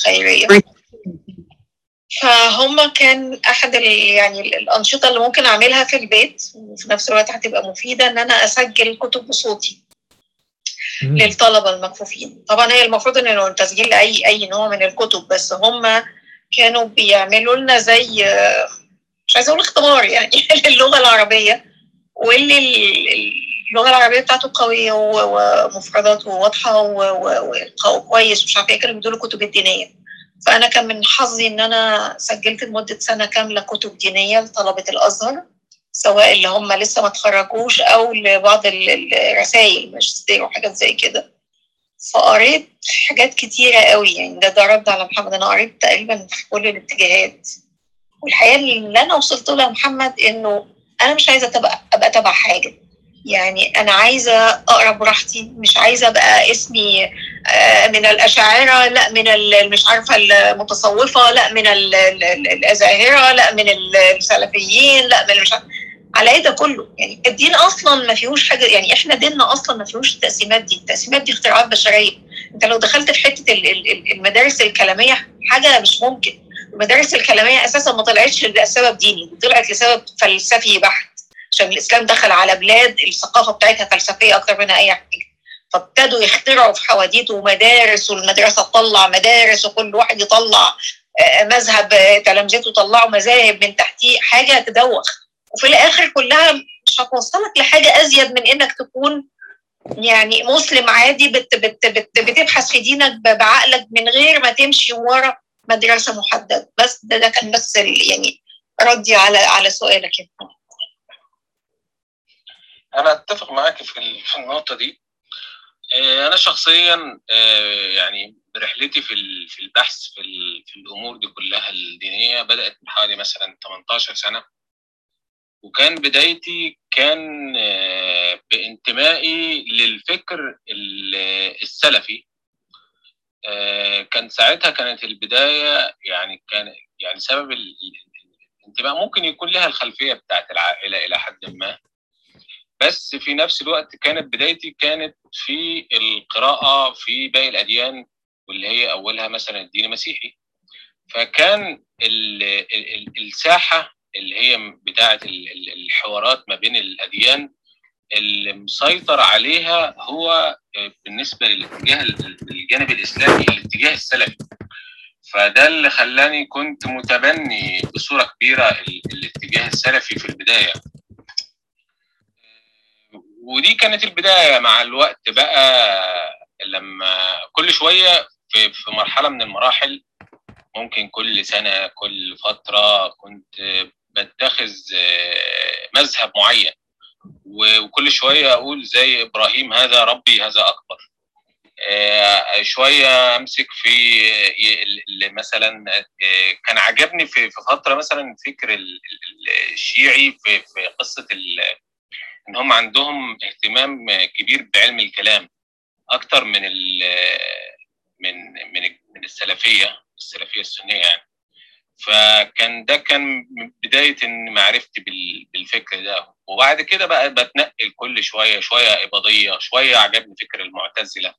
خيريه فهم كان احد يعني الانشطه اللي ممكن اعملها في البيت وفي نفس الوقت هتبقى مفيده ان انا اسجل كتب بصوتي للطلبه المكفوفين طبعا هي المفروض انه تسجيل لاي اي نوع من الكتب بس هم كانوا بيعملوا لنا زي مش عايزه اقول اختبار يعني للغه العربيه واللي اللغه العربيه بتاعته قويه ومفرداته واضحه وكويس مش عارفه ايه كانوا بيدوا كتب الدينيه فانا كان من حظي ان انا سجلت لمده سنه كامله كتب دينيه لطلبه الازهر سواء اللي هم لسه ما اتخرجوش او لبعض الرسائل ماجستير وحاجات زي كده فقريت حاجات كتيرة قوي يعني ده ده رد على محمد أنا قريت تقريبا في كل الاتجاهات والحقيقة اللي أنا وصلت لها محمد إنه أنا مش عايزة تبقى أبقى تبع حاجة يعني أنا عايزة أقرا براحتي مش عايزة أبقى اسمي من الأشاعرة لا من مش عارفة المتصوفة لا من الأزاهرة لا من السلفيين لا من مش عارفة على ايه ده كله يعني الدين اصلا ما فيهوش حاجه يعني احنا ديننا اصلا ما فيهوش التقسيمات دي التقسيمات دي اختراعات بشريه انت لو دخلت في حته المدارس الكلاميه حاجه مش ممكن المدارس الكلاميه اساسا ما طلعتش لسبب ديني طلعت لسبب فلسفي بحت عشان الاسلام دخل على بلاد الثقافه بتاعتها فلسفيه اكتر منها اي حاجه فابتدوا يخترعوا في حواديت ومدارس والمدرسه تطلع مدارس وكل واحد يطلع مذهب تلامذته طلعوا مذاهب من تحتيه حاجه تدوخ وفي الاخر كلها مش هتوصلك لحاجه ازيد من انك تكون يعني مسلم عادي بت بت بت بتبحث في دينك بعقلك من غير ما تمشي ورا مدرسه محدده بس ده, ده كان بس يعني ردي على على سؤالك انا اتفق معاك في في النقطه دي انا شخصيا يعني رحلتي في في البحث في في الامور دي كلها الدينيه بدات من حوالي مثلا 18 سنه وكان بدايتي كان بانتمائي للفكر السلفي كان ساعتها كانت البدايه يعني كان يعني سبب الانتماء ممكن يكون لها الخلفيه بتاعت العائله الى حد ما بس في نفس الوقت كانت بدايتي كانت في القراءه في باقي الاديان واللي هي اولها مثلا الدين المسيحي فكان الساحه اللي هي بتاعه الحوارات ما بين الاديان اللي مسيطر عليها هو بالنسبه للاتجاه الجانب الاسلامي الاتجاه السلفي فده اللي خلاني كنت متبني بصوره كبيره الاتجاه السلفي في البدايه ودي كانت البدايه مع الوقت بقى لما كل شويه في في مرحله من المراحل ممكن كل سنه كل فتره كنت بتخذ مذهب معين وكل شويه اقول زي ابراهيم هذا ربي هذا اكبر شويه امسك في مثلا كان عجبني في فتره مثلا فكر الشيعي في في قصه ان هم عندهم اهتمام كبير بعلم الكلام اكتر من من من من السلفيه السلفيه السنيه يعني فكان ده كان بدايه ان معرفتي بالفكر ده وبعد كده بقى بتنقل كل شويه شويه اباضيه شويه عجبني فكر المعتزله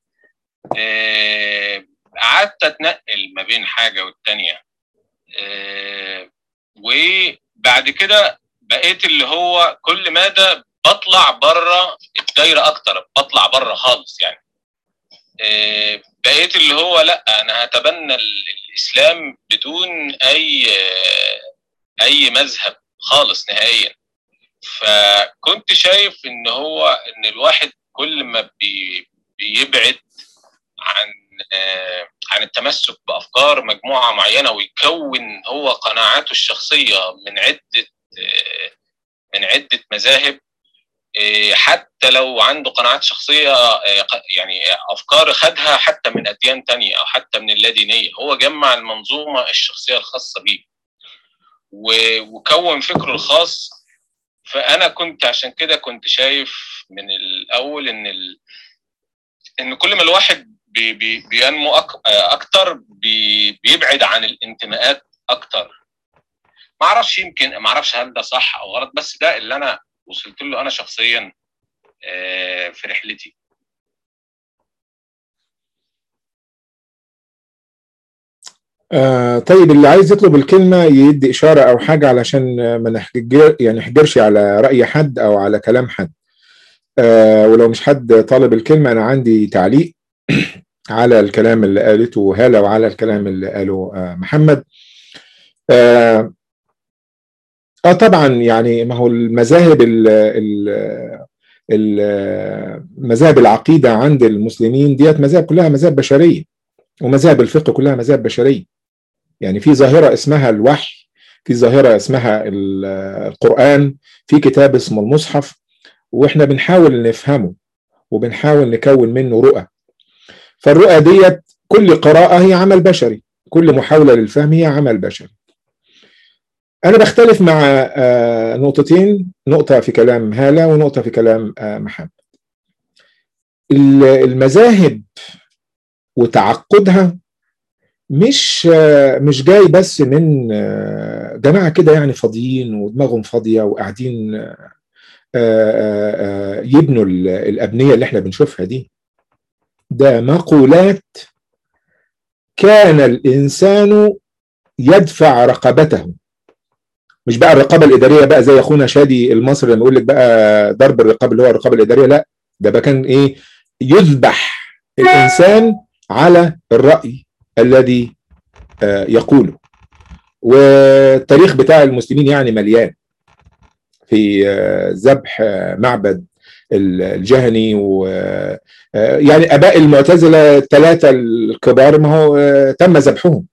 قعدت اتنقل ما بين حاجه والتانيه وبعد كده بقيت اللي هو كل مدى بطلع بره الدايره اكتر بطلع بره خالص يعني بقيت اللي هو لا انا هتبنى الاسلام بدون اي اي مذهب خالص نهائيا فكنت شايف ان هو ان الواحد كل ما بي بيبعد عن عن التمسك بافكار مجموعه معينه ويكون هو قناعاته الشخصيه من عده من عده مذاهب حتى لو عنده قناعات شخصية يعني أفكار خدها حتى من أديان تانية أو حتى من اللادينية هو جمع المنظومة الشخصية الخاصة بيه وكون فكره الخاص فأنا كنت عشان كده كنت شايف من الأول إن ال... إن كل ما الواحد بي بي بينمو أك... أكتر بي بيبعد عن الانتماءات أكتر ما اعرفش يمكن ما اعرفش هل ده صح او غلط بس ده اللي انا وصلت له انا شخصيا في رحلتي آه طيب اللي عايز يطلب الكلمة يدي إشارة أو حاجة علشان ما نحجر يعني نحجرش على رأي حد أو على كلام حد آه ولو مش حد طالب الكلمة أنا عندي تعليق على الكلام اللي قالته هالة وعلى الكلام اللي قاله آه محمد آه, اه طبعا يعني ما هو المذاهب ال ال مذاهب العقيدة عند المسلمين ديت مذاهب كلها مذاهب بشرية ومذاهب الفقه كلها مذاهب بشرية يعني في ظاهرة اسمها الوحي في ظاهرة اسمها القرآن في كتاب اسمه المصحف واحنا بنحاول نفهمه وبنحاول نكون منه رؤى فالرؤى ديت كل قراءة هي عمل بشري كل محاولة للفهم هي عمل بشري أنا بختلف مع نقطتين نقطة في كلام هالة ونقطة في كلام محمد المذاهب وتعقدها مش مش جاي بس من جماعة كده يعني فاضيين ودماغهم فاضية وقاعدين يبنوا الأبنية اللي احنا بنشوفها دي ده مقولات كان الإنسان يدفع رقبته مش بقى الرقابه الاداريه بقى زي اخونا شادي المصري لما يقول لك بقى ضرب الرقابه اللي هو الرقابه الاداريه لا ده بقى كان ايه يذبح الانسان على الراي الذي آه يقوله والتاريخ بتاع المسلمين يعني مليان في آه ذبح آه معبد الجهني و يعني اباء المعتزله الثلاثه الكبار ما هو تم ذبحهم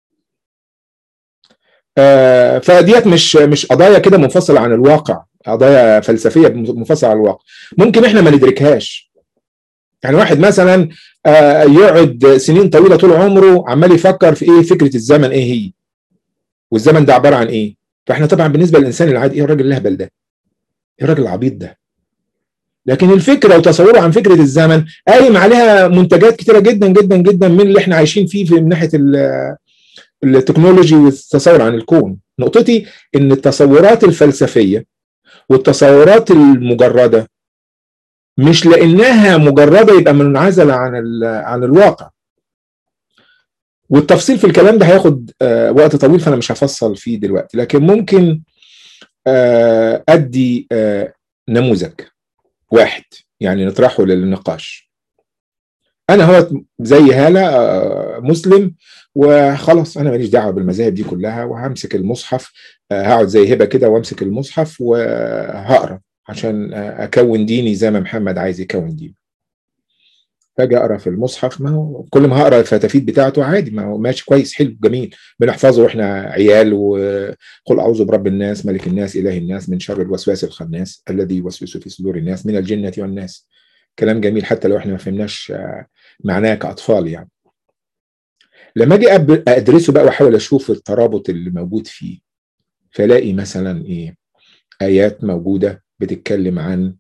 فديت مش مش قضايا كده منفصله عن الواقع قضايا فلسفيه منفصله عن الواقع ممكن احنا ما ندركهاش يعني واحد مثلا يقعد سنين طويله طول عمره عمال يفكر في ايه فكره الزمن ايه هي والزمن ده عباره عن ايه فاحنا طبعا بالنسبه للانسان العادي ايه الراجل الهبل ده ايه الراجل العبيط ده لكن الفكره وتصوره عن فكره الزمن قايم عليها منتجات كتيره جدا جدا جدا من اللي احنا عايشين فيه في من ناحيه التكنولوجي والتصور عن الكون نقطتي ان التصورات الفلسفيه والتصورات المجرده مش لانها مجرده يبقى منعزله عن عن الواقع والتفصيل في الكلام ده هياخد آه وقت طويل فانا مش هفصل فيه دلوقتي لكن ممكن آه ادي آه نموذج واحد يعني نطرحه للنقاش انا هو زي هاله مسلم وخلاص انا ماليش دعوه بالمذاهب دي كلها وهمسك المصحف هقعد زي هبه كده وامسك المصحف وهقرا عشان اكون ديني زي ما محمد عايز يكون دينه فاجي اقرا في المصحف ما هو كل ما هقرا الفتافيت بتاعته عادي ما هو ماشي كويس حلو جميل بنحفظه واحنا عيال وقل اعوذ برب الناس ملك الناس اله الناس من شر الوسواس الخناس الذي يوسوس في صدور الناس من الجنه والناس كلام جميل حتى لو احنا ما فهمناش معناه كاطفال يعني لما اجي ادرسه بقى واحاول اشوف الترابط اللي موجود فيه فلاقي مثلا ايه ايات موجوده بتتكلم عن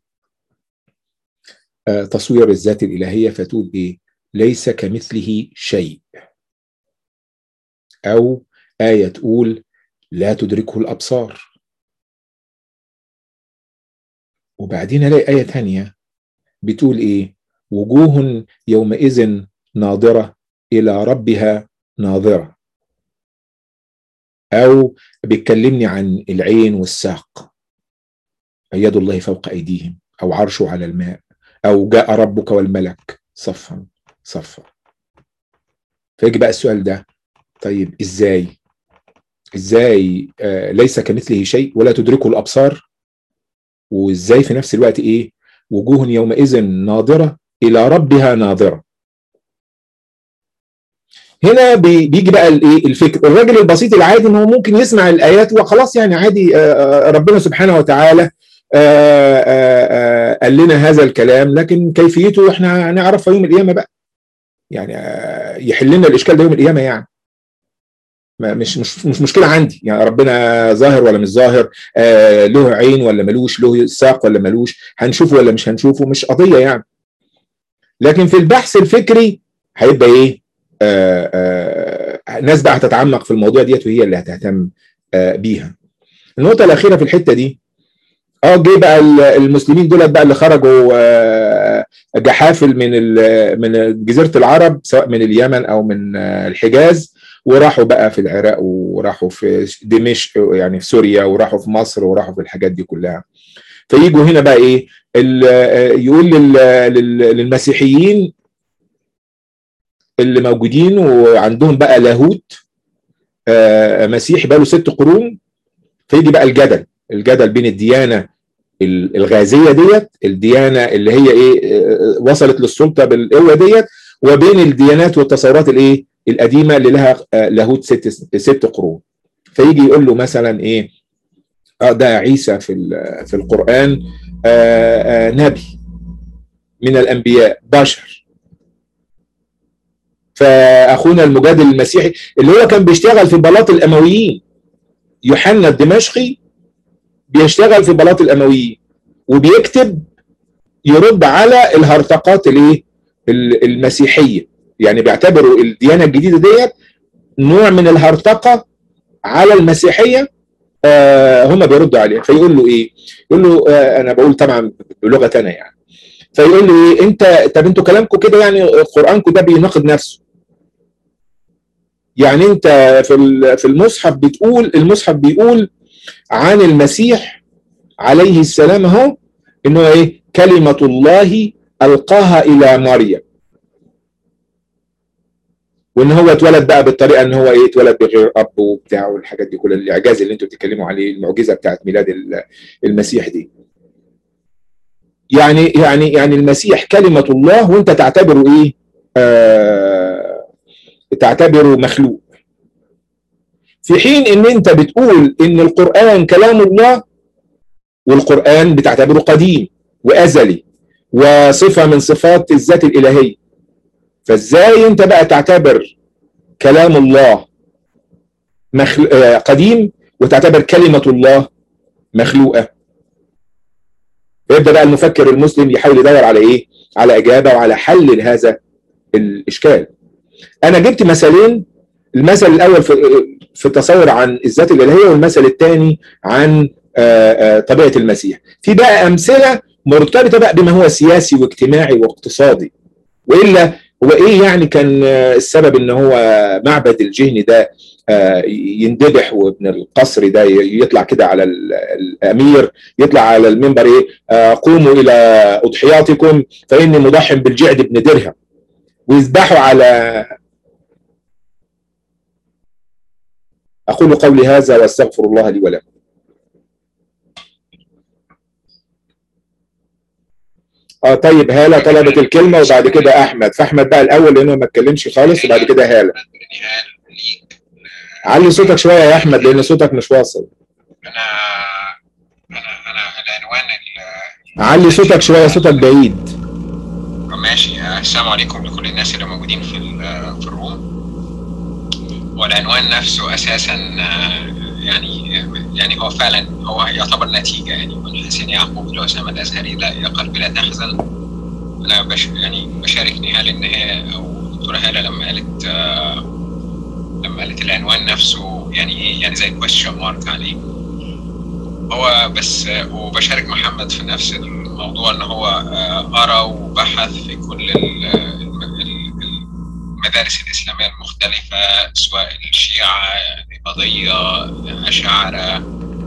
تصوير الذات الالهيه فتقول ايه ليس كمثله شيء او ايه تقول لا تدركه الابصار وبعدين الاقي ايه ثانيه بتقول ايه وجوه يومئذ ناظره الى ربها ناظره او بيتكلمني عن العين والساق يد الله فوق ايديهم او عرشه على الماء او جاء ربك والملك صفا صفا فيجي بقى السؤال ده طيب ازاي ازاي آه ليس كمثله شيء ولا تدركه الابصار وازاي في نفس الوقت ايه وجوه يومئذ ناظره الى ربها ناظره هنا بيجي بقى الايه الفكر الراجل البسيط العادي ان هو ممكن يسمع الايات وخلاص يعني عادي ربنا سبحانه وتعالى قال لنا هذا الكلام لكن كيفيته احنا هنعرفها يوم القيامه بقى يعني يحل لنا الاشكال ده يوم القيامه يعني مش مش مش مشكله عندي يعني ربنا ظاهر ولا مش ظاهر آه له عين ولا ملوش له ساق ولا ملوش هنشوفه ولا مش هنشوفه مش قضيه يعني لكن في البحث الفكري هيبقى ايه آه آه ناس بقى هتتعمق في الموضوع ديت وهي اللي هتهتم آه بيها النقطه الاخيره في الحته دي اه جه بقى المسلمين دول بقى اللي خرجوا آه جحافل من من جزيره العرب سواء من اليمن او من الحجاز وراحوا بقى في العراق وراحوا في دمشق يعني في سوريا وراحوا في مصر وراحوا في الحاجات دي كلها فيجوا هنا بقى ايه يقول للمسيحيين اللي موجودين وعندهم بقى لاهوت مسيحي بقى له ست قرون فيجي بقى الجدل الجدل بين الديانه الغازيه ديت الديانه اللي هي ايه وصلت للسلطه بالقوه ديت وبين الديانات والتصورات الايه القديمه اللي لها لاهوت ست ست قرون فيجي يقول له مثلا ايه اه ده عيسى في في القران آآ آآ نبي من الانبياء بشر فاخونا المجادل المسيحي اللي هو كان بيشتغل في بلاط الامويين يوحنا الدمشقي بيشتغل في بلاط الامويين وبيكتب يرد على الهرطقات الايه المسيحيه يعني بيعتبروا الديانه الجديده ديت نوع من الهرطقه على المسيحيه آه هم بيردوا عليه فيقول له ايه؟ يقول له آه انا بقول طبعا بلغه انا يعني فيقول له ايه انت طب انتوا كلامكم كده يعني قرانكم ده بيناقض نفسه يعني انت في في المصحف بتقول المصحف بيقول عن المسيح عليه السلام اهو انه ايه كلمه الله القاها الى مريم وان هو اتولد بقى بالطريقه ان هو ايه اتولد بغير اب وبتاع والحاجات دي كلها الاعجاز اللي انتوا بتتكلموا عليه المعجزه بتاعت ميلاد المسيح دي يعني يعني يعني المسيح كلمه الله وانت تعتبره ايه آه تعتبره مخلوق في حين ان انت بتقول ان القران كلام الله والقران بتعتبره قديم وازلي وصفه من صفات الذات الالهيه فازاي انت بقى تعتبر كلام الله مخل... قديم وتعتبر كلمه الله مخلوقه يبدا بقى المفكر المسلم يحاول يدور على ايه على اجابه وعلى حل لهذا الاشكال انا جبت مثالين المثل الاول في في التصور عن الذات الالهيه والمثل الثاني عن طبيعه المسيح في بقى امثله مرتبطه بقى بما هو سياسي واجتماعي واقتصادي والا هو ايه يعني كان السبب ان هو معبد الجهني ده يندبح وابن القصر ده يطلع كده على الامير يطلع على المنبر ايه قوموا الى اضحياتكم فاني مضحي بالجعد بن درهم ويذبحوا على اقول قولي هذا واستغفر الله لي ولكم اه طيب هاله طلبت الكلمه وبعد كده احمد فاحمد بقى الاول لانه ما اتكلمش خالص وبعد كده هاله علي صوتك شويه يا احمد لان صوتك مش واصل انا انا انا العنوان علي صوتك شويه صوتك بعيد ماشي السلام عليكم لكل الناس اللي موجودين في في الروم والعنوان نفسه اساسا يعني يعني هو فعلا هو يعتبر نتيجه يعني من حسين يعقوب اللي هو اسامه الازهري لا يا قلبي لا تحزن انا بش يعني بشارك نهال ان هي او دكتوره هاله لما قالت آه لما قالت العنوان نفسه يعني ايه يعني زي كويشن مارك عليه هو بس آه وبشارك محمد في نفس الموضوع ان هو آه قرا وبحث في كل المدارس الإسلامية المختلفة سواء الشيعة الإباضية الأشاعرة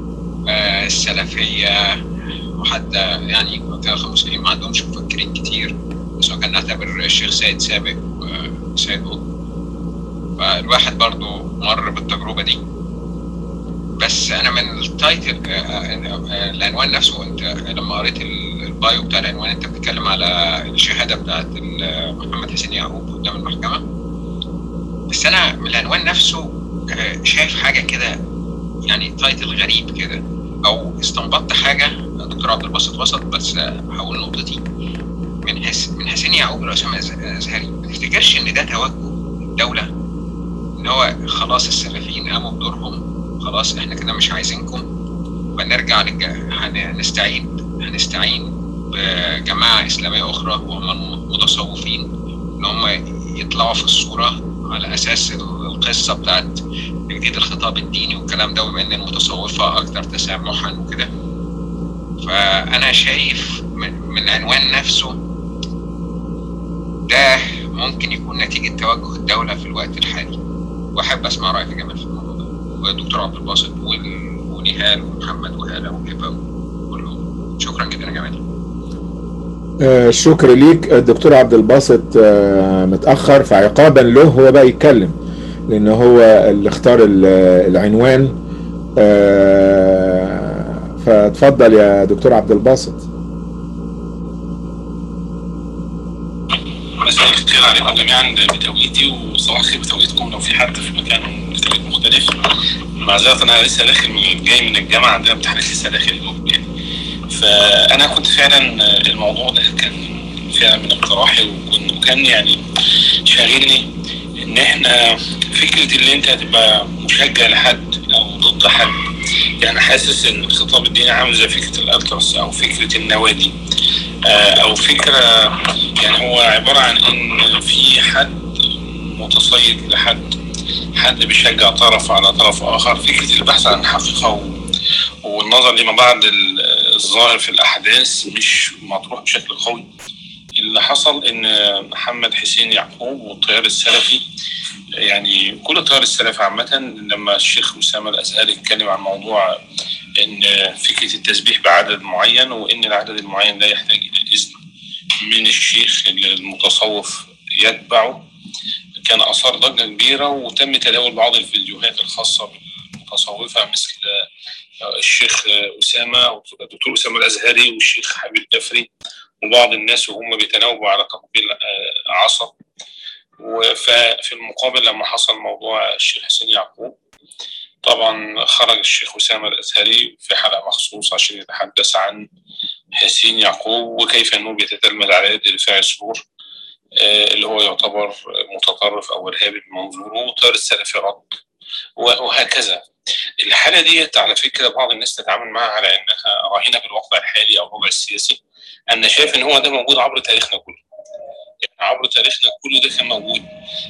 السلفية وحتى يعني الأخوة المسلمين ما عندهمش مفكرين كتير بس كان نعتبر الشيخ سيد سابق وسيد قطب فالواحد برضو مر بالتجربة دي بس أنا من التايتل العنوان نفسه أنت لما قريت البايو بتاع العنوان أنت بتتكلم على الشهادة بتاعت محمد حسين يعقوب قدام المحكمة بس أنا من العنوان نفسه شايف حاجة كده يعني تايتل غريب كده أو استنبطت حاجة دكتور عبد الباسط وسط بس هقول نقطتي من حس من حسين يعقوب الأسامة الأزهري ما تفتكرش إن ده توجه الدولة إن هو خلاص السلفيين قاموا بدورهم خلاص إحنا كده مش عايزينكم فنرجع للج... هنستعيد هنستعين بجماعة إسلامية أخرى وهم متصوفين إن هم يطلعوا في الصورة على أساس القصة بتاعت تجديد الخطاب الديني والكلام ده بما إن المتصوفة أكثر تسامحا وكده فأنا شايف من العنوان نفسه ده ممكن يكون نتيجة توجه الدولة في الوقت الحالي واحب اسمع رايك يا جمال في الموضوع ده والدكتور عبد الباسط وال- ونهال ومحمد وهاله وهبه كلهم شكرا جدا يا جمال آه، الشكر ليك الدكتور عبد الباسط آه، متأخر فعقابا له هو بقى يتكلم لأن هو اللي اختار ال- العنوان آه، فاتفضل يا دكتور عبد الباسط مساء الخير عليكم جميعا بتوقيتي وصباح الخير بتوقيتكم لو في حد في مكان بتوقيت مختلف معذرة انا لسه داخل من جاي من الجامعة عندنا امتحانات لسه داخل اليوم يعني فانا كنت فعلا الموضوع ده كان فعلا من اقتراحي وكن- وكان يعني شاغلني ان احنا فكرة اللي انت هتبقى مشجع لحد او ضد حد يعني حاسس ان الخطاب الديني عامل زي فكرة الالتراس او فكرة النوادي آه، او فكرة يعني هو عبارة عن ان في حد متصيد لحد حد بيشجع طرف على طرف اخر فكرة البحث عن الحقيقة و- والنظر لما بعد ال- الظاهر في الاحداث مش مطروح بشكل قوي اللي حصل ان محمد حسين يعقوب والتيار السلفي يعني كل التيار السلفي عامة لما الشيخ أسامة الأزهري اتكلم عن موضوع إن فكرة التسبيح بعدد معين وإن العدد المعين لا يحتاج إلى إذن من الشيخ المتصوف يتبعه كان أثار ضجة كبيرة وتم تداول بعض الفيديوهات الخاصة بالمتصوفة مثل الشيخ أسامة أو الدكتور أسامة الأزهري والشيخ حبيب جفري وبعض الناس وهم بيتناوبوا على تقبيل آه، عصا وفي المقابل لما حصل موضوع الشيخ حسين يعقوب طبعا خرج الشيخ أسامة الأزهري في حلقة مخصوص عشان يتحدث عن حسين يعقوب وكيف أنه بيتتلمذ على يد رفاعي السرور آه، اللي هو يعتبر متطرف أو إرهابي بمنظوره وطار السلفي رد وهكذا الحالة ديت على فكرة بعض الناس تتعامل معها على أنها راهنة بالواقع الحالي أو الوضع السياسي أنا شايف إن هو ده موجود عبر تاريخنا كله يعني عبر تاريخنا كله ده كان موجود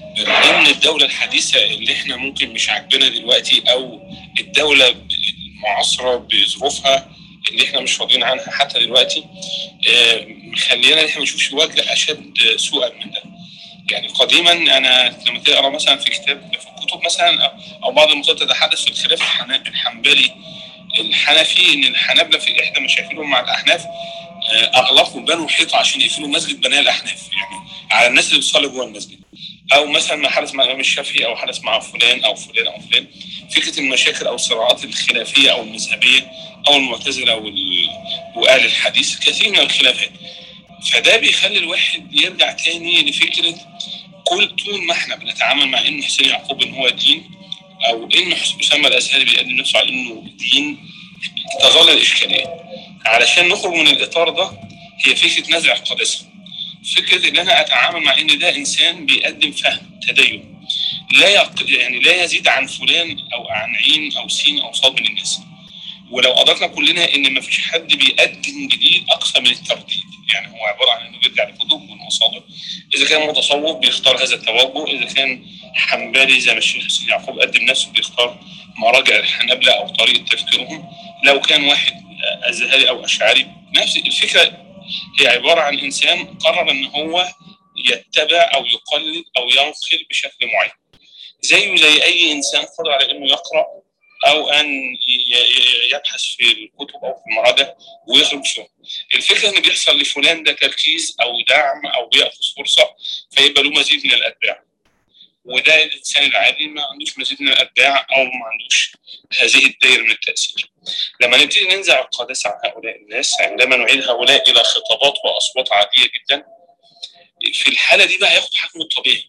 ضمن الدولة الحديثة اللي احنا ممكن مش عاجبانا دلوقتي أو الدولة المعاصرة بظروفها اللي احنا مش راضيين عنها حتى دلوقتي آه، مخلينا ان احنا ما نشوفش وجه اشد سوءا من ده يعني قديما انا لما تقرا مثلا في كتاب في الكتب مثلا أو- او بعض المصادر تتحدث في الخلاف الحنا- الحنبلي الحنفي ان الحنابله في احدى مشاكلهم مع الاحناف آه، اغلقوا بنوا حيطه عشان يقفلوا مسجد بناء الاحناف يعني على الناس اللي بتصلي جوه المسجد او مثلا ما حدث مع الامام الشافعي او حدث مع فلان او فلان او فلان فكره المشاكل او الصراعات الخلافيه او المذهبيه او المعتزله او ال- واهل الحديث كثير من الخلافات فده بيخلي الواحد يرجع تاني لفكره كل طول ما احنا بنتعامل مع ان حسين يعقوب ان هو دين او ان حس- اسامه الازهري بيقدم نفسه على انه دين تظل الاشكاليه علشان نخرج من الاطار ده هي فكره نزع القداسه فكره ان انا اتعامل مع ان ده انسان بيقدم فهم تدين لا يق... يعني لا يزيد عن فلان او عن عين او سين او صاد من الناس ولو ادركنا كلنا ان ما فيش حد بيقدم جديد اقصى من الترديد يعني هو عباره عن انه بيرجع لكتب والمصادر اذا كان متصوف بيختار هذا التوجه اذا كان حنبلي زي ما الشيخ حسين يعقوب قدم نفسه بيختار مراجع الحنابلة او طريقه تفكيرهم لو كان واحد ازهري او اشعري نفس الفكره هي عباره عن انسان قرر ان هو يتبع او يقلد او ينقل بشكل معين زيه زي اي انسان قادر على انه يقرا او ان ي- ي- يبحث في الكتب او في المراجع ويخرج فيهم الفكره ان بيحصل لفلان ده تركيز او دعم او بياخذ فرصه فيبقى له مزيد من الاتباع وده الانسان العادي ما عندوش مزيد من الاتباع او ما عندوش هذه الدائره من التاثير لما نبتدي ننزع القداسه عن هؤلاء الناس عندما نعيد هؤلاء الى خطابات واصوات عاديه جدا في الحاله دي بقى ياخد حجمه الطبيعي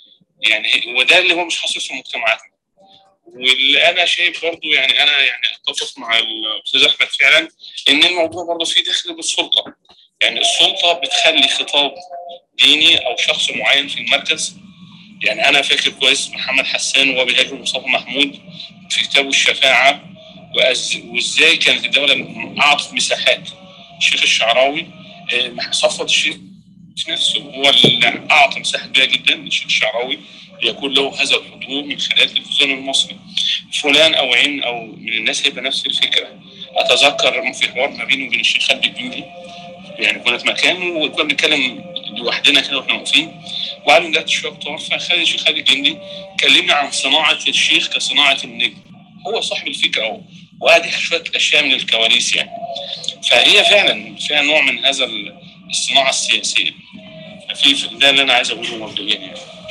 يعني وده اللي هو مش حاصل في مجتمعاتنا واللي انا شايف برضو يعني انا يعني اتفق مع الاستاذ احمد فعلا ان الموضوع برضو فيه دخل بالسلطه يعني السلطه بتخلي خطاب ديني او شخص معين في المركز يعني انا فاكر كويس محمد حسان وهو بيهاجم مصطفى محمود في كتابه الشفاعه وأز- وازاي كانت الدوله اعطت مساحات الشيخ الشعراوي آه، صفوت الشيخ نفسه هو اللي اعطى مساحه كبيره جدا للشيخ الشعراوي ليكون له هذا الحضور من خلال التلفزيون المصري فلان او عين او من الناس هيبقى نفس الفكره اتذكر في حوار ما بينه وبين الشيخ خالد الجندي يعني كنا في مكان وكنا بنتكلم لوحدنا كده واحنا واقفين وبعدين بدات شويه كتار فخالد الشيخ خالد الجندي كلمنا عن صناعه الشيخ كصناعه النجم هو صاحب الفكره اهو وقعد يحكي شويه اشياء من الكواليس يعني فهي فعلا فيها نوع من هذا الصناعه السياسيه في ده اللي انا عايز اقوله مبدئيا يعني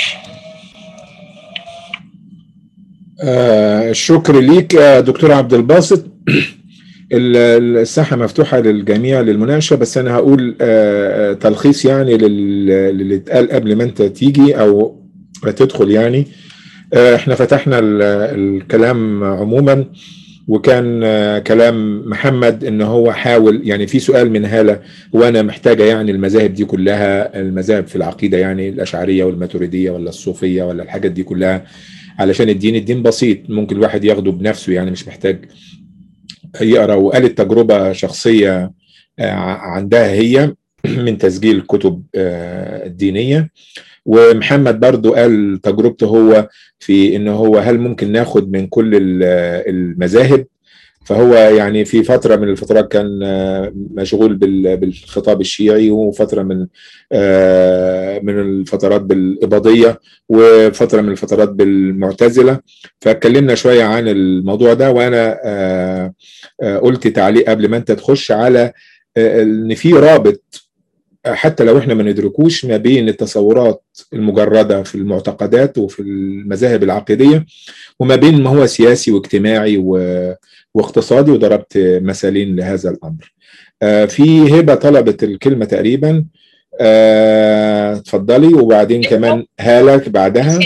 آه الشكر ليك يا دكتور عبد الباسط الساحة مفتوحة للجميع للمناقشة بس أنا هقول آه تلخيص يعني للي اتقال قبل ما أنت تيجي أو تدخل يعني آه احنا فتحنا الكلام عموما وكان كلام محمد ان هو حاول يعني في سؤال من هاله وانا محتاجه يعني المذاهب دي كلها المذاهب في العقيده يعني الاشعريه والماتريديه ولا الصوفيه ولا الحاجات دي كلها علشان الدين الدين بسيط ممكن الواحد ياخده بنفسه يعني مش محتاج يقرا وقالت تجربه شخصيه عندها هي من تسجيل كتب الدينيه ومحمد برضو قال تجربته هو في ان هو هل ممكن ناخد من كل المذاهب فهو يعني في فترة من الفترات كان مشغول بالخطاب الشيعي وفترة من من الفترات بالإباضية وفترة من الفترات بالمعتزلة فاتكلمنا شوية عن الموضوع ده وأنا قلت تعليق قبل ما أنت تخش على إن في رابط حتى لو احنا ما ندركوش ما بين التصورات المجرده في المعتقدات وفي المذاهب العقيديه وما بين ما هو سياسي واجتماعي و... واقتصادي وضربت مثالين لهذا الامر. آه في هبه طلبت الكلمه تقريبا آه اتفضلي وبعدين كمان هاله بعدها.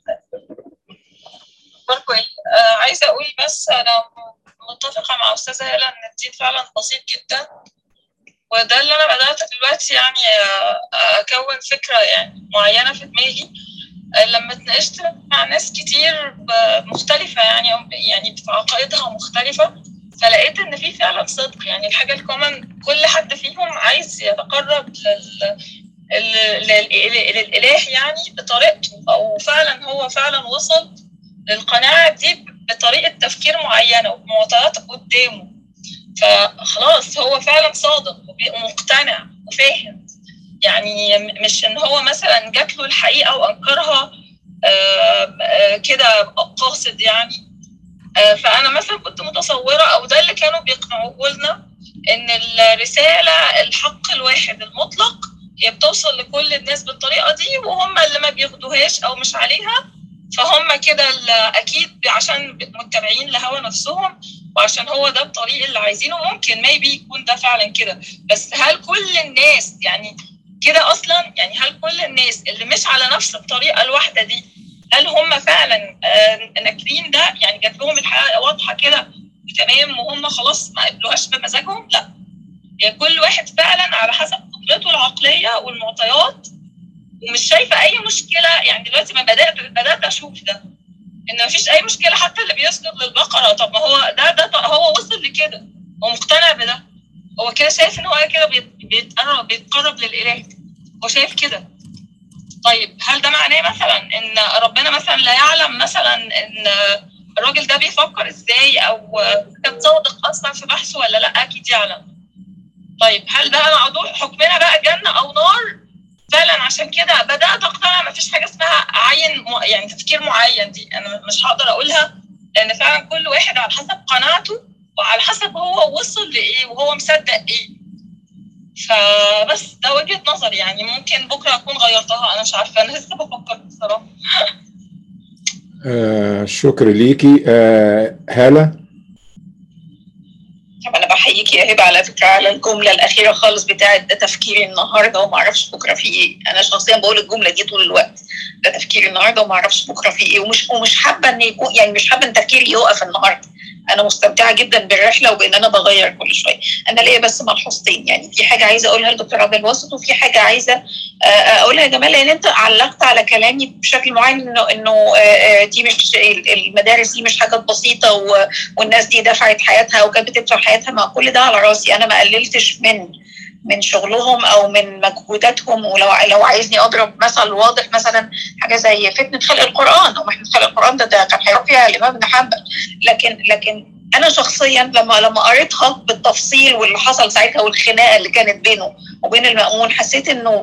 آه عايزه اقول بس انا متفقه مع استاذه هاله ان الدين فعلا بسيط جدا وده اللي انا بدات دلوقتي يعني اكون فكره يعني معينه في دماغي لما اتناقشت مع ناس كتير مختلفه يعني يعني في عقائدها مختلفه فلقيت ان في فعلا صدق يعني الحاجه الكومن كل حد فيهم عايز يتقرب لل للاله يعني بطريقته او فعلا هو فعلا وصل للقناعه دي بطريقه تفكير معينه وبمعطيات قدامه فخلاص هو فعلا صادق ومقتنع وفاهم يعني مش ان هو مثلا جات له الحقيقه وانكرها كده قاصد يعني فانا مثلا كنت متصوره او ده اللي كانوا بيقنعوه لنا ان الرساله الحق الواحد المطلق هي بتوصل لكل الناس بالطريقه دي وهم اللي ما بياخدوهاش او مش عليها فهم كده اكيد عشان متبعين لهوى نفسهم وعشان هو ده الطريق اللي عايزينه ممكن ميبي يكون ده فعلا كده بس هل كل الناس يعني كده اصلا يعني هل كل الناس اللي مش على نفس الطريقه الواحده دي هل هم فعلا آه ناكرين ده يعني جات لهم الحقيقه واضحه كده تمام وهم خلاص ما قبلوهاش بمزاجهم لا يعني كل واحد فعلا على حسب قدرته العقليه والمعطيات ومش شايفه اي مشكله يعني دلوقتي ما بدات بدات اشوف ده ان مفيش اي مشكله حتى اللي بيسجد للبقره طب ما هو ده ده هو وصل لكده هو مقتنع بده هو كده شايف ان هو كده بيتقرب بيتقرب للاله هو شايف كده طيب هل ده معناه مثلا ان ربنا مثلا لا يعلم مثلا ان الراجل ده بيفكر ازاي او كان صادق اصلا في بحثه ولا لا اكيد يعلم طيب هل ده موضوع حكمنا بقى جنه او نار فعلا عشان كده بدات اقتنع ما فيش حاجه اسمها عين م... يعني تفكير معين دي انا مش هقدر اقولها لان فعلا كل واحد على حسب قناعته وعلى حسب هو وصل لايه وهو مصدق ايه فبس ده وجهه نظري يعني ممكن بكره اكون غيرتها انا مش عارفه انا لسه بفكر بصراحه آه شكر ليكي آه هاله طب انا بحييك يا هبه على فكره على الجمله الاخيره خالص بتاعه ده تفكيري النهارده وما اعرفش بكره في ايه انا شخصيا بقول الجمله دي طول الوقت ده تفكيري النهارده وما اعرفش بكره في ايه ومش ومش حابه ان يكون يعني مش حابه ان تفكيري يقف النهارده انا مستمتعه جدا بالرحله وبان انا بغير كل شويه انا ليا بس ملحوظتين يعني في حاجه عايزه اقولها لدكتور عبد الواسط وفي حاجه عايزه اقولها يا جمال لان انت علقت على كلامي بشكل معين انه انه دي مش المدارس دي مش حاجات بسيطه والناس دي دفعت حياتها وكانت بتدفع حياتها مع كل ده على راسي انا ما قللتش من من شغلهم او من مجهوداتهم ولو لو عايزني اضرب مثل واضح مثلا حاجه زي فتنه خلق القران او فتنه خلق القران ده, ده كان هيروح فيها الامام ابن حنبل لكن لكن انا شخصيا لما لما قريتها بالتفصيل واللي حصل ساعتها والخناقه اللي كانت بينه وبين المامون حسيت انه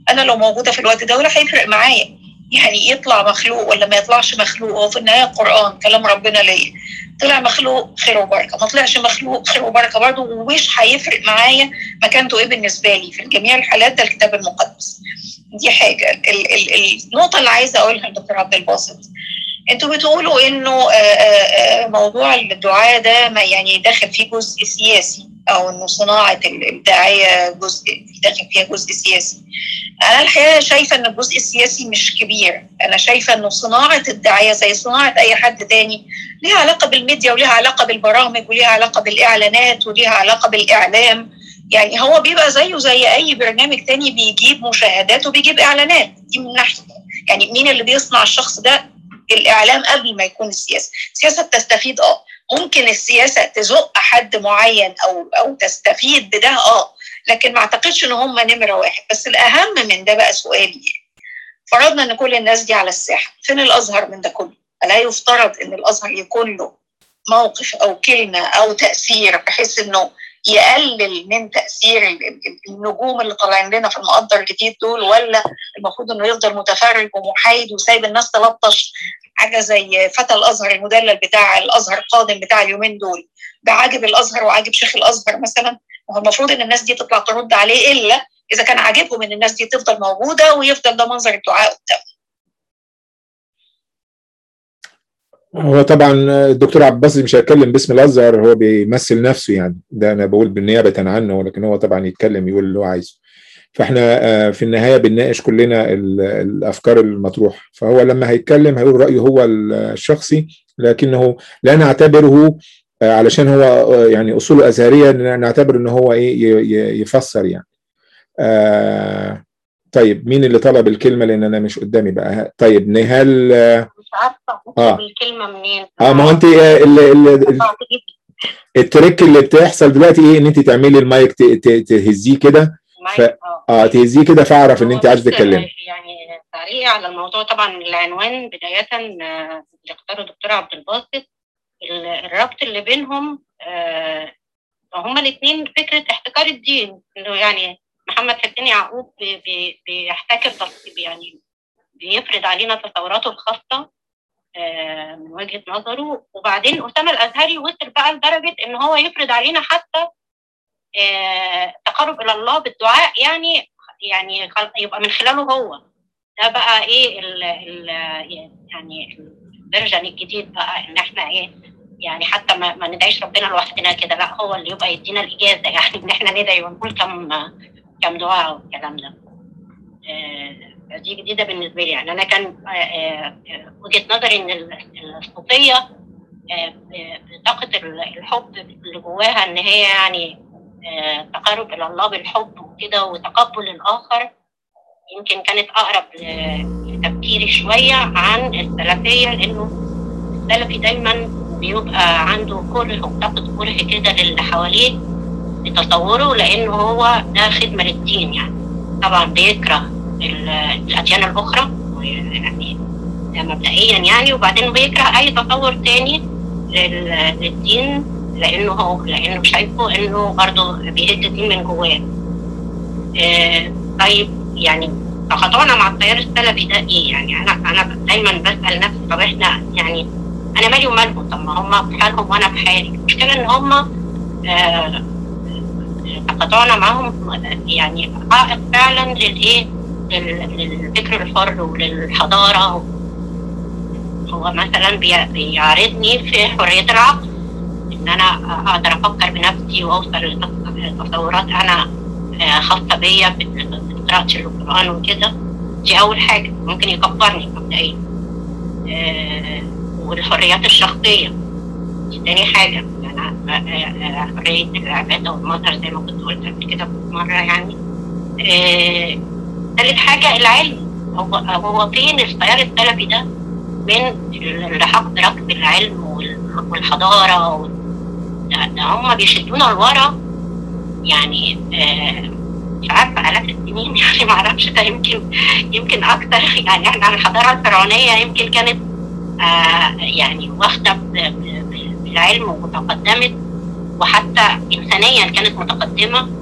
انا لو موجوده في الوقت ده ولا هيفرق معايا يعني يطلع مخلوق ولا ما يطلعش مخلوق هو في النهايه القران كلام ربنا ليا طلع مخلوق خير وبركه ما طلعش مخلوق خير وبركه برضه ومش هيفرق معايا مكانته ايه بالنسبه لي في جميع الحالات ده الكتاب المقدس دي حاجه ال ال النقطه اللي عايزه اقولها لدكتور عبد الباسط انتوا بتقولوا انه موضوع الدعاء ده ما يعني داخل فيه جزء سياسي او انه صناعه الداعيه جزء داخل فيها جزء سياسي انا الحقيقه شايفه ان الجزء السياسي مش كبير انا شايفه انه صناعه الداعيه زي صناعه اي حد تاني ليها علاقه بالميديا وليها علاقه بالبرامج وليها علاقه بالاعلانات وليها علاقه بالاعلام يعني هو بيبقى زيه زي اي برنامج تاني بيجيب مشاهدات وبيجيب اعلانات دي من ناحيه يعني مين اللي بيصنع الشخص ده الاعلام قبل ما يكون السياسه السياسه بتستفيد اه ممكن السياسه تزق حد معين او او تستفيد بده اه لكن ما اعتقدش ان هم نمره واحد بس الاهم من ده بقى سؤالي فرضنا ان كل الناس دي على الساحه فين الازهر من ده كله الا يفترض ان الازهر يكون له موقف او كلمه او تاثير بحيث انه يقلل من تاثير النجوم اللي طالعين لنا في المقدر الجديد دول ولا المفروض انه يفضل متفرج ومحايد وسايب الناس تلطش حاجه زي فتى الازهر المدلل بتاع الازهر القادم بتاع اليومين دول ده عاجب الازهر وعاجب شيخ الازهر مثلا وهو المفروض ان الناس دي تطلع ترد عليه الا اذا كان عاجبهم ان الناس دي تفضل موجوده ويفضل ده منظر الدعاء قدامهم هو طبعا الدكتور عباس مش هيتكلم باسم الازهر هو بيمثل نفسه يعني ده انا بقول بالنيابه عنه ولكن هو طبعا يتكلم يقول اللي هو عايزه فاحنا في النهايه بنناقش كلنا الافكار المطروحه فهو لما هيتكلم هيقول رايه هو الشخصي لكنه لا نعتبره علشان هو يعني اصوله ازهريه نعتبر ان هو ايه يفسر يعني آه طيب مين اللي طلب الكلمه لان انا مش قدامي بقى طيب نهال مش عارفه آه. الكلمه منين اه ما هو انت اللي اللي التريك اللي بتحصل دلوقتي ايه ان انت تعملي المايك تهزيه كده ف... اه تهزيه كده فاعرف ان انت عايزه تتكلمي يعني تعليقي على الموضوع طبعا العنوان بدايه اللي اختاره الدكتور عبد الباسط الربط اللي بينهم آه هما الاثنين فكره احتكار الدين انه يعني محمد حسين يعقوب بي بي بيحتكر يعني بيفرض علينا تصوراته الخاصه آه من وجهه نظره وبعدين اسامه الازهري وصل بقى لدرجه ان هو يفرض علينا حتى آه تقرب الى الله بالدعاء يعني يعني يبقى من خلاله هو ده بقى ايه ال ال يعني الفيرجن الجديد بقى ان احنا ايه يعني حتى ما, ما ندعيش ربنا لوحدنا كده لا هو اللي يبقى يدينا الاجازه يعني ان احنا ندعي ونقول كم كم دعاء والكلام ده آه دي جديده بالنسبه لي يعني انا كان آه آه وجهه نظري ان الصوفيه بطاقه الحب اللي جواها ان هي يعني تقرب الى الله بالحب وكده وتقبل الاخر يمكن كانت اقرب لتفكيري شويه عن السلفيه لانه السلفي دايما بيبقى عنده كره وطاقه كره كده للي حواليه بتصوره لانه هو ده خدمه للدين يعني طبعا بيكره الاديان الاخرى يعني ده مبدئيا يعني وبعدين بيكره اي تصور تاني للدين لانه هو لانه شايفه انه برضه بيهد الدين من جواه آه طيب يعني تقاطعنا مع التيار السلفي ده ايه يعني انا انا دايما بسال نفسي طب احنا يعني انا مالي ومالهم طب ما هم في حالهم وانا في حالي المشكله ان هم آه تقاطعنا معاهم يعني عائق فعلا للايه للفكر الحر وللحضاره هو مثلا بيعارضني في حريه العقل ان انا اقدر افكر بنفسي واوصل لتصورات انا خاصه بيا بقراءتي للقران وكده دي اول حاجه ممكن يكبرني مبدئيا والحريات الشخصيه دي تاني حاجه يعني حريه العباده والمظهر زي ما كنت قلت قبل كده مره يعني ثالث حاجه العلم هو هو فين التيار السلفي ده من اللحاق بركب العلم والحضاره ده, ده هم بيشدونا لورا يعني آه مش عارفه الاف السنين يعني ما اعرفش ده يمكن يمكن اكتر يعني احنا الحضاره الفرعونيه يمكن كانت آه يعني واخده بالعلم وتقدمت وحتى انسانيا كانت متقدمه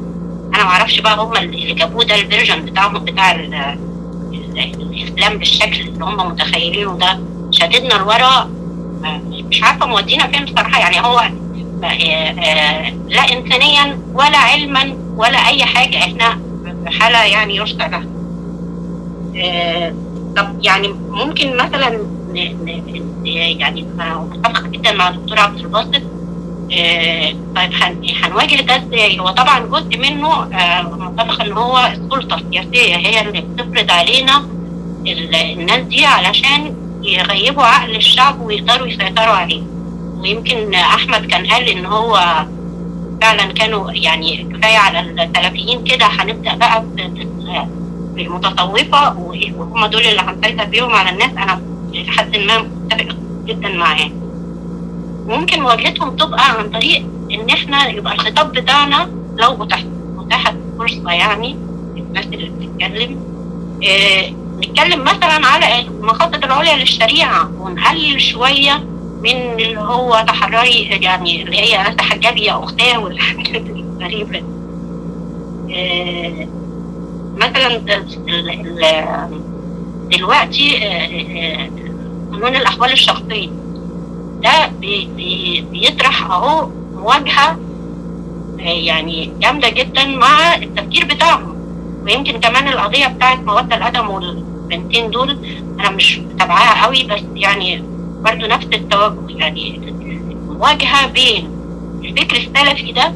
انا ما اعرفش بقى هم اللي جابوه ده الفيرجن بتاعهم بتاع ال- ال- الاسلام بالشكل اللي هم متخيلينه ده شددنا لورا آه، مش عارفه مودينا فين بصراحه يعني هو آه، آه، لا انسانيا ولا علما ولا اي حاجه احنا في حاله يعني يرثى لها آه، طب يعني ممكن مثلا ن- ن- ن- يعني أنا متفقه جدا مع الدكتور عبد الباسط آه، طيب هن- هنواجه ده ازاي؟ هو طبعا جزء منه آه، متفق ان هو السلطه السياسيه هي اللي بتفرض علينا ال- الناس دي علشان يغيبوا عقل الشعب ويقدروا يسيطروا عليه ويمكن احمد كان قال ان هو فعلا كانوا يعني كفايه على السلفيين كده هنبدا بقى ب- بالمتصوفه وهم دول اللي هنسيطر بيهم على الناس انا لحد ما متفق جدا معاه ممكن مواجهتهم تبقى عن طريق ان احنا يبقى الخطاب بتاعنا لو اتاحت اتاحت فرصه يعني الناس اللي بتتكلم آه، نتكلم مثلا على المقاصد العليا للشريعه ونقلل شويه من اللي هو تحرري يعني اللي هي لا تحجبي يا اختاه والحاجات الغريبه دي. آه، مثلا ال- ال- دلوقتي آه، آه، قانون الاحوال الشخصيه ده بي بي بيطرح اهو مواجهه آه، يعني جامده جدا مع التفكير بتاعهم ويمكن كمان القضيه بتاعت مواد الادم والبنتين دول انا مش متابعاها قوي بس يعني برضو نفس التوجه يعني المواجهه بين الفكر السلفي ده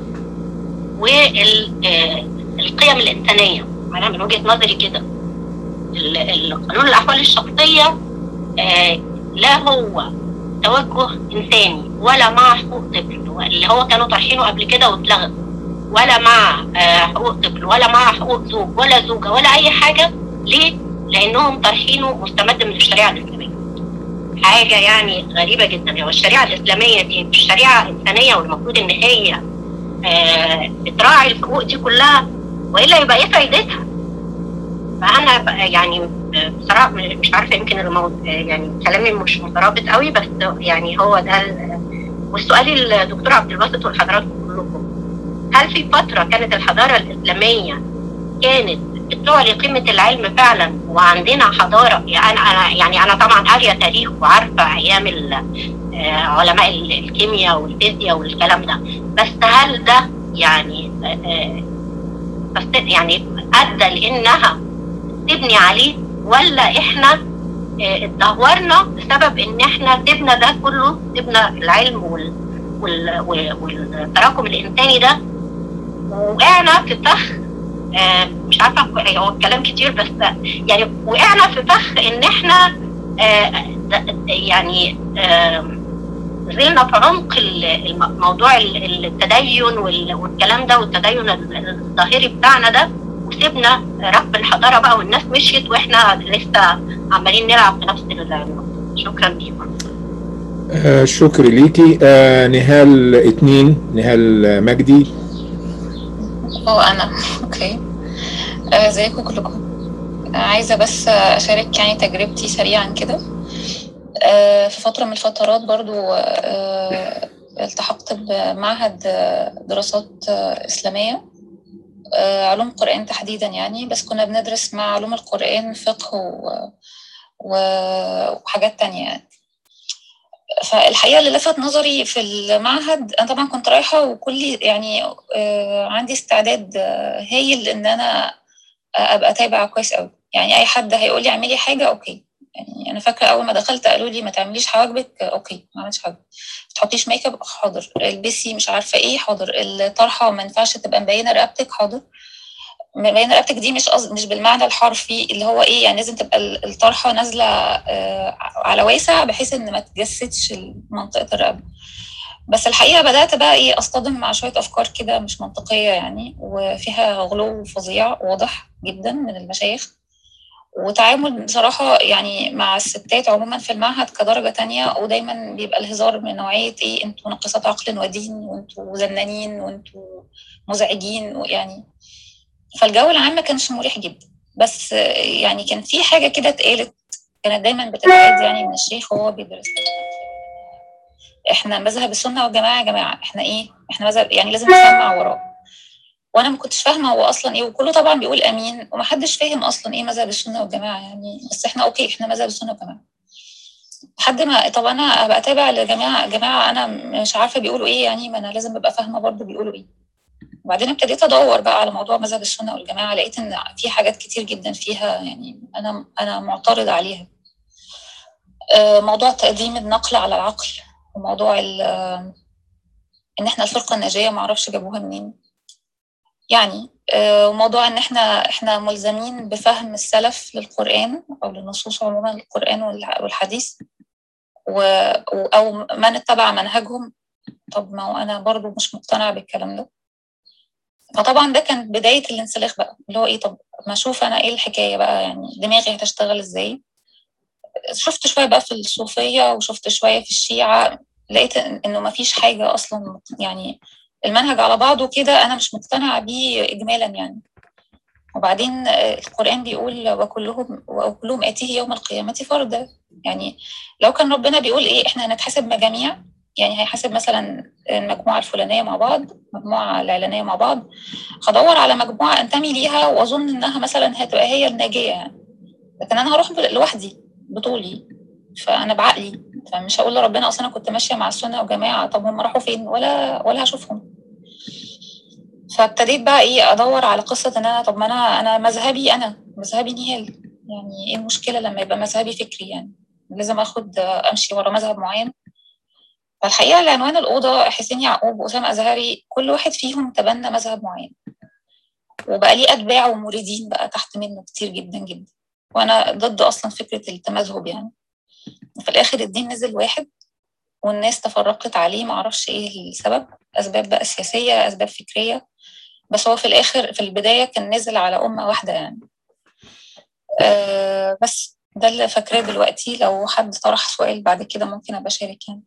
والقيم الانسانيه انا من وجهه نظري كده ال- ال- قانون الاحوال الشخصيه آه، لا هو توجه انساني ولا مع حقوق طفل اللي هو كانوا طرحينه قبل كده واتلغى ولا مع آه، حقوق طفل ولا مع حقوق زوج ولا زوجه ولا اي حاجه ليه؟ لانهم طرحينه مستمد من الشريعه الاسلاميه. حاجه يعني غريبه جدا هو الشريعه الاسلاميه دي مش شريعه انسانيه والمفروض ان هي آه، بتراعي الحقوق دي كلها والا يبقى ايه فايدتها؟ فانا بقى يعني بصراحه مش عارفه يمكن الموضوع يعني كلامي مش مترابط قوي بس يعني هو ده ال- والسؤال الدكتور عبد الباسط والحضراتكم كلكم هل في فتره كانت الحضاره الاسلاميه كانت بتعلي قيمه العلم فعلا وعندنا حضاره يعني انا انا يعني انا طبعا قاريه تاريخ وعارفه ايام ال- آه، علماء ال- الكيمياء والفيزياء والكلام ده بس هل ده يعني آه، آه، بس يعني ادى لانها تبني عليه ولا احنا آه، اتدهورنا بسبب ان احنا سيبنا ده كله سيبنا العلم وال وال وال- والتراكم الانساني ده ووقعنا في فخ آه، مش عارفه هو الكلام كتير بس يعني وقعنا في فخ ان احنا آه، د- يعني آه، نزلنا في عمق ال- الم- موضوع ال- التدين وال- والكلام ده والتدين ال- الظاهري بتاعنا ده وسيبنا ركب الحضاره بقى والناس مشيت واحنا لسه عمالين نلعب في نفس النقطه شكرا لكم آه شكر ليكي آه نهال اتنين نهال مجدي اه انا اوكي آه، ازيكم كلكم آه، عايزه بس آه، اشارك يعني تجربتي سريعا كده آه، في فتره من الفترات برضو آه، التحقت بمعهد آه، دراسات آه، اسلاميه آه، علوم قرآن تحديدا يعني بس كنا بندرس مع علوم القرآن فقه و- و- وحاجات تانية يعني فالحقيقة اللي لفت نظري في المعهد أنا طبعا كنت رايحة وكل يعني آه، عندي استعداد آه، هايل إن أنا أبقى تابع كويس أوي يعني أي حد هيقول لي اعملي حاجة أوكي يعني أنا فاكرة أول ما دخلت قالوا لي ما تعمليش حواجبك آه، أوكي ما عملتش حاجة ما تحطيش ميك اب حاضر البسي مش عارفة إيه حاضر الطرحة ما ينفعش تبقى مبينة رقبتك حاضر مبينة رقبتك دي مش قصد مش بالمعنى الحرفي اللي هو ايه يعني لازم تبقى ال- الطرحه نازله آه، على واسع بحيث ان ما تجسدش منطقه الرقبه بس الحقيقه بدات بقى ايه اصطدم مع شويه افكار كده مش منطقيه يعني وفيها غلو فظيع واضح جدا من المشايخ وتعامل بصراحة يعني مع الستات عموما في المعهد كدرجة تانية ودايما بيبقى الهزار من نوعية ايه انتوا ناقصات عقل ودين وانتوا زنانين وانتوا مزعجين ويعني فالجو العام ما كانش مريح جدا بس آه، يعني كان في حاجة كده اتقالت كانت دايما بتتعاد يعني من الشيخ وهو بيدرس احنا مذهب السنة والجماعة يا جماعة احنا ايه احنا مذهب يعني لازم نسمع وراه وانا ما كنتش فاهمه هو اصلا ايه وكله طبعا بيقول امين ومحدش فاهم اصلا ايه مذهب السنه والجماعه يعني بس احنا اوكي احنا مذهب السنه والجماعه لحد ما طب انا ابقى اتابع لجماعه جماعه انا مش عارفه بيقولوا ايه يعني ما انا لازم ابقى فاهمه برضه بيقولوا ايه وبعدين ابتديت ادور بقى على موضوع مذهب السنه والجماعه لقيت ان في حاجات كتير جدا فيها يعني انا انا معترض عليها موضوع تقديم النقل على العقل وموضوع ان احنا الفرقه الناجيه معرفش جابوها منين يعني وموضوع ان احنا احنا ملزمين بفهم السلف للقران او للنصوص عموما القران والحديث و او من اتبع منهجهم طب ما هو انا برضو مش مقتنعه بالكلام ده فطبعا ده كان بدايه الانسلاخ بقى اللي هو ايه طب ما اشوف انا ايه الحكايه بقى يعني دماغي هتشتغل ازاي شفت شويه بقى في الصوفيه وشفت شويه في الشيعه لقيت انه ما فيش حاجه اصلا يعني المنهج على بعضه كده انا مش مقتنعه بيه اجمالا يعني وبعدين القران بيقول وكلهم وكلهم اتيه يوم القيامه فردا يعني لو كان ربنا بيقول ايه احنا هنتحاسب مجاميع يعني هيحاسب مثلا المجموعه الفلانيه مع بعض المجموعه العلانيه مع بعض هدور على مجموعه انتمي ليها واظن انها مثلا هتبقى هي الناجيه يعني لكن انا هروح لوحدي بطولي فانا بعقلي فمش هقول لربنا اصلا انا كنت ماشيه مع السنه وجماعه طب هم راحوا فين ولا ولا هشوفهم فابتديت بقى ايه ادور على قصه ان انا طب ما انا انا مذهبي انا مذهبي نهال يعني ايه المشكله لما يبقى مذهبي فكري يعني لازم اخد امشي ورا مذهب معين فالحقيقه العنوان الاوضه حسين يعقوب واسامه ازهري كل واحد فيهم تبنى مذهب معين وبقى ليه اتباع ومريدين بقى تحت منه كتير جدا جدا وانا ضد اصلا فكره التمذهب يعني في الاخر الدين نزل واحد والناس تفرقت عليه معرفش ايه السبب اسباب بقى سياسيه اسباب فكريه بس هو في الاخر في البدايه كان نزل على امه واحده يعني أه بس ده اللي فاكراه دلوقتي لو حد طرح سؤال بعد كده ممكن ابقى اشارك يعني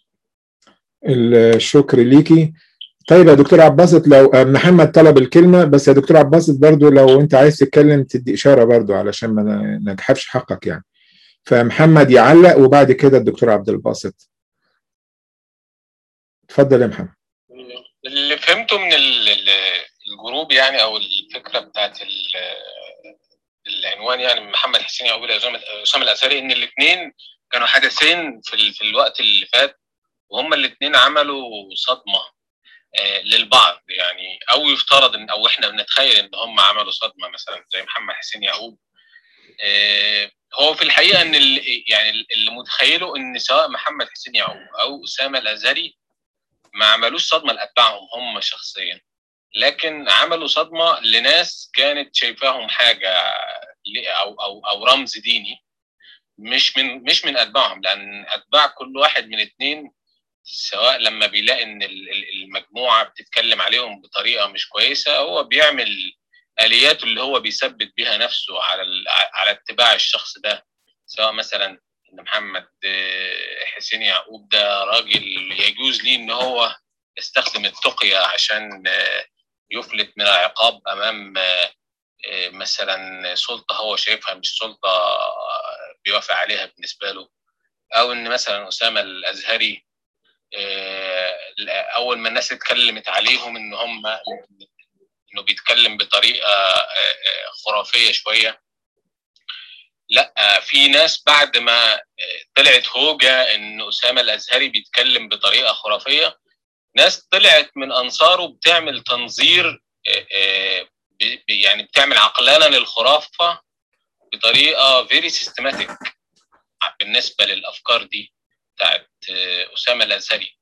الشكر ليكي طيب يا دكتور عباسط لو محمد طلب الكلمة بس يا دكتور عباسط برضو لو انت عايز تتكلم تدي إشارة برضو علشان ما نجحفش حقك يعني فمحمد يعلق وبعد كده الدكتور عبد الباسط اتفضل يا محمد اللي فهمته من الجروب يعني او الفكره بتاعت العنوان يعني محمد حسين يعقوب اسامه الازهري ان الاثنين كانوا حدثين في, في الوقت اللي فات وهما الاثنين عملوا صدمه للبعض يعني او يفترض ان او احنا بنتخيل ان هم عملوا صدمه مثلا زي محمد حسين يعقوب هو في الحقيقه ان اللي يعني اللي متخيله ان سواء محمد حسين يعقوب او اسامه الازهري ما عملوش صدمه لاتباعهم هم شخصيا لكن عملوا صدمه لناس كانت شايفاهم حاجه او او او رمز ديني مش من مش من اتباعهم لان اتباع كل واحد من اثنين سواء لما بيلاقي ان المجموعه بتتكلم عليهم بطريقه مش كويسه هو بيعمل الياته اللي هو بيثبت بيها نفسه على على اتباع الشخص ده سواء مثلا ان محمد حسين يعقوب ده راجل يجوز ليه ان هو يستخدم التقيه عشان يفلت من العقاب امام مثلا سلطه هو شايفها مش سلطه بيوافق عليها بالنسبه له او ان مثلا اسامه الازهري اول ما الناس اتكلمت عليهم ان هم انه بيتكلم بطريقه خرافيه شويه لا في ناس بعد ما طلعت هوجه ان اسامه الازهري بيتكلم بطريقه خرافيه ناس طلعت من انصاره بتعمل تنظير يعني بتعمل عقلانه للخرافه بطريقه فيري سيستماتيك بالنسبه للافكار دي بتاعت اسامه الازهري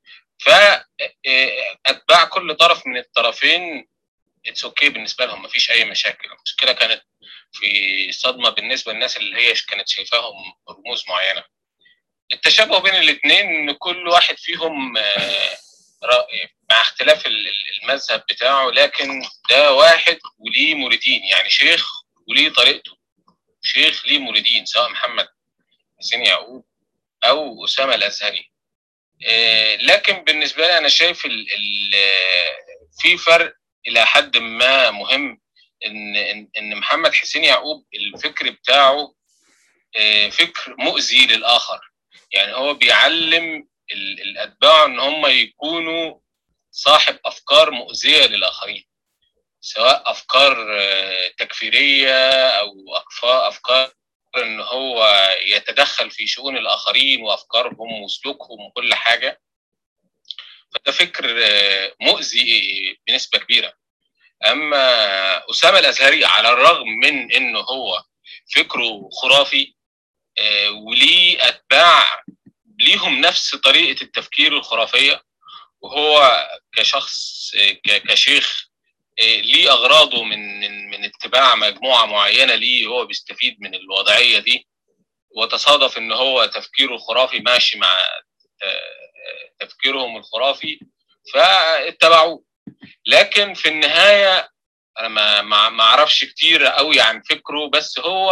فاتباع كل طرف من الطرفين اتس اوكي okay بالنسبه لهم مفيش اي مشاكل المشكله كانت في صدمه بالنسبه للناس اللي هي كانت شايفاهم رموز معينه التشابه بين الاثنين ان كل واحد فيهم مع اختلاف المذهب بتاعه لكن ده واحد وليه مريدين يعني شيخ وليه طريقته شيخ ليه مريدين سواء محمد حسين يعقوب او اسامه الازهري لكن بالنسبه لي انا شايف ال ال في فرق الى حد ما مهم ان ان محمد حسين يعقوب الفكر بتاعه فكر مؤذي للاخر يعني هو بيعلم الاتباع ان هم يكونوا صاحب افكار مؤذيه للاخرين سواء افكار تكفيريه او افكار ان هو يتدخل في شؤون الاخرين وافكارهم وسلوكهم وكل حاجه فده فكر مؤذي بنسبه كبيره اما اسامه الازهري على الرغم من انه هو فكره خرافي وليه اتباع ليهم نفس طريقه التفكير الخرافيه وهو كشخص كشيخ ليه اغراضه من من اتباع مجموعه معينه ليه هو بيستفيد من الوضعيه دي وتصادف ان هو تفكيره الخرافي ماشي مع تفكيرهم الخرافي فاتبعوه لكن في النهايه انا ما ما اعرفش كتير قوي عن فكره بس هو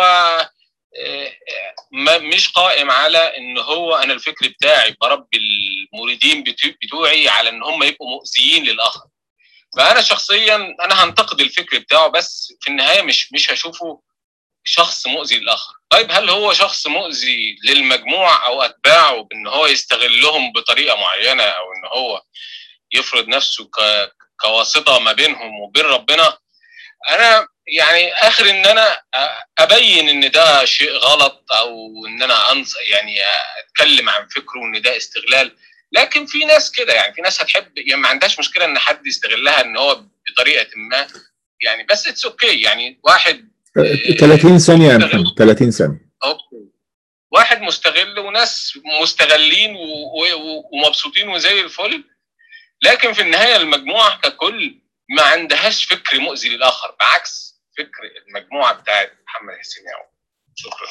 مش قائم على ان هو انا الفكر بتاعي بربي المريدين بتوعي على ان هم يبقوا مؤذيين للاخر فانا شخصيا انا هنتقد الفكر بتاعه بس في النهايه مش مش هشوفه شخص مؤذي للاخر طيب هل هو شخص مؤذي للمجموع او اتباعه بان هو يستغلهم بطريقه معينه او ان هو يفرض نفسه ك... كواسطه ما بينهم وبين ربنا انا يعني اخر ان انا ابين ان ده شيء غلط او ان انا أنص يعني اتكلم عن فكره ان ده استغلال لكن في ناس كده يعني في ناس هتحب يعني ما عندهاش مشكله ان حد يستغلها ان هو بطريقه ما يعني بس اتس اوكي okay يعني واحد 30 ثانيه يا محمد 30 ثانيه اوكي واحد مستغل وناس مستغلين ومبسوطين وزي الفل لكن في النهايه المجموعه ككل ما عندهاش فكر مؤذي للاخر بعكس فكر المجموعه بتاعت محمد حسين يعقوب شكرا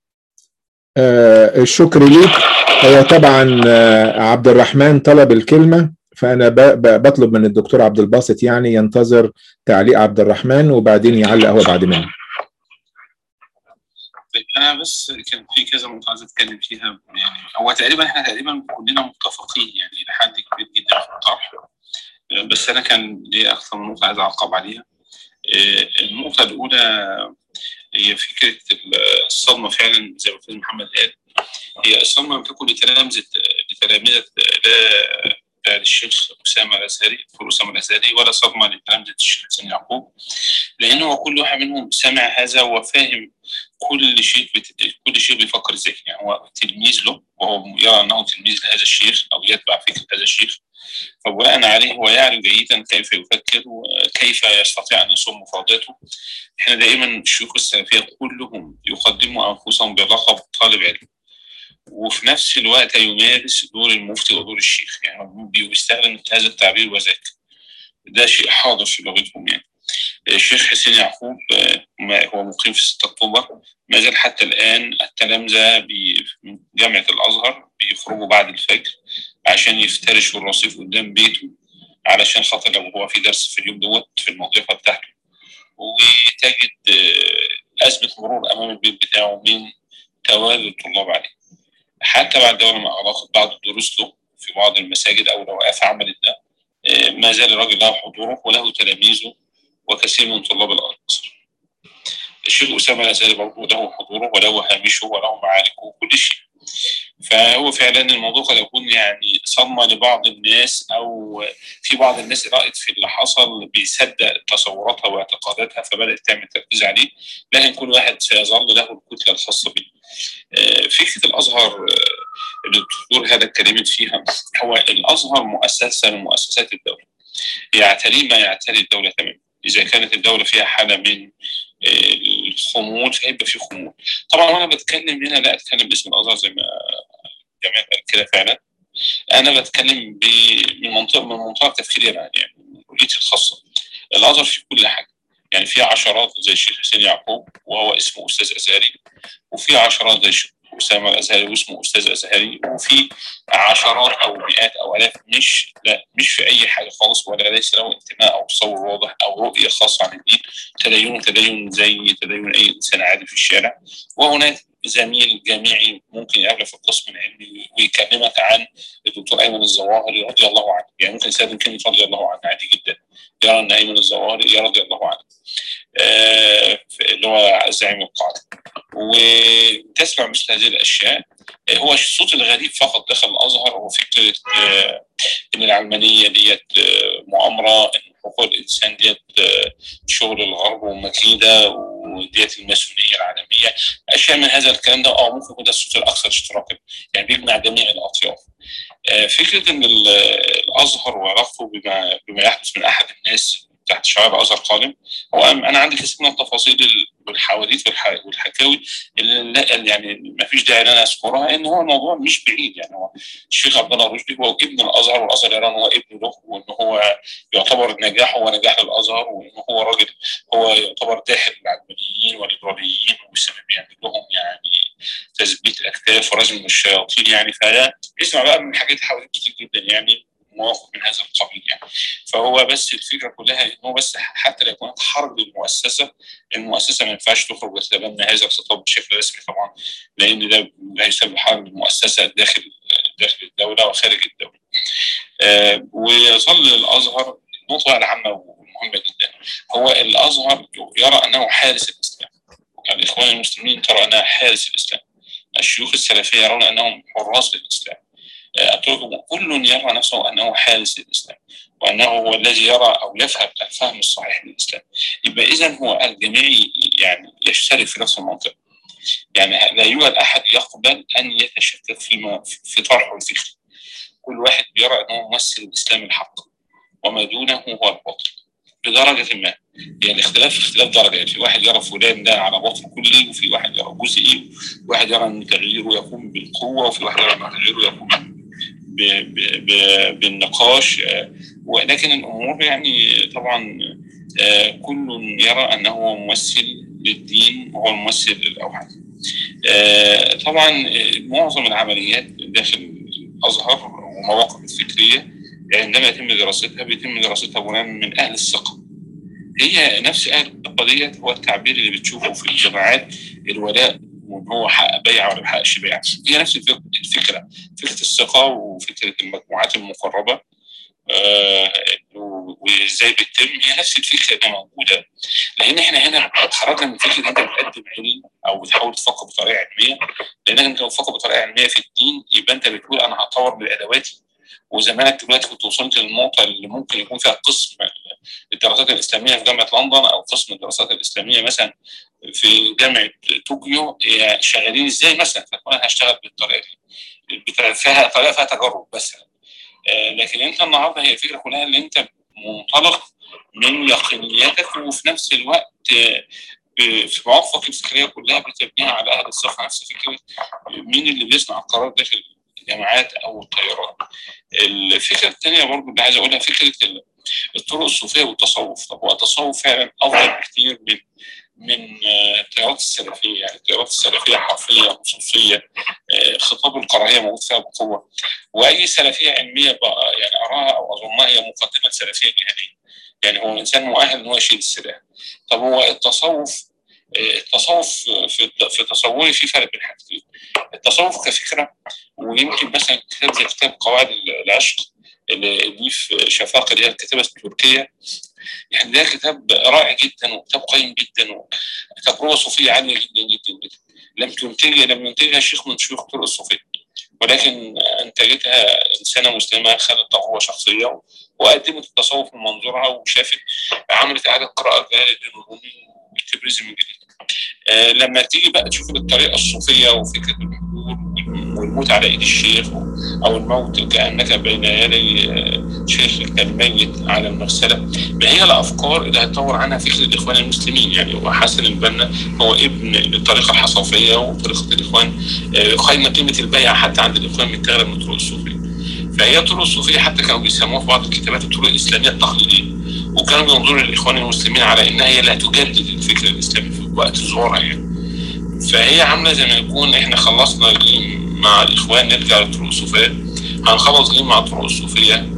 آه الشكر ليك هو طبعا آه عبد الرحمن طلب الكلمه فانا بطلب من الدكتور عبد الباسط يعني ينتظر تعليق عبد الرحمن وبعدين يعلق هو بعد منه انا بس كان في كذا نقطه عايز اتكلم فيها يعني هو تقريبا احنا تقريبا كلنا متفقين يعني لحد كبير جدا في الطرح بس انا كان لي اكثر من نقطه عايز اعقب عليها النقطه الاولى هي فكره الصدمه فعلا زي ما الاستاذ محمد قال هي الصدمه لم تكن لتلامذه لتلامذه لا للشيخ اسامه الازهري دكتور اسامه الازهري ولا صدمه لتلامذه الشيخ حسين يعقوب لان هو كل واحد منهم سمع هذا وفاهم كل شيء بت... كل شيء بيفكر ازاي يعني هو تلميذ له وهو يرى انه تلميذ لهذا الشيخ او يتبع فكره هذا الشيخ فبناء عليه هو يعرف جيدا كيف يفكر وكيف يستطيع ان يصوم مفرداته احنا دائما الشيوخ السلفيه كلهم يقدموا انفسهم بلقب طالب علم وفي نفس الوقت يمارس دور المفتي ودور الشيخ يعني بيستخدم هذا التعبير وذاك ده شيء حاضر في لغتهم يعني الشيخ حسين يعقوب هو مقيم في 6 اكتوبر ما زال حتى الان التلامذه بجامعه الازهر بيخرجوا بعد الفجر عشان يفترشوا الرصيف قدام بيته علشان خاطر لو هو في درس في اليوم دوت في الموظفه بتاعته وتجد ازمه مرور امام البيت بتاعه من توالي الطلاب عليه حتى بعد دورة مع علاقة بعض الدروس له في بعض المساجد أو الأوقاف عملت ده ما زال الراجل له حضوره وله تلاميذه وكثير من طلاب الأزهر. الشيخ أسامة الأزهري برضه له حضوره وله هامشه وله معاركه وكل شيء. فهو فعلا الموضوع قد يكون يعني صدمة لبعض الناس أو في بعض الناس رأت في اللي حصل بيصدق تصوراتها واعتقاداتها فبدأت تعمل تركيز عليه لكن كل واحد سيظل له الكتلة الخاصة به. فكرة الأزهر اللي الدكتور هذا اتكلمت فيها هو الأزهر مؤسسة من مؤسسات الدولة يعتري ما يعتري الدولة تماما إذا كانت الدولة فيها حالة من الخمول فيبقى في خمول طبعا وأنا بتكلم هنا لا أتكلم باسم الأزهر زي ما جمال قال كده فعلا أنا بتكلم من منطقة من منطقة تفكيري أنا يعني من كليتي الخاصة الأزهر في كل حاجة يعني في عشرات زي الشيخ حسين يعقوب وهو اسمه أستاذ أزهري وفي عشرات زي الشيخ أسامة الأزهري واسمه أستاذ أزهري وفي عشرات أو مئات أو آلاف مش لا مش في أي حاجة خالص ولا ليس له انتماء أو تصور واضح أو رؤية خاصة عن الدين تدين تدين زي تدين أي إنسان عادي في الشارع وهناك زميل جامعي ممكن يقابلك في القسم العلمي ويكلمك عن الدكتور ايمن الظواهري رضي الله عنه يعني ممكن يستخدم كلمه رضي الله عنه عادي جدا يرى ان ايمن الظواهري رضي الله عنه آه اللي هو زعيم القاعده وتسمع مثل هذه الاشياء آه هو الصوت الغريب فقط داخل الازهر هو فكره آه ان العلمانيه ديت مؤامره ان حقوق الانسان ديت شغل الغرب ومكيده وديت الماسونيه العالميه اشياء من هذا الكلام ده اه ممكن يكون ده الصوت الاكثر اشتراكا يعني بيجمع جميع الاطياف فكره ان الازهر وعلاقته بما بما يحدث من احد الناس تحت شعار ازهر قادم هو انا عندي كثير من التفاصيل والحواديت والحكاوي اللي يعني ما فيش داعي ان انا اذكرها ان هو الموضوع مش بعيد يعني هو الشيخ عبد الله الرشدي هو ابن الازهر والازهر يرى ان هو ابن له وان هو يعتبر نجاحه هو نجاح للازهر وان هو راجل هو يعتبر داخل العلمانيين والليبراليين وسبب يعني لهم يعني تثبيت الاكتاف ورجم الشياطين يعني فده يسمع بقى من حاجات حواديت كتير جدا يعني مواقف من هذا القبيل يعني فهو بس الفكره كلها ان هو بس حتى لو كانت حرب للمؤسسه المؤسسه ما ينفعش تخرج وتتبنى هذا الخطاب بشكل رسمي طبعا لان ده هيسبب حرب للمؤسسه داخل داخل الدوله وخارج الدوله. آه ويظل الازهر النقطه العامه والمهمه جدا هو الازهر يرى انه حارس الاسلام يعني الاخوان المسلمين ترى انها حارس الاسلام الشيوخ السلفيه يرون انهم حراس للاسلام كل يرى نفسه انه حارس للاسلام وانه هو الذي يرى او يفهم الفهم الصحيح للاسلام يبقى اذا هو الجميع يعني يشترك في نفس المنطقه يعني لا يوجد احد يقبل ان يتشكك في في طرحه الفكري كل واحد بيرى انه ممثل الاسلام الحق وما دونه هو الباطل بدرجه ما يعني الاختلاف اختلاف درجات في واحد يرى فلان ده على باطل كلي وفي واحد يرى جزئي وواحد يرى ان تغييره يقوم بالقوه وفي واحد يرى ان تغييره يقوم بالنقاش ولكن الامور يعني طبعا كل يرى انه هو ممثل للدين وهو الممثل الاوحد طبعا معظم العمليات داخل الازهر ومواقف الفكريه عندما يتم دراستها بيتم دراستها بناء من اهل الثقه هي نفس اهل الثقه ديت هو التعبير اللي بتشوفه في الجماعات الولاء وان هو حقق بيع ولا ما حققش بيع هي نفس الفكره فكره الثقه وفكره المجموعات المقربه آه وازاي بتتم هي نفس الفكره اللي موجوده لان احنا هنا خرجنا من فكره انت بتقدم علم او بتحاول تفكر بطريقه علميه لان انت لو بتفكر بطريقه علميه في الدين يبقى انت بتقول انا هطور من ادواتي وزمانك دلوقتي كنت وصلت للنقطه اللي ممكن يكون فيها قسم الدراسات الاسلاميه في جامعه لندن او قسم الدراسات الاسلاميه مثلا في جامعه طوكيو شغالين ازاي مثلا فانا هشتغل بالطريقه دي فيها طريقه فيها تجارب بس آه لكن انت النهارده هي الفكره كلها ان انت منطلق من يقينياتك وفي نفس الوقت آه في مواقفك الفكريه كلها بتبنيها على اهل الثقه نفس فكره مين اللي بيصنع القرار داخل الجامعات او الطيران. الفكره الثانيه برضه اللي عايز اقولها فكره الطرق الصوفيه والتصوف، طب هو التصوف فعلا افضل بكثير من من التيارات السلفيه يعني التيارات السلفيه حرفيه نصوصيه خطاب الكراهيه موجود فيها بقوه واي سلفيه علميه بقى يعني اراها او اظنها هي مقدمه سلفيه جهاديه يعني هو الانسان مؤهل ان هو يشيل السلاح طب هو التصوف التصوف في في تصوري في فرق بين حاجتين التصوف كفكره ويمكن مثلا كتاب زي كتاب قواعد العشق اللي دي في شفاقه اللي هي الكتابه التركيه يعني ده كتاب رائع جدا وكتاب قيم جدا وتجربه صوفيه عاليه جدا جدا جدا لم تنتجها لم ينتجها شيخ من شيوخ الطرق الصوفيه ولكن انتجتها انسانه مسلمه خدت تجربه شخصيه وقدمت التصوف من منظورها وشافت عملت اعاده قراءه جلال الدين الرومي وتبريز من جديد. آه لما تيجي بقى تشوف الطريقه الصوفيه وفكره الحضور والموت على ايد الشيخ او الموت كانك بين يدي شيخ الميت على المغسله ما هي الافكار اللي هتطور عنها فكره الاخوان المسلمين يعني هو حسن البنا هو ابن الطريقه الحصافيه وطريقه الاخوان قيم قيمه البيعه حتى عند الاخوان متاخده من الطرق الصوفيه فهي الطرق الصوفيه حتى كانوا بيسموها في بعض الكتابات الطرق الاسلاميه التقليديه وكانوا بينظروا للاخوان المسلمين على انها هي اللي هتجدد الفكر الاسلامي في وقت ظهورها يعني فهي عامله زي ما يكون احنا خلصنا جيم مع الاخوان نرجع للطرق الصوفيه هنخلص جيم مع الطرق الصوفيه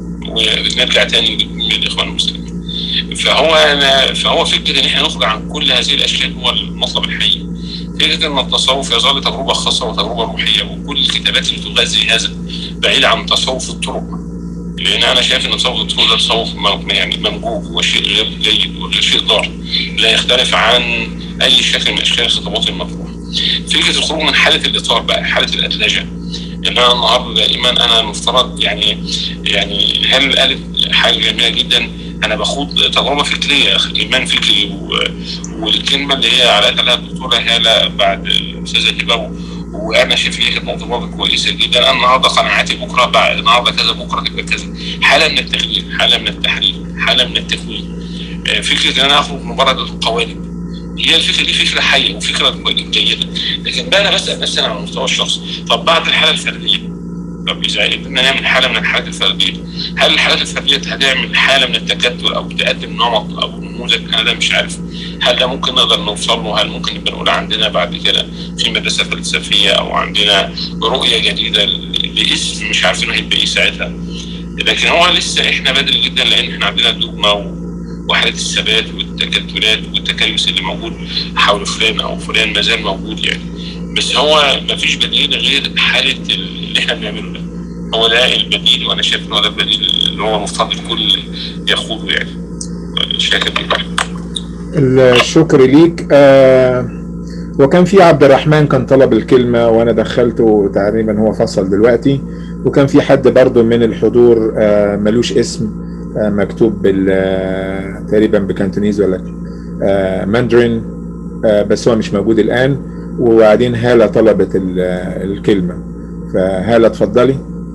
ونرجع تاني للاخوان المسلمين فهو أنا فهو فكره ان احنا نخرج عن كل هذه الاشكال هو المطلب الحقيقي فكره ان التصوف يظل تجربه خاصه وتجربه روحيه وكل الكتابات اللي تغذي هذا بعيد عن تصوف الطرق لان انا شايف ان تصوف الطرق ده تصوف يعني ممجوج وشيء غير جيد وغير شيء ضار لا يختلف عن اي شكل من اشكال الخطابات المطروحه. فكره الخروج من حاله الاطار بقى حاله الادلجه ان انا النهارده دائما انا المفترض يعني يعني هل قالت حاجه جميله جدا انا باخد تجربه فكريه ايمان فكري والكلمه اللي هي على قالها الدكتوره هاله بعد استاذه هبه وانا شايف هي كانت نقطه كويسه جدا انا النهارده قناعاتي بكره بعد النهارده كذا بكره تبقى كذا حاله من التغيير حاله من التحليل حاله من التكوين فكره ان انا اخرج من بره القوالب هي الفكره دي فكره حيه وفكره جيده لكن بقى انا بسال نفسي على المستوى الشخصي طب بعد الحاله الفرديه طب اذا قدرنا نعمل حاله من الحالات الفرديه هل الحالات الفرديه هتعمل حاله من التكتل او تقدم نمط او نموذج انا ده مش عارف هل ده ممكن نقدر نوصل له هل ممكن نبقى نقول عندنا بعد كده في مدرسه فلسفيه او عندنا رؤيه جديده لاسم مش عارفين هيبقى ايه ساعتها لكن هو لسه احنا بدري جدا لان احنا عندنا الدوغما وحالات الثبات والتكتلات والتكيس اللي موجود حول فلان او فلان ما زال موجود يعني بس هو ما فيش بديل غير حاله اللي احنا بنعمله ده هو ده البديل وانا شايف ان هو ده البديل اللي هو المفترض الكل ياخده يعني شاكر جدا الشكر ليك آه وكان في عبد الرحمن كان طلب الكلمة وأنا دخلته تقريبا هو فصل دلوقتي وكان في حد برضو من الحضور آه ملوش اسم آه مكتوب بال تقريبا بكانتونيز ولا ماندرين بس هو مش موجود الآن وبعدين هالة طلبت الكلمة فهالة اتفضلي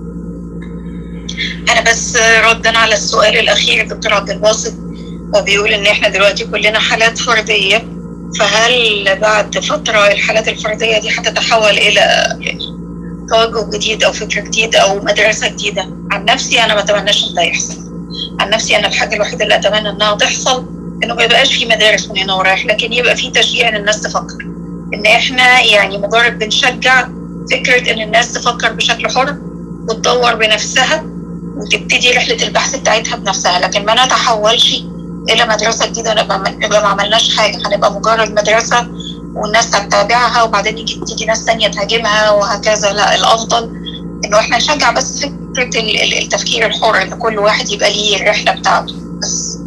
أنا بس ردا على السؤال الأخير الدكتور عبد الباسط هو بيقول إن إحنا دلوقتي كلنا حالات فردية فهل بعد فترة الحالات الفردية دي هتتحول إلى يعني توجه جديد أو فكر جديد أو مدرسة جديدة عن نفسي أنا ما أتمناش إن ده يحصل عن نفسي أنا الحاجة الوحيدة اللي أتمنى إنها تحصل إنه ما يبقاش في مدارس من هنا ورايح لكن يبقى في تشجيع إن الناس تفكر إن إحنا يعني مجرد بنشجع فكرة إن الناس تفكر بشكل حر وتدور بنفسها وتبتدي رحلة البحث بتاعتها بنفسها لكن ما نتحولش الى مدرسه جديده نبقى نبقى ما عملناش حاجه هنبقى مجرد مدرسه والناس تتابعها وبعدين يجي تيجي ناس تانية تهاجمها وهكذا لا الافضل انه احنا نشجع بس فكره التفكير الحر ان كل واحد يبقى ليه الرحله بتاعته بس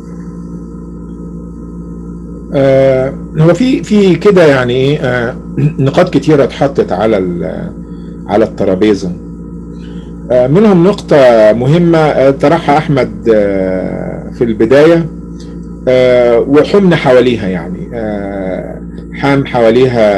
آه هو في في كده يعني آه نقاط كتيره اتحطت على على الترابيزه آه منهم نقطه مهمه طرحها احمد آه في البدايه آه وحمنا حواليها يعني آه حام حواليها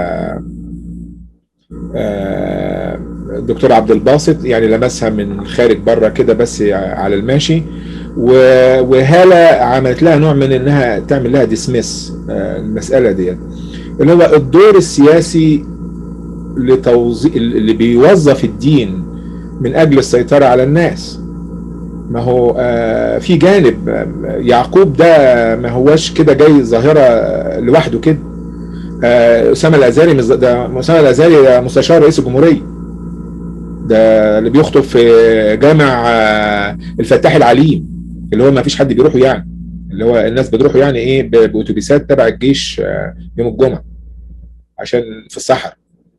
آه الدكتور عبد الباسط يعني لمسها من خارج بره كده بس على الماشي وهالة عملت لها نوع من انها تعمل لها ديسمس المسألة ديت اللي هو الدور السياسي لتوظيف اللي بيوظف الدين من اجل السيطرة على الناس ما هو آه في جانب آه يعقوب ده ما هوش كده جاي ظاهرة لوحده كده آه أسامة الأزاري ده أسامة الأزاري ده مستشار رئيس الجمهورية ده اللي بيخطب في جامع الفتاح العليم اللي هو ما فيش حد بيروحه يعني اللي هو الناس بتروحوا يعني ايه بأتوبيسات تبع الجيش يوم الجمعة عشان في الصحراء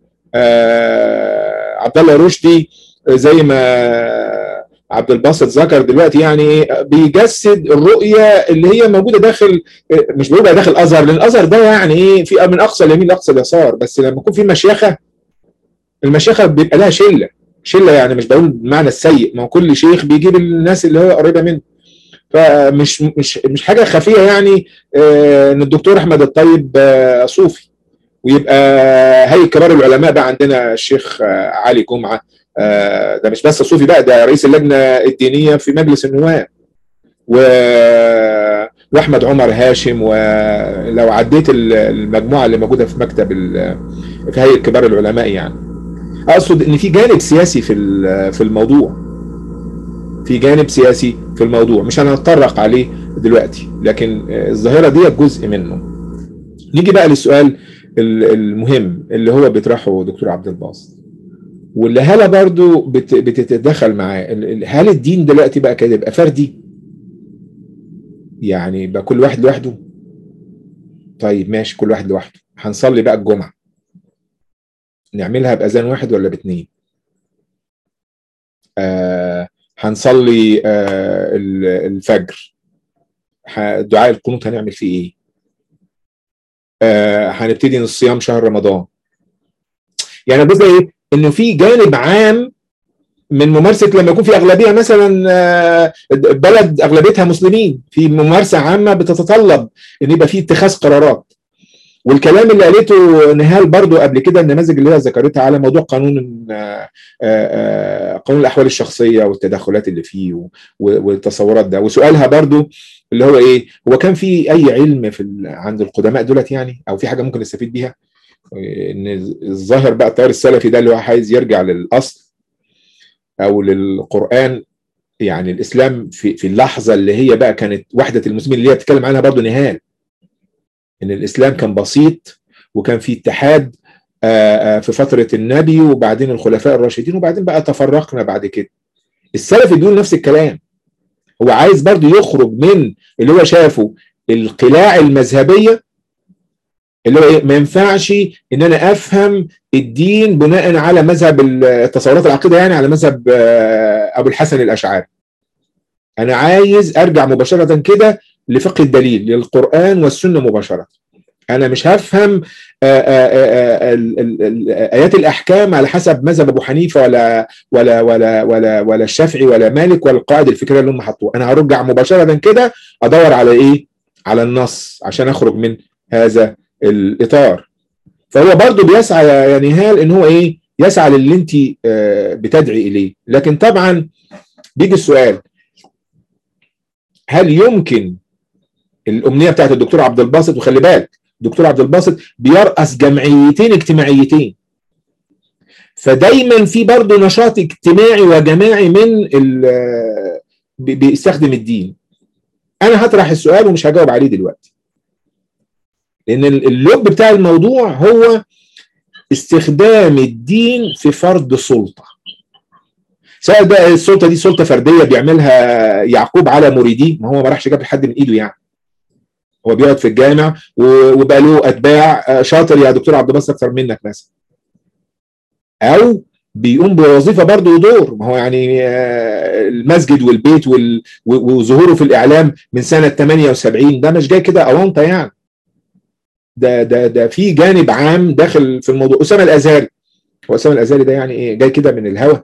عبد الله رشدي زي ما عبد الباسط ذكر دلوقتي يعني بيجسد الرؤيه اللي هي موجوده داخل مش بقول داخل الازهر لان الازهر ده يعني ايه في من اقصى اليمين لاقصى اليسار بس لما يكون في مشيخه المشيخه بيبقى لها شله شله يعني مش بقول بالمعنى السيء ما هو كل شيخ بيجيب الناس اللي هو قريبه منه فمش مش مش حاجه خفيه يعني ان الدكتور احمد الطيب صوفي ويبقى هيئه كبار العلماء بقى عندنا الشيخ علي جمعه آه ده مش بس صوفي بقى ده رئيس اللجنه الدينيه في مجلس النواب و... واحمد عمر هاشم ولو عديت المجموعه اللي موجوده في مكتب ال... في هيئه كبار العلماء يعني اقصد ان في جانب سياسي في في الموضوع في جانب سياسي في الموضوع مش هنتطرق عليه دلوقتي لكن الظاهره دي جزء منه نيجي بقى للسؤال المهم اللي هو بيطرحه دكتور عبد الباسط واللي هلا برضو بت بتتدخل معاه هل الدين دلوقتي بقى كده يبقى فردي يعني يبقى كل واحد لوحده طيب ماشي كل واحد لوحده هنصلي بقى الجمعة نعملها بأذان واحد ولا باتنين آه هنصلي آه الفجر دعاء القنوت هنعمل فيه ايه آه هنبتدي الصيام شهر رمضان يعني بص ايه انه في جانب عام من ممارسه لما يكون في اغلبيه مثلا آه، بلد اغلبيتها مسلمين في ممارسه عامه بتتطلب ان يبقى في اتخاذ قرارات والكلام اللي قالته نهال برضو قبل كده النماذج اللي هي ذكرتها على موضوع قانون آه، آه، آه، قانون الاحوال الشخصيه والتدخلات اللي فيه و- و- والتصورات ده وسؤالها برضو اللي هو ايه هو كان في اي علم في ال- عند القدماء دولت يعني او في حاجه ممكن نستفيد بيها ان الظاهر بقى التيار السلفي ده اللي هو عايز يرجع للاصل او للقران يعني الاسلام في في اللحظه اللي هي بقى كانت وحده المسلمين اللي هي بتتكلم عنها برضو نهال ان الاسلام كان بسيط وكان في اتحاد آه، آه، في فتره النبي وبعدين الخلفاء الراشدين وبعدين بقى تفرقنا بعد كده السلفي بيقول نفس الكلام هو عايز برضو يخرج من اللي هو شافه القلاع المذهبيه اللي هو ايه ما ينفعش ان انا افهم الدين بناء على مذهب التصورات العقيده يعني على مذهب آه، ابو الحسن الاشعري انا عايز ارجع مباشره كده لفقه الدليل للقران والسنه مباشره انا مش هفهم آه، آه، آه، ال- ال- ال- ايات الاحكام على حسب مذهب ابو حنيفه ولا ولا ولا ولا ولا الشافعي ولا مالك ولا القواعد الفكريه اللي هم حطوها انا هرجع مباشره كده ادور على ايه على النص عشان اخرج من هذا الاطار فهو برضو بيسعى يا يا نهال ان هو ايه يسعى للي انت آه، بتدعي اليه لكن طبعا بيجي السؤال هل يمكن الامنيه بتاعت الدكتور عبد الباسط وخلي بالك الدكتور عبد الباسط بيرأس جمعيتين اجتماعيتين فدايما في برضه نشاط اجتماعي وجماعي من ال- بي- بيستخدم الدين انا هطرح السؤال ومش هجاوب عليه دلوقتي لان ال- اللب بتاع الموضوع هو استخدام الدين في فرض سلطه سواء بقى السلطه دي سلطه فرديه بيعملها يعقوب على مريديه ما هو ما راحش جاب لحد من ايده يعني هو بيقعد في الجامع و- وبقى له اتباع آه، شاطر يا دكتور عبد الباسط اكتر منك مثلا او بيقوم بوظيفه برضه ودور ما هو يعني آه، المسجد والبيت وال- و- وظهوره في الاعلام من سنه 78 ده مش جاي كده اونطه يعني ده ده ده في جانب عام داخل في الموضوع اسامه الازهري هو اسامه الازهري ده يعني ايه جاي كده من الهوا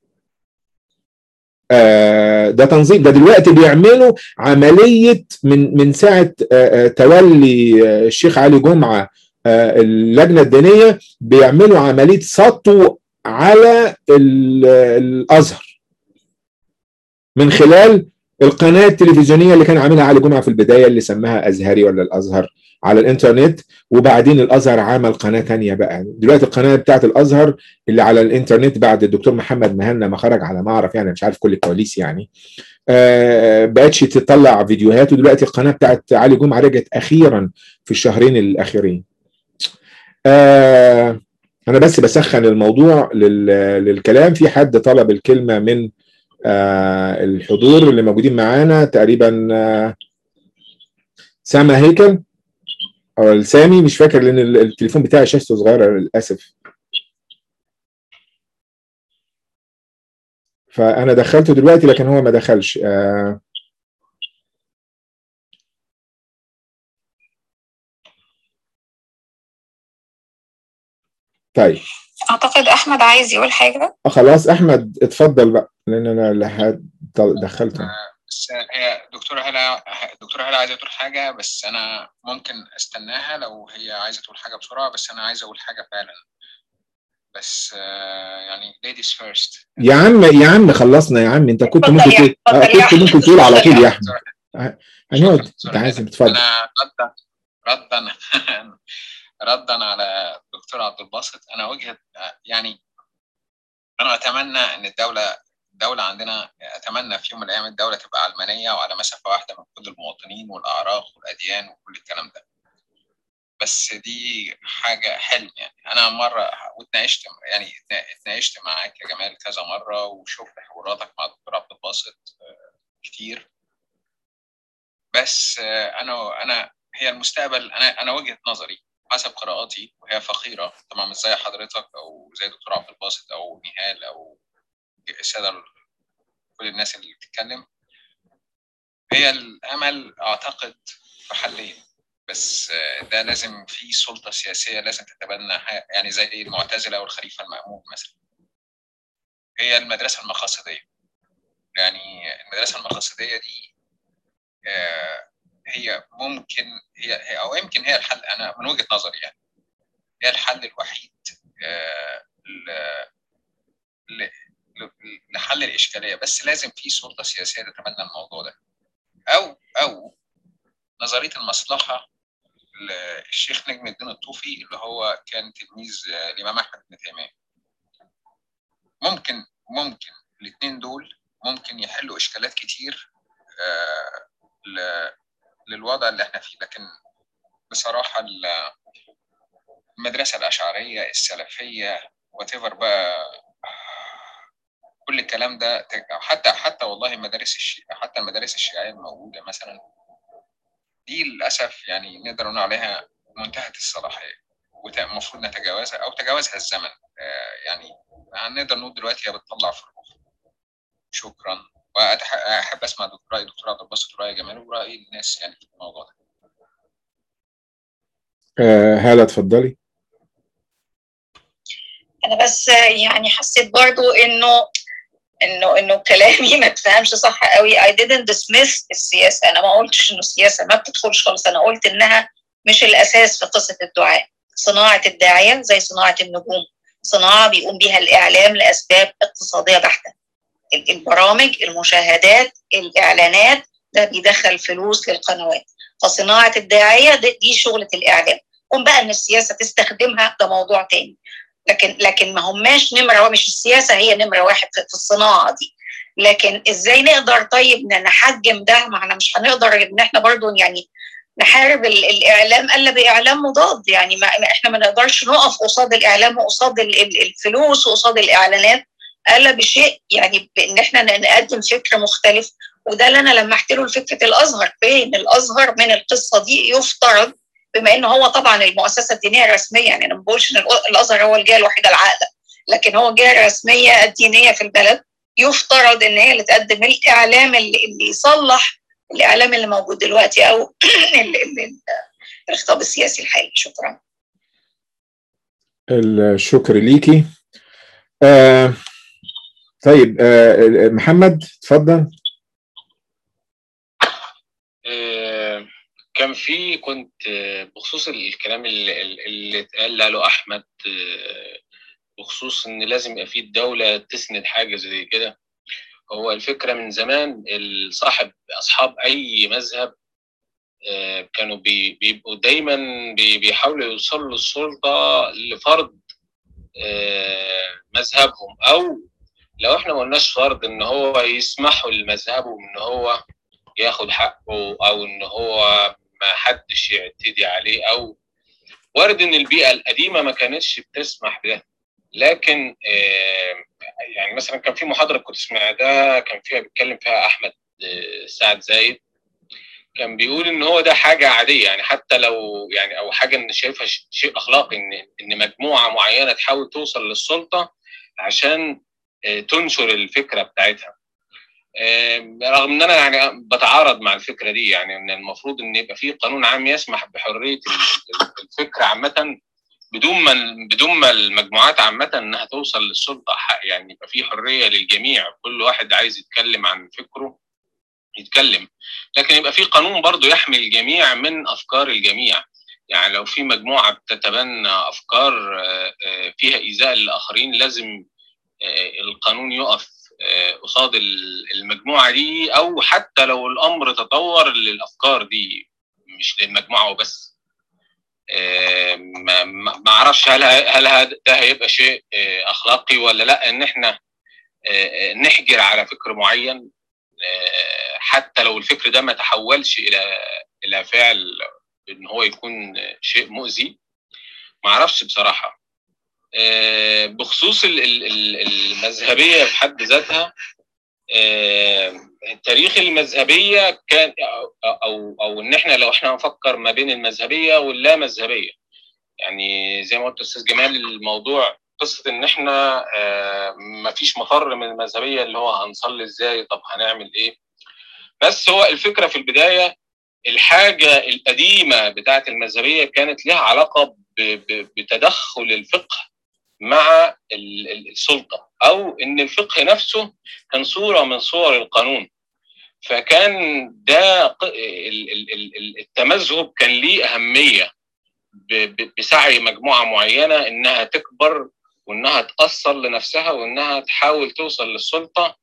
آه ده تنظيم ده دلوقتي بيعملوا عمليه من من ساعه آه آه تولي آه الشيخ علي جمعه آه اللجنه الدينيه بيعملوا عمليه سطو على ال- الازهر من خلال القناه التلفزيونيه اللي كان عاملها علي جمعه في البدايه اللي سماها ازهري ولا الازهر على الانترنت وبعدين الازهر عمل قناه تانية بقى دلوقتي القناه بتاعت الازهر اللي على الانترنت بعد الدكتور محمد مهنا ما خرج على ما اعرف يعني مش عارف كل الكواليس يعني آه بقتش تطلع فيديوهات ودلوقتي القناه بتاعت علي جمعه رجعت اخيرا في الشهرين الاخيرين آه انا بس بسخن الموضوع لل- للكلام في حد طلب الكلمه من آه الحضور اللي موجودين معانا تقريبا آه سامة هيكل او السامي مش فاكر لان ال- التليفون بتاعي شاشته صغيره للاسف فانا دخلته دلوقتي لكن هو ما دخلش آه طيب اعتقد احمد عايز يقول حاجه آه خلاص احمد اتفضل بقى لان انا اللي هد- دخلته بس هي دكتوره هلا دكتوره هلا عايزه تقول حاجه بس انا ممكن استناها لو هي عايزه تقول حاجه بسرعه بس انا عايز اقول حاجه فعلا بس آه، يعني ladies first يا عم يا عم خلصنا يا عم انت كنت اتفضل ممكن يا تقول اتفضل آه، يا كنت ممكن تقول على طول يا احمد دكتورة هنقعد دكتورة انت عايز هلا، تتفضل انا ردا ردا ردا على الدكتور عبد الباسط انا وجهه يعني انا اتمنى ان الدوله الدوله عندنا اتمنى في يوم من الايام الدوله تبقى علمانيه وعلى مسافه واحده من كل المواطنين والاعراق والاديان وكل الكلام ده بس دي حاجه حلم يعني انا مره واتناقشت يعني اتناقشت معاك يا جمال كذا مره وشفت حواراتك مع الدكتور عبد الباسط آه، كتير بس آه، انا انا هي المستقبل انا انا وجهه نظري حسب قراءاتي وهي فقيره طبعا مش زي حضرتك او زي دكتور عبد الباسط او نهال او الساده ال- كل الناس اللي بتتكلم هي الامل اعتقد في حلين بس آه، ده لازم في سلطه سياسيه لازم تتبنى ح- يعني زي المعتزله والخليفه المامون مثلا هي المدرسه المقاصديه يعني المدرسه المقاصديه دي آه، هي ممكن هي هي- او يمكن هي الحل انا من وجهه نظري يعني هي الحل الوحيد آه، ل- ل- ل- لحل الاشكاليه بس لازم في سلطه سياسيه تتبنى الموضوع ده او او نظريه المصلحه للشيخ نجم الدين الطوفي اللي هو كان تلميذ آه، الامام احمد بن تيميه ممكن ممكن الاثنين دول ممكن يحلوا اشكالات كتير آه، ل- للوضع اللي احنا فيه لكن بصراحه ال- المدرسه الاشعريه السلفيه وات بقى كل الكلام ده ت- أو حتى حتى والله مدارس الشي... حتى المدارس الشيعيه الموجوده مثلا دي للاسف يعني نقدر نقول عليها منتهى الصلاحيه والمفروض نتجاوزها او تجاوزها الزمن آه، يعني نقدر نقول دلوقتي هي بتطلع فروق شكرا واحب اسمع دكتور راي دكتور عبد الباسط وراي جمال وراي الناس يعني في الموضوع ده آه، هالة اتفضلي انا بس يعني حسيت برضو انه انه انه كلامي ما تفهمش صح قوي I didn't dismiss السياسه انا ما قلتش انه السياسه ما بتدخلش خالص انا قلت انها مش الاساس في قصه الدعاء صناعه الداعيه زي صناعه النجوم صناعه بيقوم بيها الاعلام لاسباب اقتصاديه بحته ال- البرامج المشاهدات الاعلانات ده بيدخل فلوس للقنوات فصناعه الداعيه دي, دي شغله الاعلام قوم بقى ان السياسه تستخدمها ده موضوع تاني لكن لكن ما هماش نمره مش السياسه هي نمره واحد في في الصناعه دي لكن ازاي نقدر طيب ن- نحجم ده ما احنا مش هنقدر ان احنا برضو يعني نحارب ال- الاعلام الا باعلام مضاد يعني ما ما احنا ما نقدرش نقف قصاد الاعلام وقصاد ال- ال- الفلوس وقصاد الاعلانات الا بشيء يعني بان احنا ن- نقدم فكر مختلف وده اللي انا لمحت له لفكره الازهر فين الازهر من القصه دي يفترض بما ان هو طبعا المؤسسه الدينيه الرسميه يعني انا ما بقولش ان الأ- الازهر هو الجهه الوحيده العاقله لكن هو الجهه الرسميه الدينيه في البلد يفترض ان هي اللي تقدم الاعلام اللي, اللي يصلح الاعلام اللي موجود دلوقتي او ال- ال- ال- الخطاب السياسي الحالي شكرا الشكر ليكي آه طيب آه محمد اتفضل آه، كان في كنت آه، بخصوص الكلام اللي, اللي اتقال له احمد آه، بخصوص ان لازم يبقى في الدوله تسند حاجه زي كده هو الفكره من زمان صاحب اصحاب اي مذهب آه، كانوا بي- بيبقوا دايما بي- بيحاولوا يوصلوا للسلطه لفرض آه، مذهبهم او لو احنا ما قلناش فرض ان هو يسمحوا لمذهبه ان هو ياخد حقه او ان هو ما حدش يعتدي عليه او وارد ان البيئه القديمه ما كانتش بتسمح بده لكن آه، يعني مثلا كان في محاضره كنت سمعتها كان فيها بيتكلم فيها احمد آه، سعد زايد كان بيقول ان هو ده حاجه عاديه يعني حتى لو يعني او حاجه ان شايفها ش- شيء اخلاقي ان ان مجموعه معينه تحاول توصل للسلطه عشان آه، تنشر الفكره بتاعتها آه، رغم ان انا يعني بتعارض مع الفكره دي يعني ان المفروض ان يبقى في قانون عام يسمح بحريه ال- الفكره عامه بدون ما بدون ما المجموعات عامه انها توصل للسلطه حق يعني يبقى في حريه للجميع كل واحد عايز يتكلم عن فكره يتكلم لكن يبقى في قانون برضو يحمي الجميع من افكار الجميع يعني لو في مجموعه بتتبنى افكار آه، آه، فيها ايذاء للاخرين لازم آه، القانون يقف آه، قصاد ال- المجموعه دي او حتى لو الامر تطور للافكار دي مش للمجموعه وبس آه، ما ما- ما اعرفش هل هل هذا- ده هيبقى شيء آه، اخلاقي ولا لا ان احنا آه، آه، نحجر على فكر معين آه، حتى لو الفكر ده ما تحولش الى الى فعل ان هو يكون شيء مؤذي ما اعرفش بصراحه آه، بخصوص ال- ال- ال- المذهبيه في حد ذاتها آه، تاريخ المذهبيه كان او او, أو ان احنا لو احنا هنفكر ما بين المذهبيه واللا مذهبيه يعني زي ما قلت استاذ جمال الموضوع قصه ان احنا آه، ما فيش مفر من المذهبيه اللي هو هنصلي ازاي طب هنعمل ايه بس هو الفكره في البدايه الحاجه القديمه بتاعه المذهبيه كانت لها علاقه ب- ب- بتدخل الفقه مع السلطه او ان الفقه نفسه كان صوره من صور القانون فكان ده التمذهب كان ليه اهميه بسعي مجموعه معينه انها تكبر وانها تاصل لنفسها وانها تحاول توصل للسلطه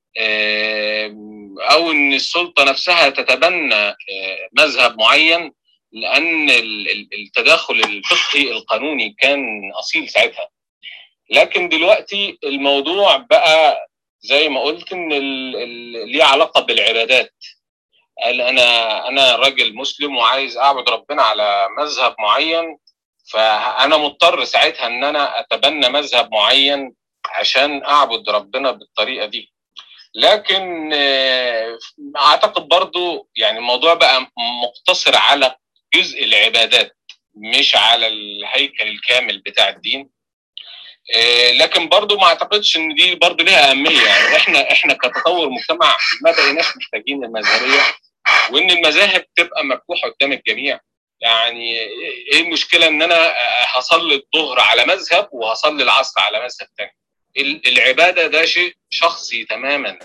او ان السلطه نفسها تتبنى مذهب معين لان التداخل الفقهي القانوني كان اصيل ساعتها لكن دلوقتي الموضوع بقى زي ما قلت ان ليه علاقه بالعبادات قال انا انا راجل مسلم وعايز اعبد ربنا على مذهب معين فانا مضطر ساعتها ان انا اتبنى مذهب معين عشان اعبد ربنا بالطريقه دي لكن اعتقد برضو يعني الموضوع بقى مقتصر على جزء العبادات مش على الهيكل الكامل بتاع الدين لكن برضو ما اعتقدش ان دي برضو ليها اهميه يعني احنا احنا كتطور مجتمع ما بقيناش محتاجين المذهبيه وان المذاهب تبقى مفتوحه قدام الجميع يعني ايه المشكله ان انا هصلي الظهر على مذهب وهصلي العصر على مذهب تاني العباده ده شيء شخصي تماما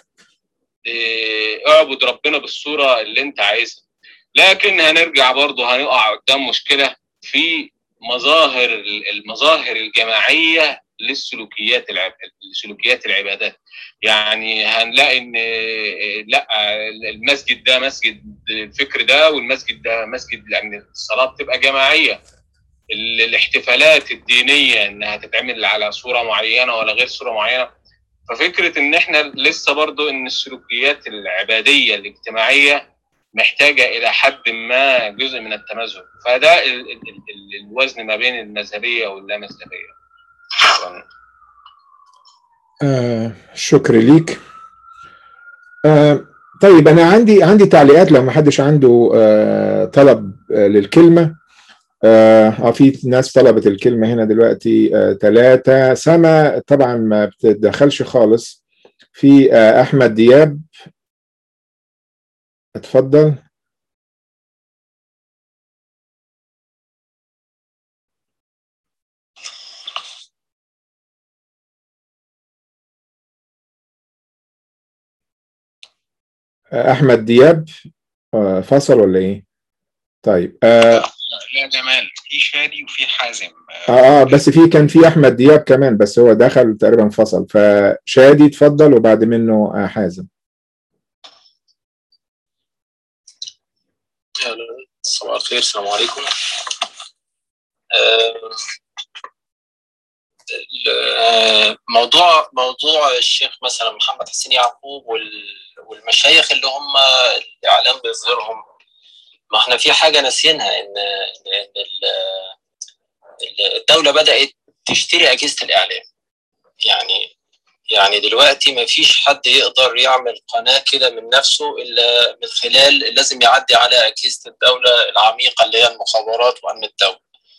اعبد ربنا بالصوره اللي انت عايزها لكن هنرجع برضه هنقع قدام مشكله في مظاهر المظاهر الجماعيه للسلوكيات العب... سلوكيات العبادات يعني هنلاقي ان لا المسجد ده مسجد الفكر ده والمسجد ده مسجد لان يعني الصلاه بتبقى جماعيه الاحتفالات الدينيه انها تتعمل على صوره معينه ولا غير صوره معينه ففكره ان احنا لسه برضو ان السلوكيات العباديه الاجتماعيه محتاجه الى حد ما جزء من التمازج فده ال ال ال الوزن ما بين المذهبيه واللامذهبيه آه شكرا ليك آه طيب انا عندي عندي تعليقات لو ما حدش عنده آه طلب آه للكلمه اه في ناس طلبت الكلمه هنا دلوقتي ثلاثه آه سما طبعا ما بتتدخلش خالص في آه احمد دياب اتفضل احمد دياب فصل ولا ايه طيب آه لا جمال في شادي وفي حازم اه اه بس في كان في احمد دياب كمان بس هو دخل تقريبا فصل فشادي اتفضل وبعد منه آه حازم صباح الخير السلام عليكم آه موضوع موضوع الشيخ مثلا محمد حسين يعقوب والمشايخ اللي هم الاعلام بيظهرهم ما احنا في حاجه ناسيينها ان ان الدوله بدات تشتري اجهزه الاعلام يعني يعني دلوقتي ما فيش حد يقدر يعمل قناه كده من نفسه الا من خلال لازم يعدي على اجهزه الدوله العميقه اللي هي المخابرات وامن الدوله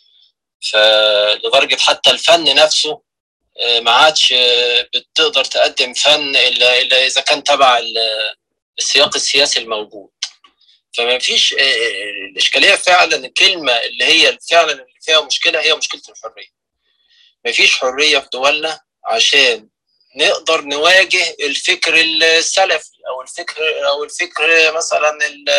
فلدرجه حتى الفن نفسه ما عادش بتقدر تقدم فن الا الا اذا كان تبع السياق السياسي الموجود فما فيش الاشكاليه فعلا الكلمه اللي هي فعلا اللي فيها مشكله هي مشكله الحريه ما فيش حريه في دولنا عشان نقدر نواجه الفكر السلفي او الفكر او الفكر مثلا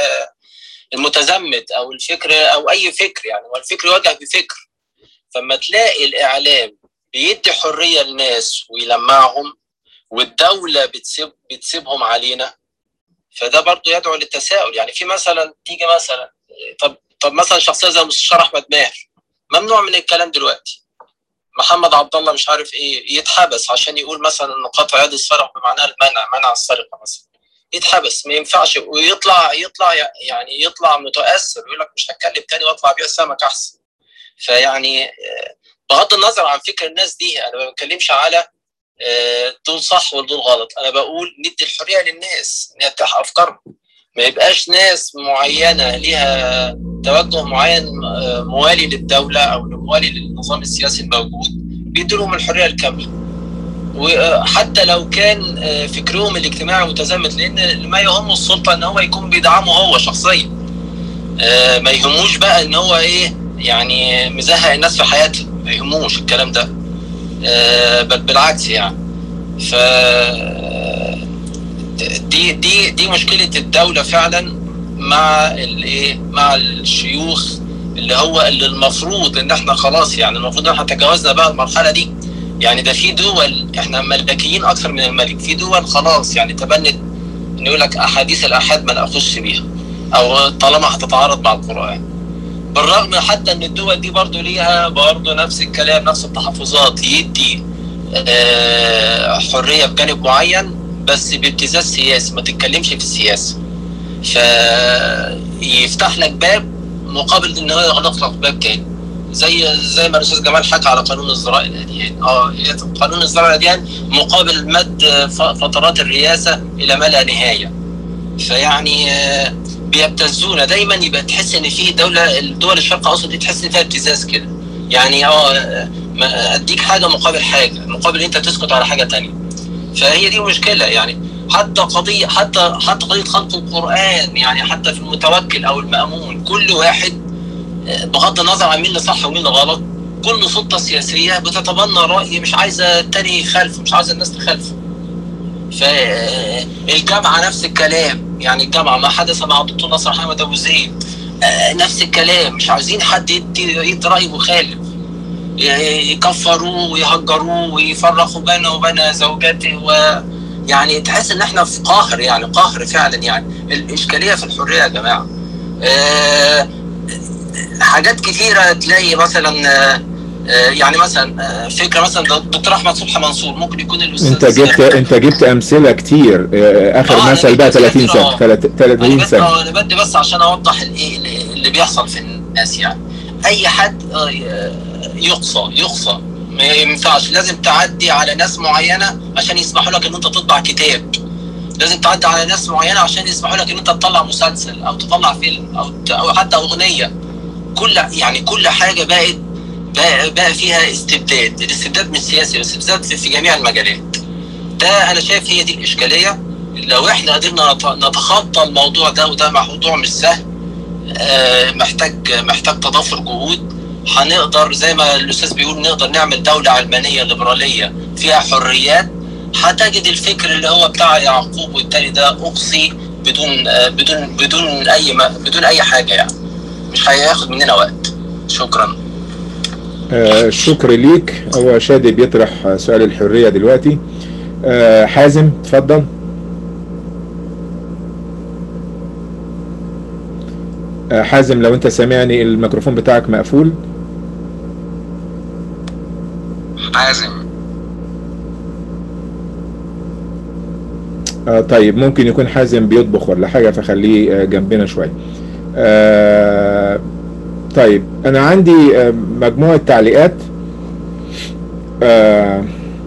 المتزمت او الفكر او اي فكر يعني والفكر يواجه بفكر فما تلاقي الاعلام بيدي حريه للناس ويلمعهم والدوله بتسيب بتسيبهم علينا فده برضه يدعو للتساؤل يعني في مثلا تيجي مثلا طب طب مثلا شخصيه زي المستشار احمد ماهر ممنوع من الكلام دلوقتي محمد عبد الله مش عارف ايه يتحبس عشان يقول مثلا ان قطع يد السرقه بمعناها المنع منع السرقه مثلا يتحبس ما ينفعش ويطلع يطلع يعني يطلع متاثر يقول لك مش هتكلم تاني واطلع بيع سمك احسن فيعني بغض النظر عن فكر الناس دي انا ما بتكلمش على دول صح ودول غلط انا بقول ندي الحريه للناس ان يفتح افكارهم ما يبقاش ناس معينه ليها توجه معين موالي للدوله او موالي للنظام السياسي الموجود بيدوا لهم الحريه الكامله وحتى لو كان فكرهم الاجتماعي متزمت لان ما يهم السلطه ان هو يكون بيدعمه هو شخصيا ما يهموش بقى ان هو ايه يعني مزهق الناس في حياته ما يهموش الكلام ده آه، بل بالعكس يعني ف دي دي دي مشكله الدوله فعلا مع الايه مع الشيوخ اللي هو اللي المفروض ان احنا خلاص يعني المفروض ان احنا تجاوزنا بقى المرحله دي يعني ده في دول احنا ملكيين اكثر من الملك في دول خلاص يعني تبنت ان يقول لك احاديث الاحاد ما ناخذش بيها او طالما هتتعارض مع القران بالرغم حتى ان الدول دي برضو ليها برضو نفس الكلام نفس التحفظات يدي آه، حريه بجانب معين بس بابتزاز سياسي ما تتكلمش في السياسه فيفتح لك باب مقابل ان هو يغلق لك باب تاني زي زي ما الاستاذ جمال حكى على قانون ازدراء الاديان اه قانون ازدراء الاديان مقابل مد ف- فترات الرئاسه الى ما لا نهايه فيعني آه، بيبتزونا دايما يبقى تحس ان في دوله الدول الشرق الاوسط دي تحس ان فيها ابتزاز كده يعني اه ما- اديك حاجه مقابل حاجه مقابل انت تسكت على حاجه تانية فهي دي مشكله يعني حتى قضيه حتى حتى قضيه خلق القران يعني حتى في المتوكل او المامون كل واحد آه، بغض النظر عن مين اللي صح ومين اللي غلط كل سلطه سياسيه بتتبنى راي مش عايزه التاني يخالفه مش عايزه الناس تخالفه فالجامعه نفس الكلام يعني الجامعه ما حدث مع الدكتور نصر حامد ابو زيد آه، نفس الكلام مش عايزين حد يدي يدي راي مخالف ي- يكفروه ويهجروه ويفرقوا بينه وبين زوجاته و يعني تحس ان احنا في قهر يعني قهر فعلا يعني الاشكاليه في الحريه يا جماعه آه، حاجات كثيره تلاقي مثلا آه، آه، يعني مثلا آه، فكره مثلا دكتور احمد صبحي منصور ممكن يكون الاستاذ انت جبت انت جبت امثله كتير آه، اخر آه، مثل أنا بقى جبت 30 كتير، سنه آه. 30 انا بس سنه آه، انا بدي بس عشان اوضح الايه اللي بيحصل في الناس يعني اي حد آه، يقصى يقصى ما ينفعش لازم تعدي على ناس معينه عشان يسمحوا لك ان انت تطبع كتاب لازم تعدي على ناس معينه عشان يسمحوا لك ان انت تطلع مسلسل او تطلع فيلم او ت- او حتى اغنيه كل يعني كل حاجه بقت بقى, بقى فيها استبداد الاستبداد مش سياسي الاستبداد في, في جميع المجالات ده انا شايف هي دي الاشكاليه لو احنا قدرنا نت- نتخطى الموضوع ده وده موضوع مش سهل آه، محتاج محتاج تضافر جهود هنقدر زي ما الاستاذ بيقول نقدر نعمل دوله علمانيه ليبراليه فيها حريات هتجد الفكر اللي هو بتاع يعقوب والتاني ده اقصي بدون آه، بدون بدون اي ما بدون اي حاجه يعني مش هياخد مننا وقت شكرا آه، الشكر ليك هو شادي بيطرح آه، سؤال الحريه دلوقتي آه، حازم اتفضل آه، حازم لو انت سامعني الميكروفون بتاعك مقفول حازم آه طيب ممكن يكون حازم بيطبخ ولا حاجة فخليه آه جنبنا شوية آه طيب أنا عندي آه مجموعة تعليقات آه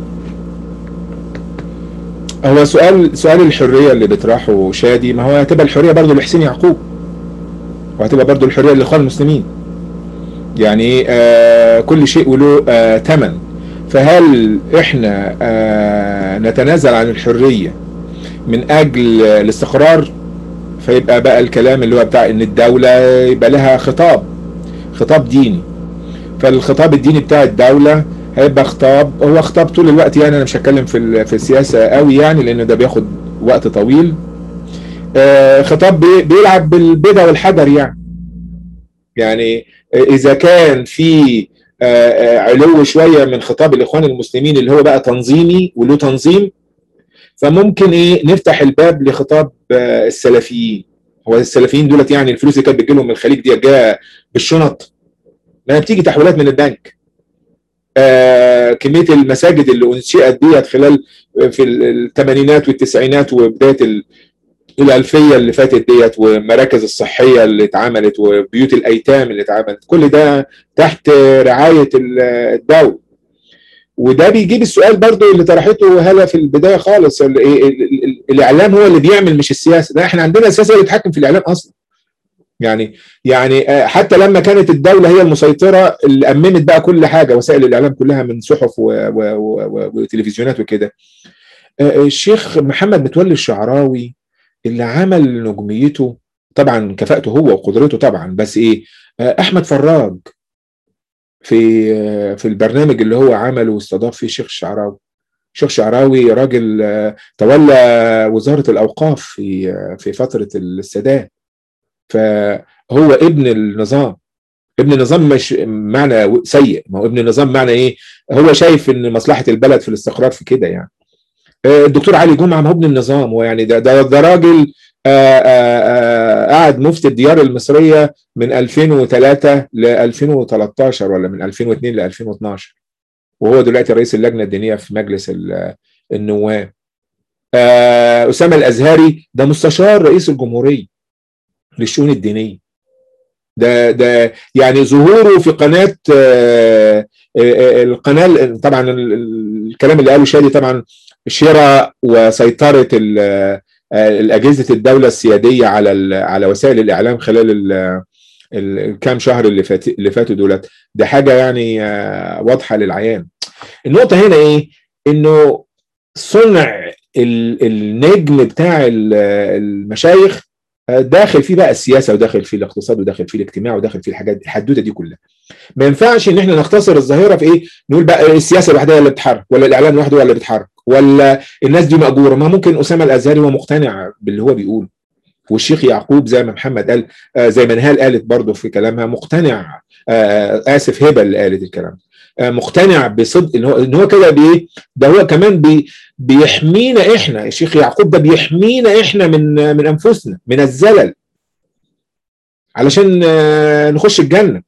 هو سؤال سؤال الحرية اللي بيطرحه شادي ما هو هتبقى الحرية برضه لحسين يعقوب وهتبقى برضه الحرية للإخوان المسلمين يعني آه كل شيء وله آه ثمن فهل احنا آه نتنازل عن الحريه من اجل الاستقرار فيبقى بقى الكلام اللي هو بتاع ان الدولة يبقى لها خطاب خطاب ديني فالخطاب الديني بتاع الدولة هيبقى خطاب هو خطاب طول الوقت يعني انا مش هتكلم في ال- في السياسة قوي يعني لان ده بياخد وقت طويل آه، خطاب بي- بيلعب بالبيضة والحجر يعني يعني اذا كان في آه، آه، علو شوية من خطاب الاخوان المسلمين اللي هو بقى تنظيمي وله تنظيم فممكن ايه نفتح الباب لخطاب آه، السلفيين هو السلفيين دولت يعني الفلوس اللي كانت بتجيلهم من الخليج دي جايه بالشنط ما بتيجي تحويلات من البنك آه كميه المساجد اللي انشئت ديت خلال في الثمانينات والتسعينات وبدايه ال- الالفيه اللي فاتت ديت والمراكز الصحيه اللي اتعملت وبيوت الايتام اللي اتعملت كل ده تحت رعايه ال- الدوله وده بيجيب السؤال برضو اللي طرحته هلا في البدايه خالص ال- ال- ال- ال- الاعلام هو اللي بيعمل مش السياسه ده احنا عندنا السياسه هي اللي بتتحكم في الاعلام اصلا يعني يعني آه، حتى لما كانت الدوله هي المسيطره اللي امنت بقى كل حاجه وسائل الاعلام كلها من صحف و- و- و- و- وتلفزيونات وكده آه، الشيخ محمد متولي الشعراوي اللي عمل نجوميته طبعا كفاءته هو وقدرته طبعا بس ايه آه، احمد فراج في آه، في البرنامج اللي هو عمله واستضاف فيه شيخ الشعراوي شيخ شعراوي راجل آه، تولى وزارة الأوقاف في آه، في فترة السادات فهو ابن النظام ابن النظام مش معنى سيء ما هو ابن النظام معنى ايه هو شايف ان مصلحة البلد في الاستقرار في كده يعني آه، الدكتور علي جمعة ما هو ابن النظام هو يعني ده ده, ده راجل آه، آه، آه، قعد مفتي الديار المصرية من 2003 ل 2013 ولا من 2002 ل 2012 وهو دلوقتي رئيس اللجنة الدينية في مجلس ال- النواب آه، أسامة الأزهري ده مستشار رئيس الجمهورية للشؤون الدينية ده ده يعني ظهوره في قناة آه، آه، آه، القناة طبعا ال- ال- الكلام اللي قاله شادي طبعا شراء وسيطرة ال- آه، الأجهزة الدولة السيادية على ال- على وسائل الإعلام خلال ال- ال- الكام شهر اللي فات اللي فاتوا دولت ده حاجة يعني آه، واضحة للعيان النقطة هنا إيه؟ إنه صنع ال- النجم بتاع ال- المشايخ آه، داخل فيه بقى السياسة وداخل فيه الاقتصاد وداخل فيه الاجتماع وداخل فيه الحاجات الحدوتة دي كلها ما ينفعش ان احنا نختصر الظاهره في ايه نقول بقى السياسه لوحدها هي اللي بتتحرك ولا الاعلام لوحده هو اللي بيتحرك ولا الناس دي مأجوره ما ممكن اسامه الازهري هو مقتنع باللي هو بيقوله والشيخ يعقوب زي ما محمد قال آه، زي ما نهال قالت برضه في كلامها مقتنع آه، اسف هبه اللي قالت الكلام آه، مقتنع بصدق ان هو ان هو كده بايه ده هو كمان بي بيحمينا احنا الشيخ يعقوب ده بيحمينا احنا من من انفسنا من الزلل علشان آه، نخش الجنه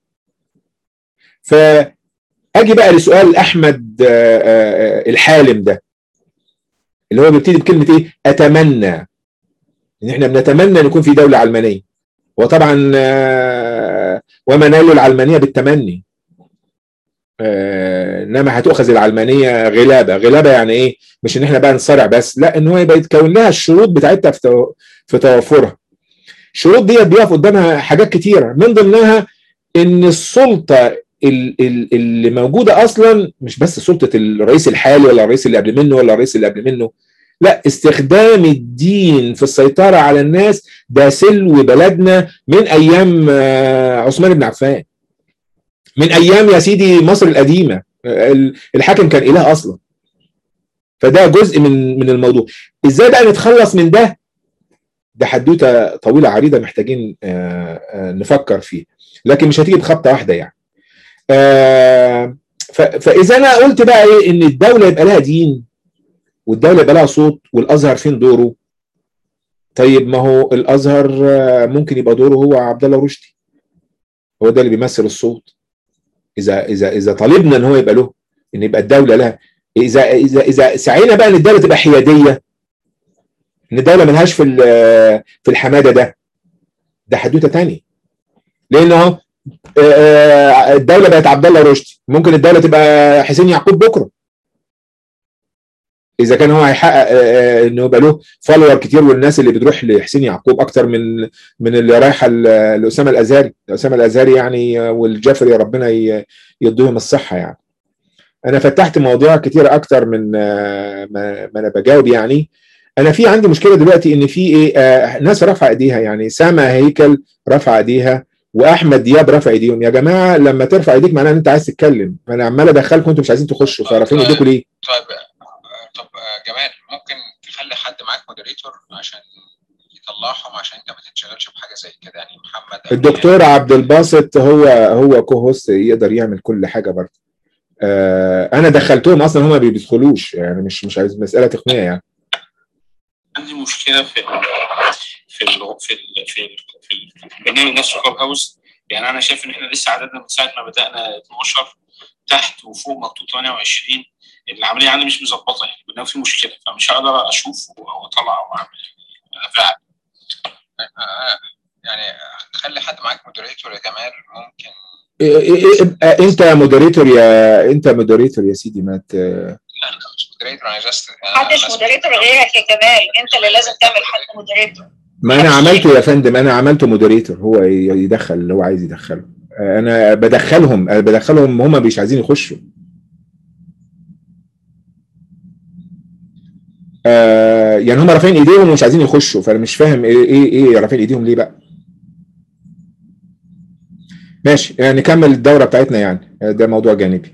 فاجي بقى لسؤال احمد آه، آه، الحالم ده اللي هو بيبتدي بكلمه ايه اتمنى ان احنا بنتمنى ان يكون في دوله علمانيه وطبعا آه، وما نال العلمانيه بالتمني آه، انما هتؤخذ العلمانيه غلابه غلابه يعني ايه مش ان احنا بقى نصارع بس لا ان هو يبقى يتكون لها الشروط بتاعتها في تو- في توفرها الشروط دي بيقف قدامها حاجات كتيره من ضمنها ان السلطه ال- ال- اللي موجوده اصلا مش بس سلطه الرئيس الحالي ولا الرئيس اللي قبل منه ولا الرئيس اللي قبل منه لا استخدام الدين في السيطره على الناس ده سلو بلدنا من ايام آه، عثمان بن عفان من ايام يا سيدي مصر القديمه ال- الحاكم كان اله اصلا فده جزء من من الموضوع ازاي بقى نتخلص من ده ده حدوته طويله عريضه محتاجين آه، آه، نفكر فيه لكن مش هتيجي بخبطه واحده يعني آه، ف- فاذا انا قلت بقى ايه ان الدوله يبقى لها دين والدوله يبقى لها صوت والازهر فين دوره طيب ما هو الازهر آه، ممكن يبقى دوره هو عبد الله رشدي هو ده اللي بيمثل الصوت اذا اذا اذا طالبنا ان هو يبقى له ان يبقى الدوله لها اذا اذا اذا سعينا بقى ان الدوله تبقى حياديه ان الدوله ملهاش في ال- في الحماده ده ده حدوته تانية لان اهو آه، الدوله بقت عبد الله رشدي ممكن الدوله تبقى حسين يعقوب بكره اذا كان هو هيحقق آه، آه، انه يبقى له فولور كتير والناس اللي بتروح لحسين يعقوب اكتر من من اللي رايحه ل- لاسامه الازهري اسامه الازهري يعني آه، والجفري ربنا ي- يديهم الصحه يعني انا فتحت مواضيع كتير اكتر من آه، ما ما انا بجاوب يعني انا في عندي مشكله دلوقتي ان في ايه آه، ناس رفع ايديها يعني سما هيكل رفع ايديها واحمد دياب رفع ايديهم يا جماعه لما ترفع ايديك معناه ان انت عايز تتكلم انا عمال ادخلكم وانتم مش عايزين تخشوا فرافعين ايديكم ليه؟ طيب آه، طب آه، جمال ممكن تخلي حد معاك مودريتور عشان يطلعهم عشان انت ما تتشغلش بحاجه زي كده يعني محمد أو الدكتور عبد الباسط هو هو كو هوست يقدر يعمل كل حاجه برضه آه انا دخلتهم اصلا هم ما بيدخلوش يعني مش مش عايز مساله تقنيه يعني عندي مشكله في في ال في ال في ال في البرنامج نفسه كلوب هاوس يعني انا شايف ان احنا لسه عددنا من ساعه ما بدانا 12 تحت وفوق مكتوب 28 العمليه عندي مش مظبطه يعني البرنامج فيه مشكله فمش هقدر اشوف او اطلع او اعمل يعني فعلا آه، يعني خلي حد معاك مودريتور يا جمال ممكن إيه- إيه- ابقى انت مودريتور يا انت مودريتور يا سيدي ما ت... لا انا مش مودريتور انا جاست محدش مودريتور غيرك يا جمال انت اللي لازم تعمل حد مودريتور ما انا عملته يا فندم انا عملته مودريتور هو ي- يدخل اللي هو عايز يدخله آه، انا بدخلهم أنا بدخلهم هم مش عايزين يخشوا آه يعني هم رافعين ايديهم ومش عايزين يخشوا فانا مش فاهم ايه ايه, إيه رافعين ايديهم ليه بقى ماشي يعني نكمل الدوره بتاعتنا يعني ده موضوع جانبي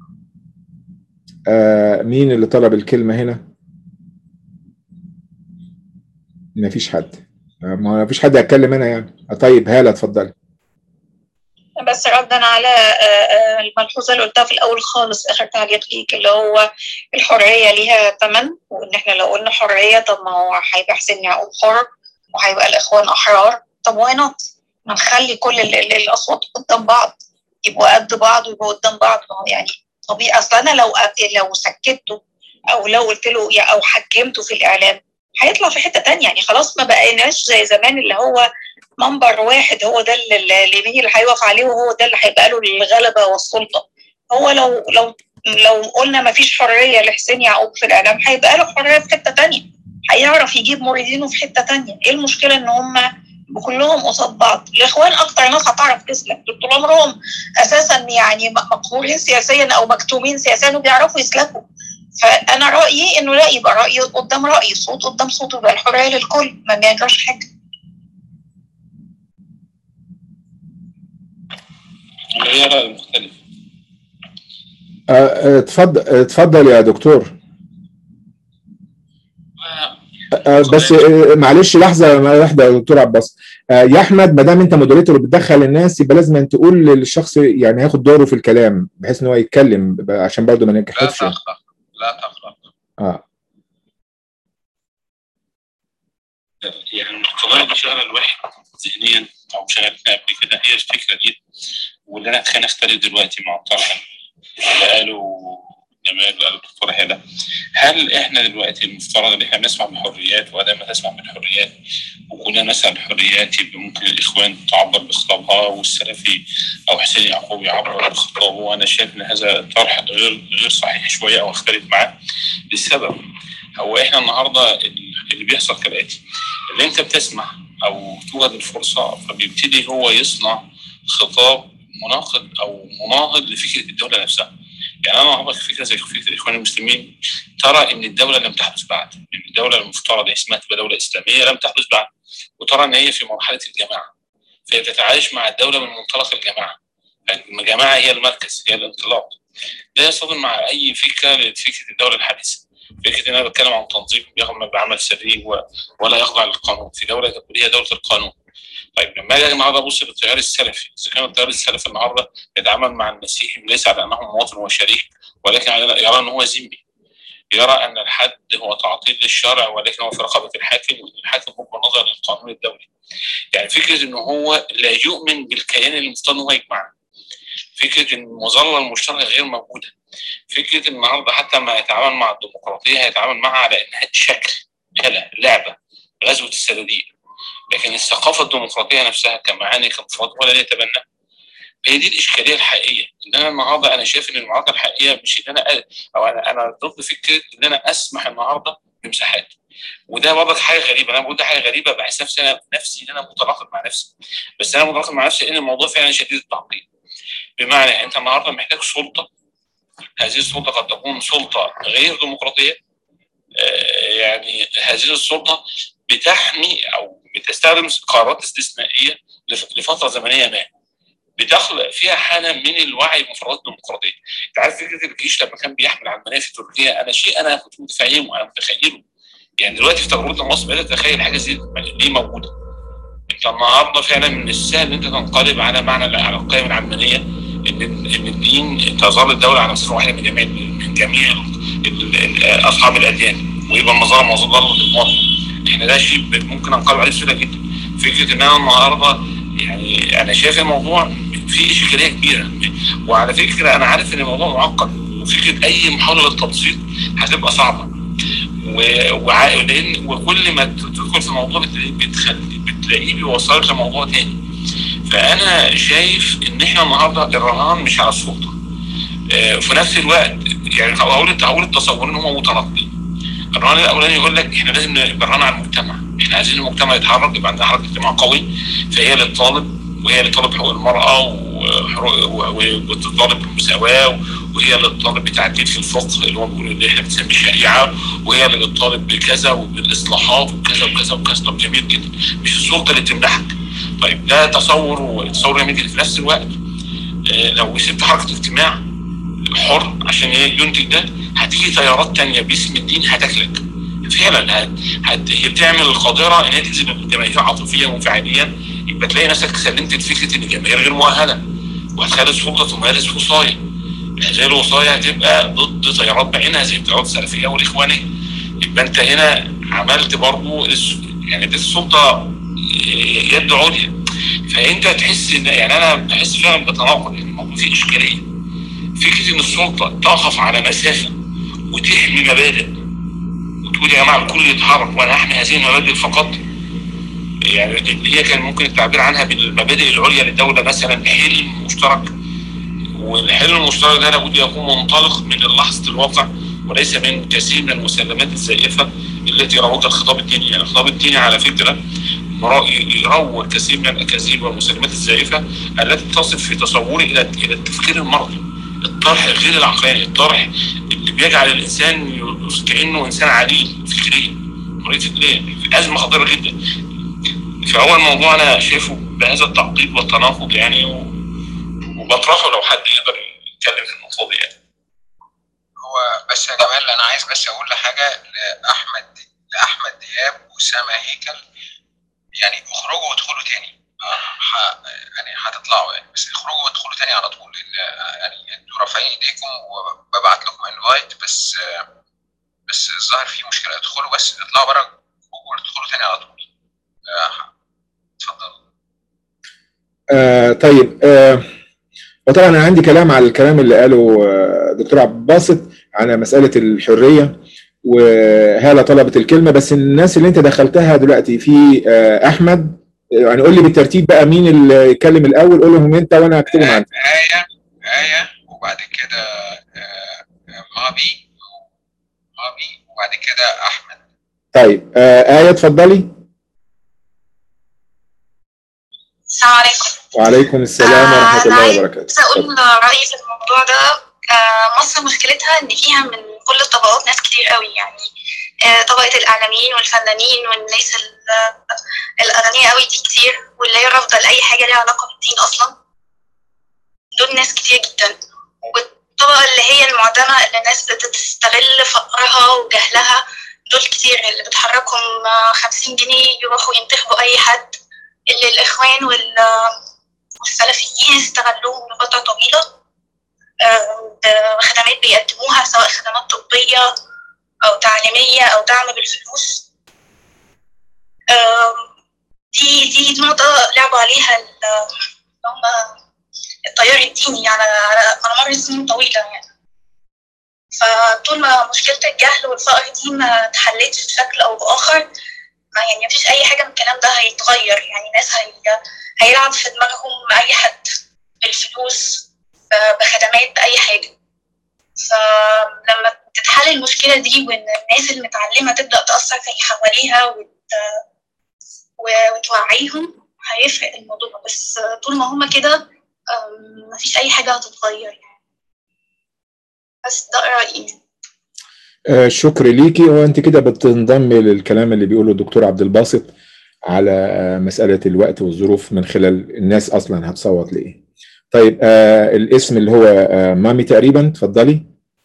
آه مين اللي طلب الكلمه هنا مفيش حد آه ما فيش حد هيتكلم هنا يعني آه طيب هاله اتفضلي بس ردا على الملحوظه اللي قلتها في الاول خالص اخر تعليق ليك اللي هو الحريه ليها ثمن وان احنا لو قلنا حريه طب ما هو هيبقى حسين يعقوب حر وهيبقى الاخوان احرار طب واي نوت ما نخلي كل الاصوات قدام بعض يبقوا قد بعض ويبقوا قدام بعض ما هو يعني طبيعي اصل انا لو لو سكته او لو قلت له او حكمته في الاعلام هيطلع في حته تانية يعني خلاص ما بقيناش زي زمان اللي هو منبر واحد هو ده اللي مين اللي هيقف عليه وهو ده اللي هيبقى له الغلبه والسلطه هو لو لو لو قلنا ما فيش حريه لحسين يعقوب في الاعلام هيبقى له حريه في حته تانية هيعرف يجيب مريدينه في حته تانية ايه المشكله ان هم كلهم قصاد بعض الاخوان اكتر ناس هتعرف تسلك طول عمرهم اساسا يعني مقهورين سياسيا او مكتومين سياسيا وبيعرفوا يسلكوا فانا رايي انه لا يبقى راي قدام راي صوت قدام صوت يبقى الحريه للكل ما بيجراش حاجه هي رأي مختلف اتفضل اتفضل يا دكتور بس معلش لحظه واحده يا دكتور عباس يا احمد ما دام انت مودريتور بتدخل الناس يبقى لازم أن تقول للشخص يعني هياخد دوره في الكلام بحيث ان هو يتكلم عشان برضه ما لا نجحتش تقلق لا تقلق اه يعني من القضايا اللي شغله الواحد ذهنيا او شغلتنا قبل كده هي الفكره دي واللي انا خلينا اختلف دلوقتي مع الطرح اللي قاله جمال وقال الدكتور هلا هل احنا دلوقتي المفترض ان احنا نسمع بحريات وادام تسمع بالحريات وكلنا نسال بحريات يبقى ممكن الاخوان تعبر بخطابها والسلفي او حسين يعقوب يعبر بخطابه وانا شايف ان هذا طرح غير غير صحيح شويه او اختلف معاه لسبب هو احنا النهارده اللي بيحصل كالاتي اللي انت بتسمع او توجد الفرصه فبيبتدي هو يصنع خطاب مناقض او مناهض لفكره الدوله نفسها يعني انا النهارده فكره زي فكره الاخوان المسلمين ترى ان الدوله لم تحدث بعد ان الدوله المفترض اسمها تبقى دوله اسلاميه لم تحدث بعد وترى ان هي في مرحله الجماعه فهي تتعايش مع الدوله من منطلق الجماعه الجماعه هي المركز هي الانطلاق لا يصطدم مع اي فكره فكره الدوله الحديثه فكره ان انا بتكلم عن تنظيم بيعمل بعمل سري ولا يخضع للقانون في دوله تقول هي دوله القانون طيب لما اجي النهارده ابص للتيار السلفي اذا كان التيار السلفي النهارده يتعامل مع المسيحي ليس على انه مواطن وشريك ولكن يرى ان هو ذمي يرى ان الحد هو تعطيل للشرع ولكن هو في رقبه الحاكم وان الحاكم هو نظر للقانون الدولي يعني فكره ان هو لا يؤمن بالكيان اللي المفترض ان هو يجمعه فكره ان المظله المشتركه غير موجوده فكره النهارده حتى ما يتعامل مع الديمقراطيه هيتعامل معها على انها شكل هلا لعبه غزوه الصناديق لكن الثقافه الديمقراطيه نفسها كمعاني كمفرد ولا يتبناها هي دي الاشكاليه الحقيقيه ان انا النهارده انا شايف ان المعركه الحقيقيه مش ان انا او انا انا ضد فكره ان انا اسمح النهارده بمساحات وده برضك حاجه غريبه انا بقول ده حاجه غريبه بحس نفسي انا نفسي ان انا متناقض مع نفسي بس انا متناقض مع نفسي ان الموضوع فعلا شديد التعقيد بمعنى انت النهارده محتاج سلطه هذه السلطه قد تكون سلطه غير ديمقراطيه يعني هذه السلطه بتحمي او بتستخدم قرارات استثنائيه لفتره زمنيه ما بتخلق فيها حاله من الوعي بمفردات الديمقراطيه. انت عارف فكره الجيش لما كان بيحمل على في تركيا انا شيء انا كنت متفهمه انا متخيله. يعني دلوقتي في تجربه مصر بدات اتخيل حاجه زي دي موجوده. انت النهارده فعلا من السهل ان انت تنقلب على معنى على القيم العلمانيه ان ان الدين تظل الدوله على مسار واحد من جميع من جميع اصحاب الاديان ويبقى المظاهر مظله للمواطن. احنا ده شيء ممكن انقلب عليه بسهوله جدا. فكره ان انا النهارده يعني انا شايف الموضوع فيه اشكاليه كبيره وعلى فكره انا عارف ان الموضوع معقد وفكره اي محاوله للتبسيط هتبقى صعبه وع... لان وكل ما تدخل في موضوع بتخلي بتلاقيه بيوصلك لموضوع تاني فانا شايف ان احنا النهارده الرهان مش على السلطه آه في نفس الوقت يعني هقول هقول التصور ان هم متناقضين الرهان الاولاني يقول لك احنا لازم نبرهن على المجتمع احنا عايزين المجتمع يتحرك يبقى عندنا حركه اجتماع قوي فهي للطالب وهي اللي طالب حقوق المرأة وتطالب بالمساواة وهي اللي بتطالب بتعديل في الفقه اللي هو بيقولوا اللي احنا بنسميه الشريعة وهي اللي بتطالب بكذا وبالإصلاحات وكذا وكذا وكذا طب جميل جدا مش السلطة اللي تمنحك طيب ده تصور وتصور يمكن في نفس الوقت آه، لو سبت حركه اجتماع حر عشان ينتج ده هتيجي تيارات تانية باسم الدين هتاكلك فعلا هت... هت... هي بتعمل قادره ان هي تجذب الجماهير عاطفيا وفعليا يبقى تلاقي نفسك سلمت لفكره ان الجماهير غير مؤهله وهتخلي السلطه تمارس وصايه هذه الوصايه هتبقى ضد تيارات بعينها زي التيارات السلفيه والاخوانيه يبقى انت هنا عملت برضه الس- يعني اديت السلطه يد عليا فانت تحس ان يعني انا بحس فعلا بتناقض يعني الموضوع فيه اشكاليه فكره ان السلطه تقف على مسافه وتحمي مبادئ وتقول يا جماعه الكل يتحرك وانا احمي هذه المبادئ فقط يعني اللي هي كان ممكن التعبير عنها بالمبادئ العليا للدوله مثلا حلم مشترك والحلم المشترك ده لابد يكون منطلق من لحظه الواقع وليس من كثير من المسلمات الزائفه التي روجها الخطاب الديني، يعني الخطاب الديني على فكره مرا- يروج كثير من الاكاذيب والمسلمات الزائفه التي تصل في تصوري الى الى التفكير المرضي الطرح غير العقلاني الطرح اللي بيجعل الانسان ي- كانه انسان عليل فكريا مريض فكريا في ازمه خطيره جدا فهو الموضوع انا شايفه بهذا التعقيد والتناقض يعني و- وبطرحه لو حد يقدر يتكلم في النقطه دي يعني. هو بس يا جمال انا عايز بس اقول لحاجه لاحمد لاحمد دياب وسامة هيكل يعني اخرجوا وادخلوا تاني آه، ح- يعني هتطلعوا يعني بس اخرجوا وادخلوا تاني على طول ال- يعني انتوا رافعين ايديكم وببعت لكم انفايت بس آه، بس الظاهر في مشكله ادخلوا بس اطلعوا بره وادخلوا تاني على طول آه، اتفضلوا آه طيب آه وطبعا انا عندي كلام على الكلام اللي قاله آه دكتور عبد الباسط على مساله الحريه وهاله طلبت الكلمه بس الناس اللي انت دخلتها دلوقتي في آه احمد يعني قول لي بالترتيب بقى مين اللي يتكلم الاول قول لهم انت وانا هكتبهم عندي آية آية وبعد كده آه، آه، مابي مابي وبعد كده أحمد طيب آه ايه اتفضلي السلام عليكم وعليكم السلام آه، ورحمه أنا الله عايزة وبركاته أقول رأيي في الموضوع ده آه، مصر مشكلتها إن فيها من كل الطبقات ناس كتير قوي يعني آه، طبقة الإعلاميين والفنانين والناس ال- الأغنياء قوي دي كتير واللي هي رافضة لأي حاجة ليها علاقة بالدين أصلا دول ناس كتير جدا والطبقة اللي هي المعدمة اللي الناس بتستغل فقرها وجهلها دول كتير اللي بتحركهم آه، خمسين جنيه يروحوا ينتخبوا أي حد اللي الإخوان وال والسلفيين استغلوهم لفترة طويلة آه، بخدمات بيقدموها سواء خدمات طبية أو تعليمية أو دعم بالفلوس آم، دي دي نقطة لعبوا عليها ال- هم التيار الديني على على على مر سنين طويلة يعني فطول ما مشكلة الجهل والفقر دي ما اتحلتش بشكل أو بآخر ما يعني مفيش أي حاجة من الكلام ده هيتغير يعني ناس هي هيلعب في دماغهم أي حد بالفلوس ب- بخدمات بأي حاجة فلما تتحل المشكلة دي وإن الناس المتعلمة تبدأ تأثر في اللي حواليها وت... و- وتوعيهم هيفرق الموضوع بس طول ما هما كده أم، مفيش أي حاجة هتتغير يعني بس ده رأيي آه، شكر ليكي وانت كده بتنضم للكلام اللي بيقوله الدكتور عبد الباسط على آه، مسألة الوقت والظروف من خلال الناس أصلا هتصوت لإيه طيب آه الاسم اللي هو آه مامي تقريبا اتفضلي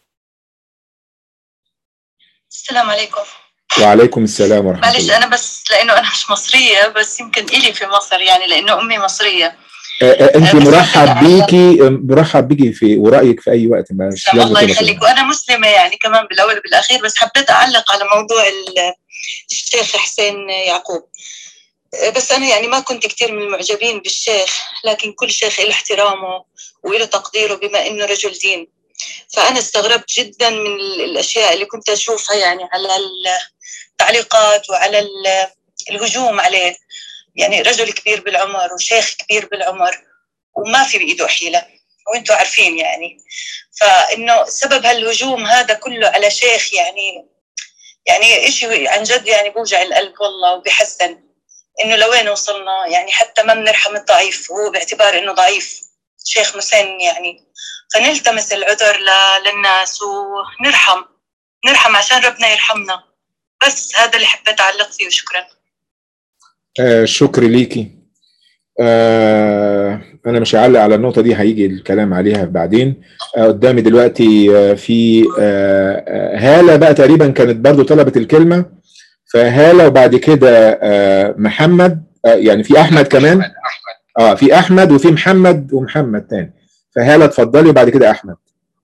السلام عليكم وعليكم السلام ورحمة معلش الله انا بس لانه انا مش مصريه بس يمكن الي في مصر يعني لانه امي مصريه آه آه انت بس مرحب أنا- بيكي آه، مرحب بيكي في ورأيك في أي وقت مش الله لازم تكون يخليك وانا مسلمه يعني كمان بالاول وبالاخير بس حبيت اعلق على موضوع ال- الشيخ حسين يعقوب بس انا يعني ما كنت كثير من المعجبين بالشيخ لكن كل شيخ له احترامه وله تقديره بما انه رجل دين فانا استغربت جدا من ال- الاشياء اللي كنت اشوفها يعني على التعليقات وعلى ال- الهجوم عليه يعني رجل كبير بالعمر وشيخ كبير بالعمر وما في بايده حيله وانتم عارفين يعني فانه سبب هالهجوم هذا كله على شيخ يعني يعني إشي عن جد يعني بوجع القلب والله وبحزن انه لوين وصلنا يعني حتى ما بنرحم الضعيف هو باعتبار انه ضعيف شيخ مسن يعني فنلتمس العذر ل- للناس ونرحم نرحم عشان ربنا يرحمنا بس هذا اللي حبيت اعلق فيه وشكرا آه شكر ليكي آه انا مش هعلق على النقطه دي هيجي الكلام عليها بعدين آه قدامي دلوقتي آه في آه آه، هاله بقى تقريبا كانت برضو طلبت الكلمه فهاله وبعد كده آه محمد آه يعني في احمد كمان احمد احمد اه في احمد وفي محمد ومحمد تاني فهاله اتفضلي وبعد كده احمد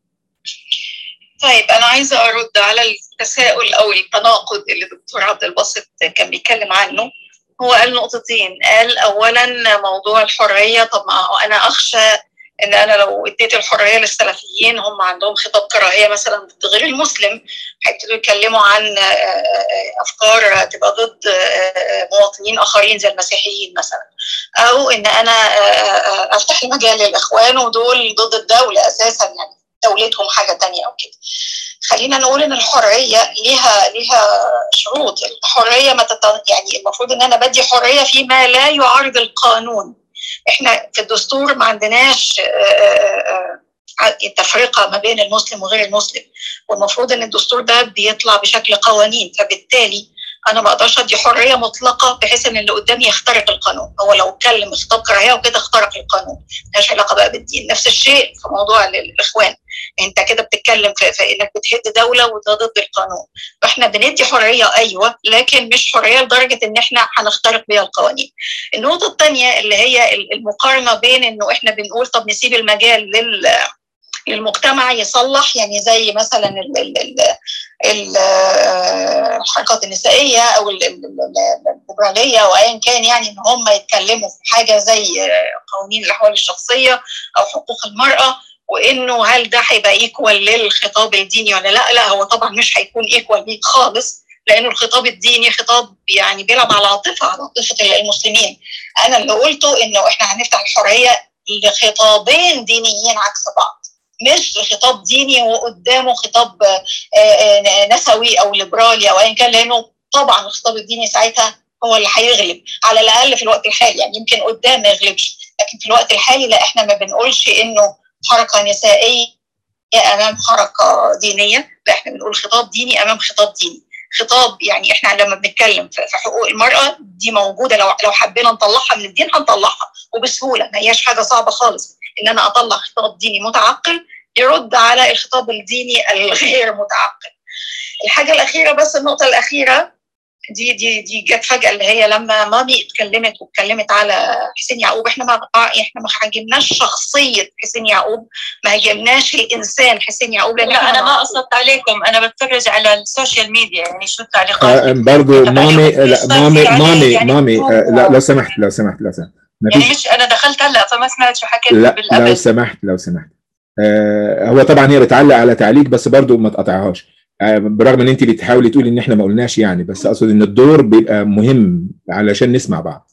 طيب انا عايزه ارد على التساؤل او التناقض اللي الدكتور عبد الباسط كان بيتكلم عنه هو قال نقطتين قال اولا موضوع الحريه طب ما هو انا اخشى ان انا لو اديت الحريه للسلفيين هم عندهم خطاب كراهيه مثلا ضد غير المسلم هيبتدوا يتكلموا عن آه، آه، افكار تبقى ضد آه، مواطنين اخرين زي المسيحيين مثلا او ان انا آه، آه، افتح المجال للاخوان ودول ضد الدوله اساسا يعني دولتهم حاجه تانية او كده خلينا نقول ان الحريه ليها ليها شروط الحريه ما تت... يعني المفروض ان انا بدي حريه فيما لا يعارض القانون احنا في الدستور ما عندناش آه، آه، آه، تفرقه ما بين المسلم وغير المسلم والمفروض ان الدستور ده بيطلع بشكل قوانين فبالتالي انا ما اقدرش ادي حريه مطلقه بحيث ان اللي قدامي يخترق القانون هو لو اتكلم خطاب كراهيه وكده اخترق القانون ملهاش علاقه بقى بالدين نفس الشيء في موضوع ال- الاخوان انت كده بتتكلم في, في انك بتهد دوله وده ضد القانون فاحنا بندي حريه ايوه لكن مش حريه لدرجه ان احنا هنخترق بيها القوانين النقطه الثانيه اللي هي ال- المقارنه بين انه احنا بنقول طب نسيب المجال لل للمجتمع يصلح يعني زي مثلا ال ال ال ال الحركات النسائيه او ال- ال- ال- الليبراليه او ايا كان يعني ان هم يتكلموا في حاجه زي قوانين الاحوال الشخصيه او حقوق المراه وانه هل ده هيبقى ايكوال للخطاب الديني ولا لا لا هو طبعا مش هيكون ايكوال ليه خالص لانه الخطاب الديني خطاب يعني بيلعب على عاطفه على عاطفه المسلمين انا اللي قلته انه احنا هنفتح الحريه لخطابين دينيين عكس بعض مش خطاب ديني وقدامه خطاب آه، آه، نسوي او ليبرالي او ايا كان لانه طبعا الخطاب الديني ساعتها هو اللي هيغلب على الاقل في الوقت الحالي يعني يمكن قدام ما يغلبش لكن في الوقت الحالي لا احنا ما بنقولش انه حركه نسائيه امام حركه دينيه لا احنا بنقول خطاب ديني امام خطاب ديني خطاب يعني احنا لما بنتكلم في في حقوق المراه دي موجوده لو لو حبينا نطلعها من الدين هنطلعها وبسهوله ما هياش حاجه صعبه خالص ان انا اطلع خطاب ديني متعقل يرد على الخطاب الديني الغير متعقل الحاجه الاخيره بس النقطه الاخيره دي دي دي جت فجاه اللي هي لما مامي اتكلمت واتكلمت على حسين يعقوب احنا ما احنا ما هاجمناش شخصيه حسين يعقوب ما هاجمناش الانسان حسين يعقوب لان لا إحنا انا ما نعرفه. قصدت عليكم انا بتفرج على السوشيال ميديا يعني شو التعليقات آه برضو طب مامي عليكم لا صار في مامي عليه مامي يعني مامي هو- آه لا لو سمحت لو سمحت لو سمحت ما يعني فيش مش انا دخلت هلا فما سمعت شو حكيت لا لو بالقبل سمحت لو سمحت آه هو طبعا هي بتعلق على تعليق بس برضو ما تقطعهاش آه برغم ان انت بتحاولي تقولي ان احنا ما قلناش يعني بس اقصد ان الدور بيبقى مهم علشان نسمع بعض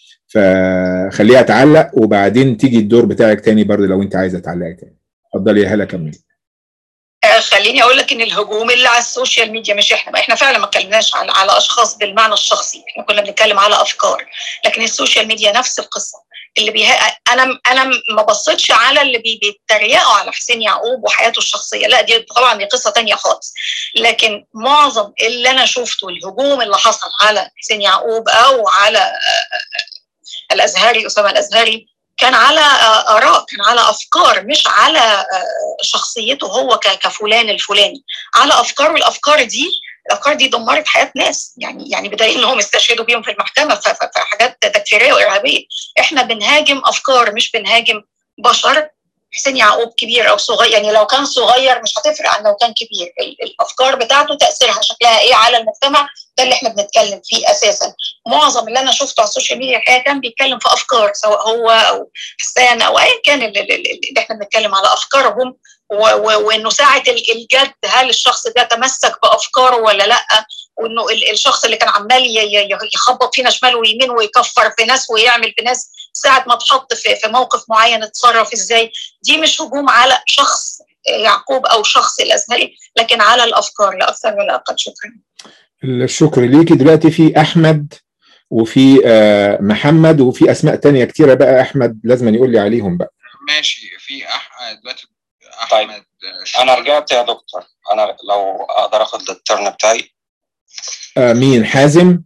فخليها تعلق وبعدين تيجي الدور بتاعك تاني برضو لو انت عايزه تعلقي تاني اتفضلي يا هلا كملي آه، خليني اقول لك ان الهجوم اللي على السوشيال ميديا مش احنا ما احنا فعلا ما اتكلمناش على على اشخاص بالمعنى الشخصي احنا كنا بنتكلم على افكار لكن السوشيال ميديا نفس القصه اللي بيه... انا انا ما بصيتش على اللي بي... بيتريقوا على حسين يعقوب وحياته الشخصيه لا دي طبعا دي قصه تانية خالص لكن معظم اللي انا شفته الهجوم اللي حصل على حسين يعقوب او على آه، الازهري اسامه الازهري كان على آه، اراء كان على افكار مش على آه، شخصيته هو ك- كفلان الفلاني على افكار والافكار دي الافكار دي دمرت حياه ناس يعني يعني بدليل انهم استشهدوا بيهم في المحكمه ف- ف- فحاجات تكفيريه وارهابيه احنا بنهاجم افكار مش بنهاجم بشر حسين يعقوب كبير او صغير يعني لو كان صغير مش هتفرق عن لو كان كبير ال- الافكار بتاعته تاثيرها شكلها ايه على المجتمع ده اللي احنا بنتكلم فيه اساسا معظم اللي انا شفته على السوشيال ميديا الحقيقه كان بيتكلم في افكار سواء هو او حسان او ايا كان اللي, اللي اللي احنا بنتكلم على افكارهم و- و- وانه ساعه ال- الجد هل الشخص ده تمسك بافكاره ولا لا وانه ال- الشخص اللي كان عمال ي- ي- يخبط فينا شمال ويمين ويكفر في ناس ويعمل في ناس ساعه ما اتحط في في موقف معين اتصرف ازاي دي مش هجوم على شخص يعقوب او شخص الازهري لكن على الافكار لا اكثر ولا اقل شكرا الشكر ليكي دلوقتي في احمد وفي آه محمد وفي اسماء تانية كتيره بقى احمد لازم يقول لي عليهم بقى ماشي في أح... دلوقتي طيب. احمد انا رجعت يا دكتور انا لو اقدر اخد الترن بتاعي آه مين حازم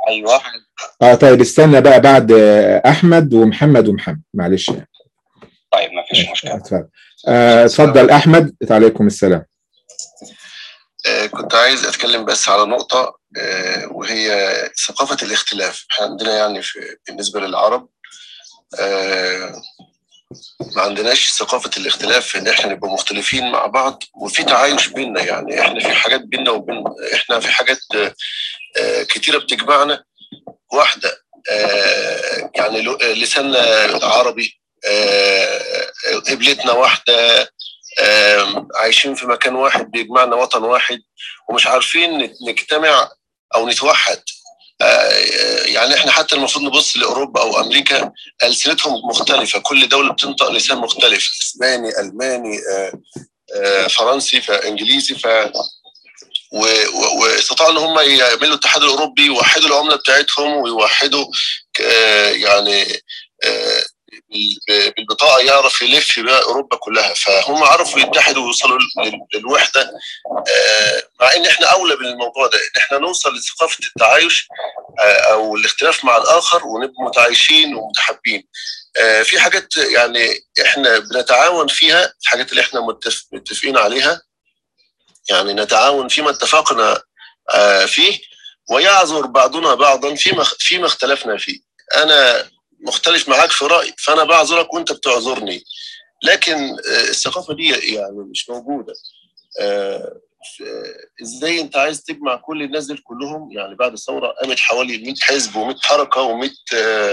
ايوه اه طيب استنى بقى بعد آه، احمد ومحمد ومحمد معلش يعني طيب ما فيش مشكله اتفضل آه، اتفضل احمد عليكم السلام آه، كنت عايز اتكلم بس على نقطة آه، وهي ثقافة الاختلاف احنا عندنا يعني في بالنسبة للعرب آه، ما عندناش ثقافة الاختلاف ان احنا نبقى مختلفين مع بعض وفي تعايش بيننا يعني احنا في حاجات بيننا وبين احنا في حاجات آه، آه، كتيرة بتجمعنا واحدة آه، يعني لو- لساننا عربي آه، قبلتنا واحدة آم، عايشين في مكان واحد بيجمعنا وطن واحد ومش عارفين نت- نجتمع او نتوحد آه، يعني احنا حتى المفروض نبص لاوروبا او امريكا السنتهم مختلفه كل دوله بتنطق لسان مختلف اسباني الماني آه، آه، فرنسي فانجليزي ف و- و- واستطاعوا ان هم يعملوا الاتحاد الاوروبي يوحدوا العمله بتاعتهم ويوحدوا آه، يعني آه، بال- بالبطاقه يعرف يلف بقى اوروبا كلها فهم عرفوا يتحدوا ويوصلوا لل- للوحده آه، مع ان احنا اولى بالموضوع ده ان احنا نوصل لثقافه التعايش آه، او الاختلاف مع الاخر ونبقى متعايشين ومتحابين آه، في حاجات يعني احنا بنتعاون فيها الحاجات اللي احنا متف- متفقين عليها يعني نتعاون فيما اتفقنا آه، فيه ويعذر بعضنا بعضا فيما فيما اختلفنا فيه انا مختلف معاك في راي فانا بعذرك وانت بتعذرني لكن آه، الثقافه دي يعني مش موجوده آه، ف- ازاي انت عايز تجمع كل الناس دول كلهم يعني بعد الثوره قامت حوالي 100 حزب و100 حركه و100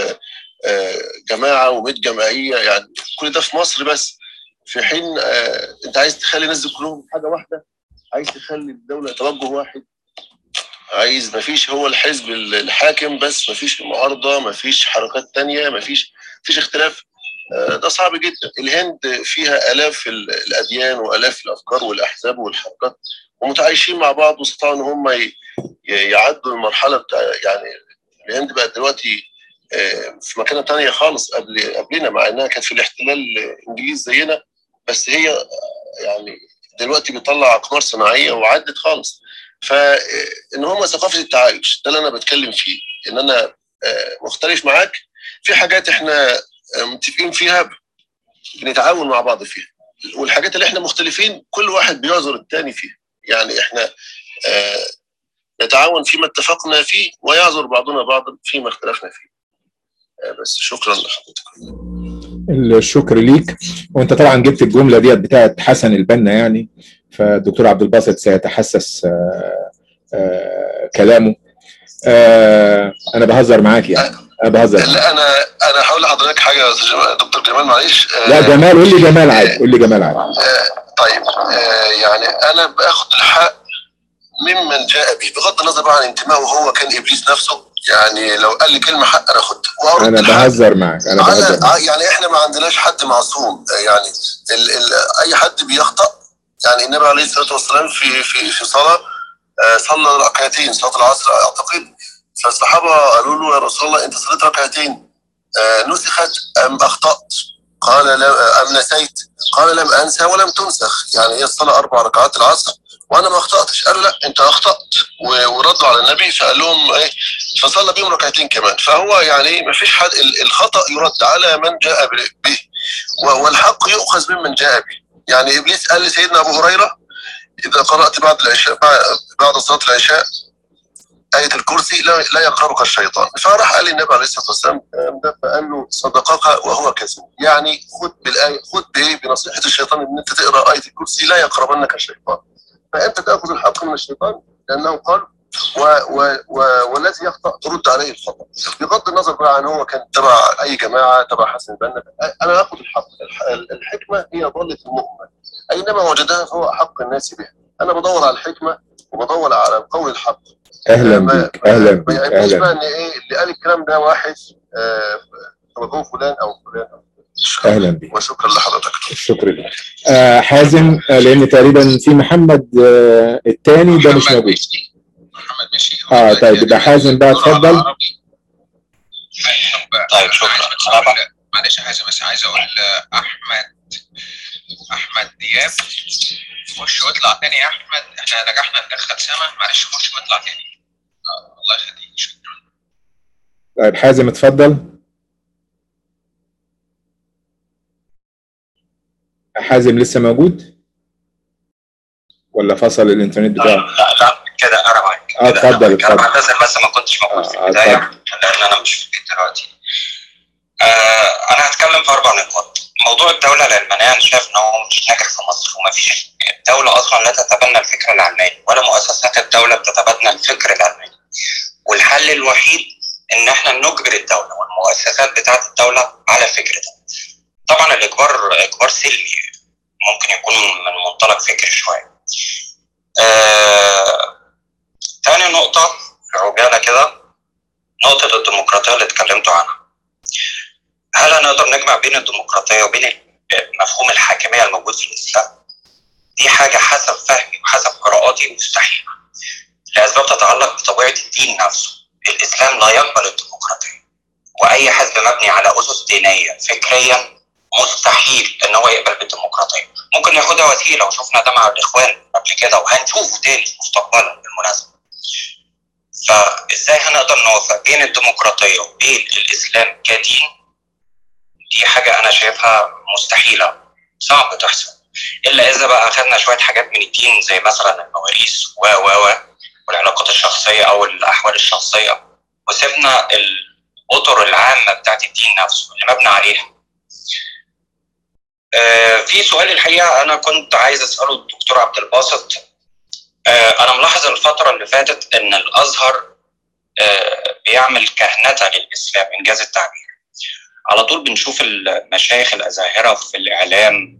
جماعه و100 جمعيه يعني كل ده في مصر بس في حين آه، انت عايز تخلي الناس دي كلهم حاجه واحده عايز تخلي الدوله توجه واحد عايز مفيش هو الحزب الحاكم بس مفيش معارضه مفيش حركات تانية مفيش مفيش اختلاف آه، ده صعب جدا الهند فيها الاف ال- الاديان والاف الافكار والاحزاب والحركات ومتعايشين مع بعض واستطاعوا ان هم ي- ي- يعدوا المرحله بتاع يعني الهند بقت دلوقتي آه، في مكانه تانية خالص قبل قبلنا مع انها كانت في الاحتلال الانجليزي زينا بس هي آه، يعني دلوقتي بيطلع اقمار صناعيه وعدت خالص فان هم ثقافه التعايش ده اللي انا بتكلم فيه ان انا آه، مختلف معاك في حاجات احنا آه، متفقين فيها بنتعاون مع بعض فيها والحاجات اللي احنا مختلفين كل واحد بيعذر التاني فيها يعني احنا آه، نتعاون فيما اتفقنا فيه ويعذر بعضنا بعضا فيما اختلفنا فيه آه، بس شكرا لحضرتك الشكر ليك وانت طبعا جبت الجمله ديت بتاعت حسن البنا يعني فالدكتور عبد الباسط سيتحسس آه، آه، كلامه آه، انا بهزر معاك يعني انا بهزر معاك. لا انا انا هقول لحضرتك حاجه يا أستاذ جمال- دكتور جمال معلش آه، لا جمال قول لي جمال عادي قول لي جمال عادي آه، طيب آه، يعني انا باخد الحق ممن جاء به بغض النظر بقى عن انتمائه هو كان ابليس نفسه يعني لو قال لي كلمه حق انا اخدها وارد انا الحق بهزر معاك انا بهزر على معاك يعني احنا ما عندناش حد معصوم يعني ال ال اي حد بيخطأ يعني النبي عليه الصلاه والسلام في في في صلاه آه، صلى ركعتين صلاه العصر اعتقد فالصحابه قالوا له يا رسول الله انت صليت ركعتين آه، نسخت ام اخطات؟ قال لا ام نسيت؟ قال لم انسى ولم تنسخ يعني هي الصلاه اربع ركعات العصر وانا ما اخطاتش قالوا لا انت اخطات و- وردوا على النبي فقال لهم ايه فصلى بهم ركعتين كمان فهو يعني ما فيش حد ال- الخطا يرد على من جاء ب- به و- والحق يؤخذ ممن جاء به يعني ابليس قال لسيدنا ابو هريره اذا قرات بعد العشاء بعد صلاه العشاء آية الكرسي لا, لا يقربك الشيطان فراح قال النبي عليه الصلاة والسلام الكلام ده فقال له صدقك وهو كذب يعني خد بالآية خد بإيه بنصيحة الشيطان إن أنت تقرأ آية الكرسي لا يقربنك الشيطان فأنت تأخذ الحق من الشيطان لأنه قال و و و والذي يخطأ ترد عليه الخطأ بغض النظر بقى عن هو كان تبع أي جماعة تبع حسن البنا أنا آخذ الحق الح- الحكمة هي ضالة المؤمن أينما وجدها فهو أحق الناس بها أنا بدور على الحكمة وبدور على القول الحق اهلا ما- بيك اهلا ما بيك يعجبنيش بقى اهلا ان ايه اللي قال الكلام ده واحد آه، هو فلان او فلان اهلا بيك وشكرا لحضرتك الشكر لك آه حازم آه لان تقريبا في محمد آه الثاني ده مش موجود محمد مشي اه طيب يبقى حازم بقى اتفضل طيب شكرا انا بقى معلش يا حازم بس عايز اقول احمد احمد دياب خش واطلع تاني يا احمد احنا نجحنا ندخل سما معلش خش واطلع تاني آه الله يخليك شكرا طيب حازم اتفضل حازم لسه موجود ولا فصل الانترنت بتاعه لا لا كده انا معاك اه كده أنا اتفضل معاك. انا اتفضل بعتذر بس ما كنتش موجود في آه، البدايه اتفضل. لان انا مش في البيت دلوقتي آه انا هتكلم في اربع نقاط موضوع الدوله العلمانيه انا شايف ان هو مش ناجح في مصر وما فيش الدوله اصلا لا تتبنى الفكر العلماني ولا مؤسسات الدوله بتتبنى الفكر العلماني والحل الوحيد ان احنا نجبر الدوله والمؤسسات بتاعه الدوله على الفكر ده طبعا الاجبار اجبار سلبي ممكن يكون من منطلق فكري شويه آه، تاني نقطة في عجالة كده نقطة الديمقراطية اللي اتكلمتوا عنها هل هنقدر نجمع بين الديمقراطية وبين مفهوم الحاكمية الموجود في الإسلام؟ دي حاجة حسب فهمي وحسب قراءاتي مستحيلة لأسباب تتعلق بطبيعة الدين نفسه الإسلام لا يقبل الديمقراطية وأي حزب مبني على أسس دينية فكريا مستحيل ان هو يقبل بالديمقراطيه ممكن ياخدها وسيله وشفنا ده مع الاخوان قبل كده وهنشوفه تاني مستقبلا بالمناسبه فازاي هنقدر نوفق بين الديمقراطيه وبين الاسلام كدين دي حاجه انا شايفها مستحيله صعب تحصل الا اذا بقى اخذنا شويه حاجات من الدين زي مثلا المواريث و و و والعلاقات الشخصيه او الاحوال الشخصيه وسيبنا الاطر العامه بتاعت الدين نفسه اللي مبني عليها آه، في سؤال الحقيقه انا كنت عايز اساله الدكتور عبد الباسط آه، انا ملاحظ الفتره اللي فاتت ان الازهر آه، بيعمل كهنه للاسلام انجاز التعبير على طول بنشوف المشايخ الازاهره في الاعلام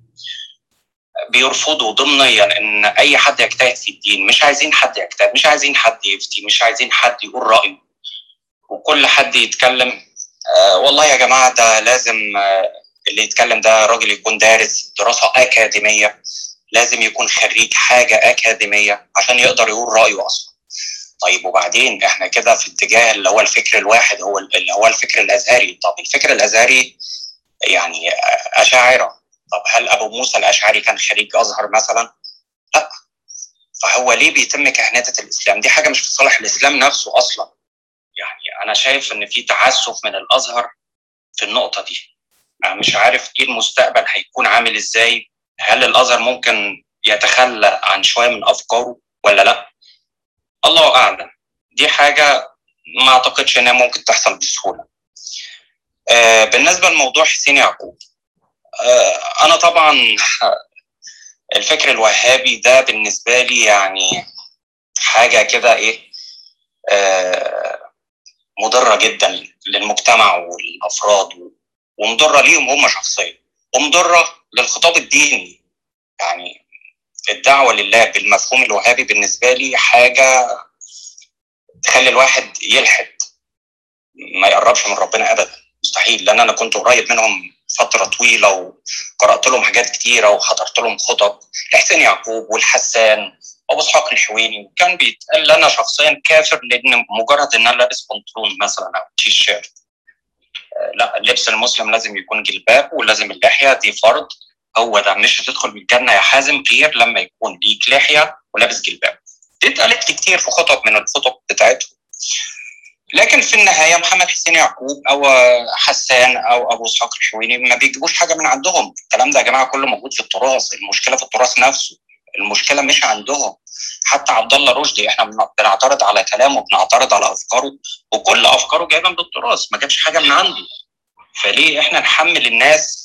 بيرفضوا ضمنيا ان اي حد يجتهد في الدين مش عايزين حد يجتهد مش عايزين حد يفتي مش عايزين حد يقول رايه وكل حد يتكلم آه والله يا جماعه ده لازم آه اللي يتكلم ده راجل يكون دارس دراسه اكاديميه لازم يكون خريج حاجه اكاديميه عشان يقدر يقول رايه اصلا طيب وبعدين احنا كده في اتجاه اللي هو الفكر الواحد هو اللي هو الفكر الازهري طب الفكر الازهري يعني اشاعره طب هل ابو موسى الاشعري كان خريج ازهر مثلا؟ لا فهو ليه بيتم كهنته الاسلام؟ دي حاجه مش في صالح الاسلام نفسه اصلا يعني انا شايف ان في تعسف من الازهر في النقطه دي انا مش عارف ايه المستقبل هيكون عامل ازاي هل الازهر ممكن يتخلى عن شويه من افكاره ولا لا الله اعلم دي حاجه ما اعتقدش انها ممكن تحصل بسهوله آه بالنسبه لموضوع حسين يعقوب آه انا طبعا الفكر الوهابي ده بالنسبه لي يعني حاجه كده ايه آه مضره جدا للمجتمع والافراد ومضره ليهم هم شخصيا ومضره للخطاب الديني يعني الدعوه لله بالمفهوم الوهابي بالنسبه لي حاجه تخلي الواحد يلحد ما يقربش من ربنا ابدا مستحيل لان انا كنت قريب منهم فتره طويله وقرات لهم حاجات كتيره وحضرت لهم خطب لحسين يعقوب والحسان وابو اسحاق الحويني وكان بيتقال لنا شخصيا كافر لان مجرد ان انا لابس بنطلون مثلا او تي شيرت لا اللبس المسلم لازم يكون جلباب ولازم اللحيه دي فرض هو ده مش هتدخل الجنه يا حازم غير لما يكون ليك لحيه ولابس جلباب دي اتقالت لي كتير في خطب من الخطب بتاعتهم لكن في النهايه محمد حسين يعقوب او حسان او ابو اسحاق الحويني ما بيجيبوش حاجه من عندهم الكلام ده يا جماعه كله موجود في التراث المشكله في التراث نفسه المشكله مش عندهم حتى عبد الله رشدي احنا بنعترض على كلامه بنعترض على افكاره وكل افكاره جايبه من التراث ما جابش حاجه من عنده فليه احنا نحمل الناس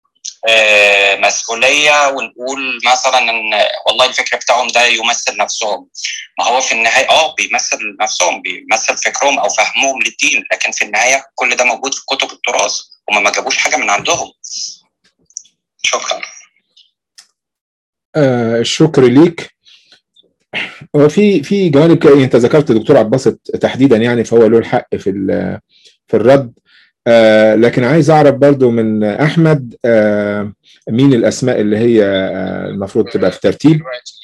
آه مسؤوليه ونقول مثلا ان والله الفكر بتاعهم ده يمثل نفسهم ما هو في النهايه اه بيمثل نفسهم بيمثل فكرهم او فهمهم للدين لكن في النهايه كل ده موجود في كتب التراث هم ما جابوش حاجه من عندهم شكرا آه الشكر ليك وفي في جوانب انت ذكرت دكتور عباس تحديدا يعني فهو له الحق في في الرد آه لكن عايز اعرف برضو من احمد آه مين الاسماء اللي هي آه المفروض تبقى في ترتيب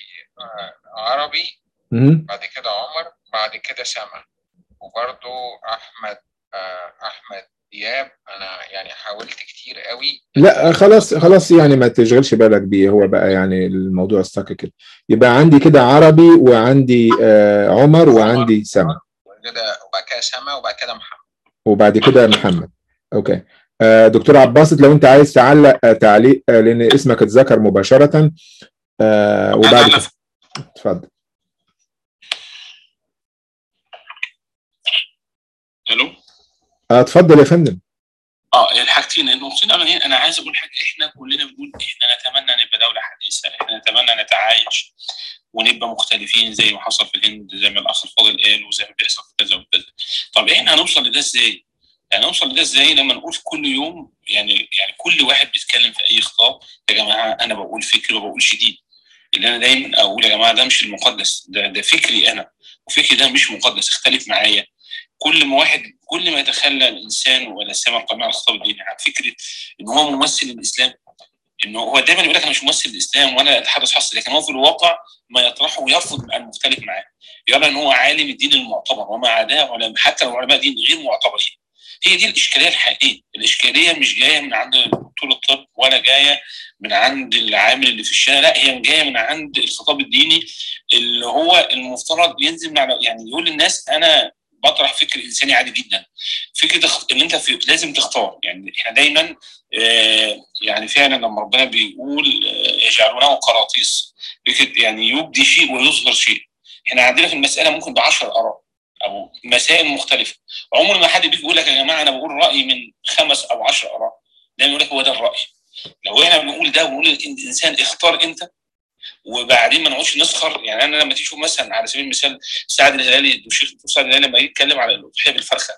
عربي م- بعد كده عمر بعد كده سما وبرضو احمد احمد دياب انا يعني حاولت كتير قوي لا خلاص خلاص يعني ما تشغلش بالك بيه هو بقى يعني الموضوع استقى كده يبقى عندي كده عربي وعندي عمر وعندي سما كده وبعد كده سما وبعد كده محمد وبعد كده محمد اوكي آه، دكتور عباسط لو انت عايز تعلق آه، تعليق آه، لان اسمك اتذكر مباشره آه، وبعد أنا- كده اتفضل الو آه، اتفضل يا فندم اه الحاجتين النقطتين الاولانيين انا عايز اقول حاجه احنا كلنا بنقول احنا نتمنى نبقى دوله حديثه احنا نتمنى نتعايش ونبقى مختلفين زي ما حصل في الهند زي ما الاخ الفاضل قال وزي ما بيحصل في كذا وكذا طب احنا هنوصل لده ازاي؟ يعني هنوصل لده ازاي لما نقول في كل يوم يعني يعني كل واحد بيتكلم في اي خطاب يا جماعه انا بقول فكري وبقول شديد اللي انا دايما اقول يا جماعه ده مش المقدس ده ده فكري انا وفكري ده مش مقدس اختلف معايا كل ما واحد كل ما يتخلى الانسان ولا السماء القائمه على الخطاب الديني عن فكره ان هو ممثل الاسلام انه هو دايما يقول لك انا مش ممثل الاسلام وانا اتحدث حصري لكن هو في الواقع ما يطرحه ويرفض المختلف معاه يرى ان هو عالم الدين المعتبر وما عداه علماء حتى لو علماء دين غير معتبرين هي دي الاشكاليه الحقيقيه الاشكاليه مش جايه من عند دكتور الطب ولا جايه من عند العامل اللي في الشارع لا هي جايه من عند الخطاب الديني اللي هو المفترض ينزل من على يعني يقول للناس انا بطرح فكر انساني عادي جدا فكره اخ- ان انت في لازم تختار يعني احنا دايما آه، يعني فعلا لما ربنا بيقول آه، يجعلونه قراطيس فكره يعني يبدي شيء ويظهر شيء احنا عندنا في المساله ممكن ب 10 اراء او مسائل مختلفه عمر ما حد بيجي يقول لك يا جماعه انا بقول رايي من خمس او 10 اراء دايما يقول لك هو ده الراي لو احنا بنقول ده ونقول الانسان اختار انت وبعدين ما نقعدش نسخر يعني انا لما تشوف مثلا على سبيل المثال سعد الهلالي الشيخ الدكتور سعد الهلالي لما يتكلم على الاضحيه بالفرخه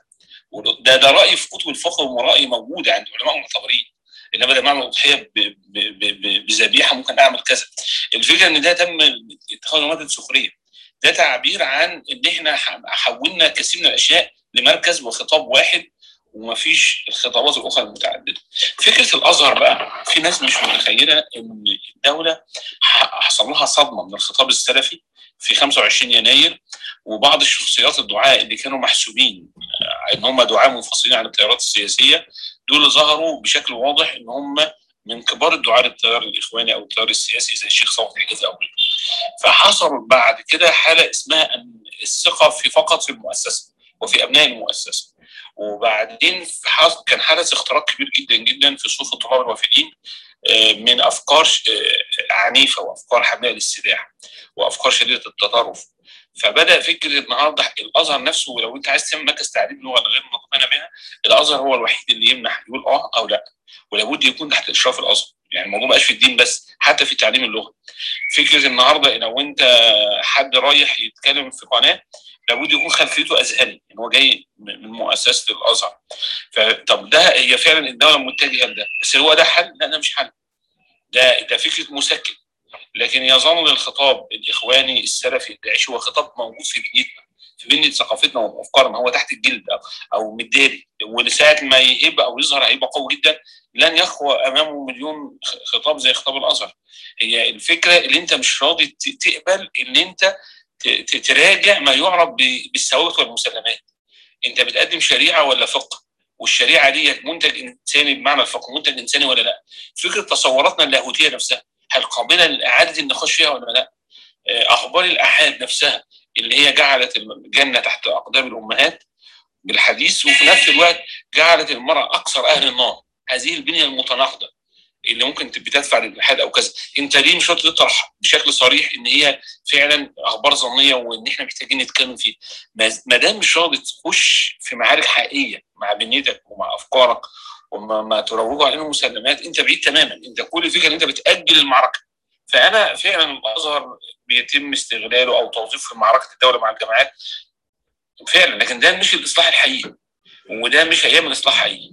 ده ده راي في كتب الفقه وراي موجود عند علماء معتبرين انما ده معنى الاضحيه ب- ب- ب- ب- بذبيحه ممكن اعمل كذا الفكره ان ده تم اتخاذه ماده سخريه ده تعبير عن ان احنا ح- حولنا كثير من الاشياء لمركز وخطاب واحد ومفيش الخطابات الاخرى المتعدده. فكره الازهر بقى في ناس مش متخيله ان الدوله ح- حصل لها صدمه من الخطاب السلفي في 25 يناير وبعض الشخصيات الدعاء اللي كانوا محسوبين آه، ان هم دعاء منفصلين عن التيارات السياسيه دول ظهروا بشكل واضح ان هم من كبار الدعاء للتيار الاخواني او التيار السياسي زي الشيخ صوت الحجازي او غيره. فحصل بعد كده حاله اسمها ان الثقه في فقط في المؤسسه وفي ابناء المؤسسه. وبعدين في حص- كان حدث اختراق كبير جدا جدا في صفوف الطلاب الوافدين آه، من افكار ش- آه، عنيفه وافكار حمله للسلاح وافكار شديده التطرف فبدا فكره النهارده الازهر نفسه ولو انت عايز تعمل مركز تعليم لغه غير مقتنع بها الازهر هو الوحيد اللي يمنح يقول اه او لا ولابد يكون تحت اشراف الازهر يعني الموضوع ما بقاش في الدين بس حتى في تعليم اللغه فكره النهارده لو انت حد رايح يتكلم في قناه لابد يكون خلفيته ازهري ان هو جاي من من مؤسسه الازهر فطب ده هي فعلا الدوله متجهه لده بس هو ده حل؟ لا ده مش حل ده ده فكره مسكن لكن يظل الخطاب الاخواني السلفي الداعشي هو خطاب موجود في بنيتنا في بنيه ثقافتنا وافكارنا هو تحت الجلد او او متداري ولساعه ما يهب او يظهر هيبقى قوي جدا لن يخوى امامه مليون خ- خطاب زي خطاب الازهر هي الفكره اللي انت مش راضي ت- تقبل ان انت ت- ت- تراجع ما يعرف ب- بالثوابت والمسلمات انت بتقدم شريعه ولا فقه والشريعه دي منتج انساني بمعنى الفقه منتج انساني ولا لا فكره تصوراتنا اللاهوتيه نفسها هل قابله لاعاده النقاش فيها ولا لا آه، اخبار الاحاد نفسها اللي هي جعلت الجنه تحت اقدام الامهات بالحديث وفي نفس الوقت جعلت المراه اكثر اهل النار هذه البنيه المتناقضه اللي ممكن بتدفع للالحاد او كذا انت ليه مش راضي تطرح بشكل صريح ان هي فعلا اخبار ظنيه وان احنا محتاجين نتكلم فيه ما ما دام مش راضي تخش في معارك حقيقيه مع بنيتك ومع افكارك وما ما تروجوا عليهم مسلمات انت بعيد تماما انت كل فكره ان انت بتاجل المعركه فانا فعلا الازهر بيتم استغلاله او توظيفه في معركه الدوله مع الجماعات فعلا لكن ده مش الاصلاح الحقيقي وده مش هيعمل اصلاح حقيقي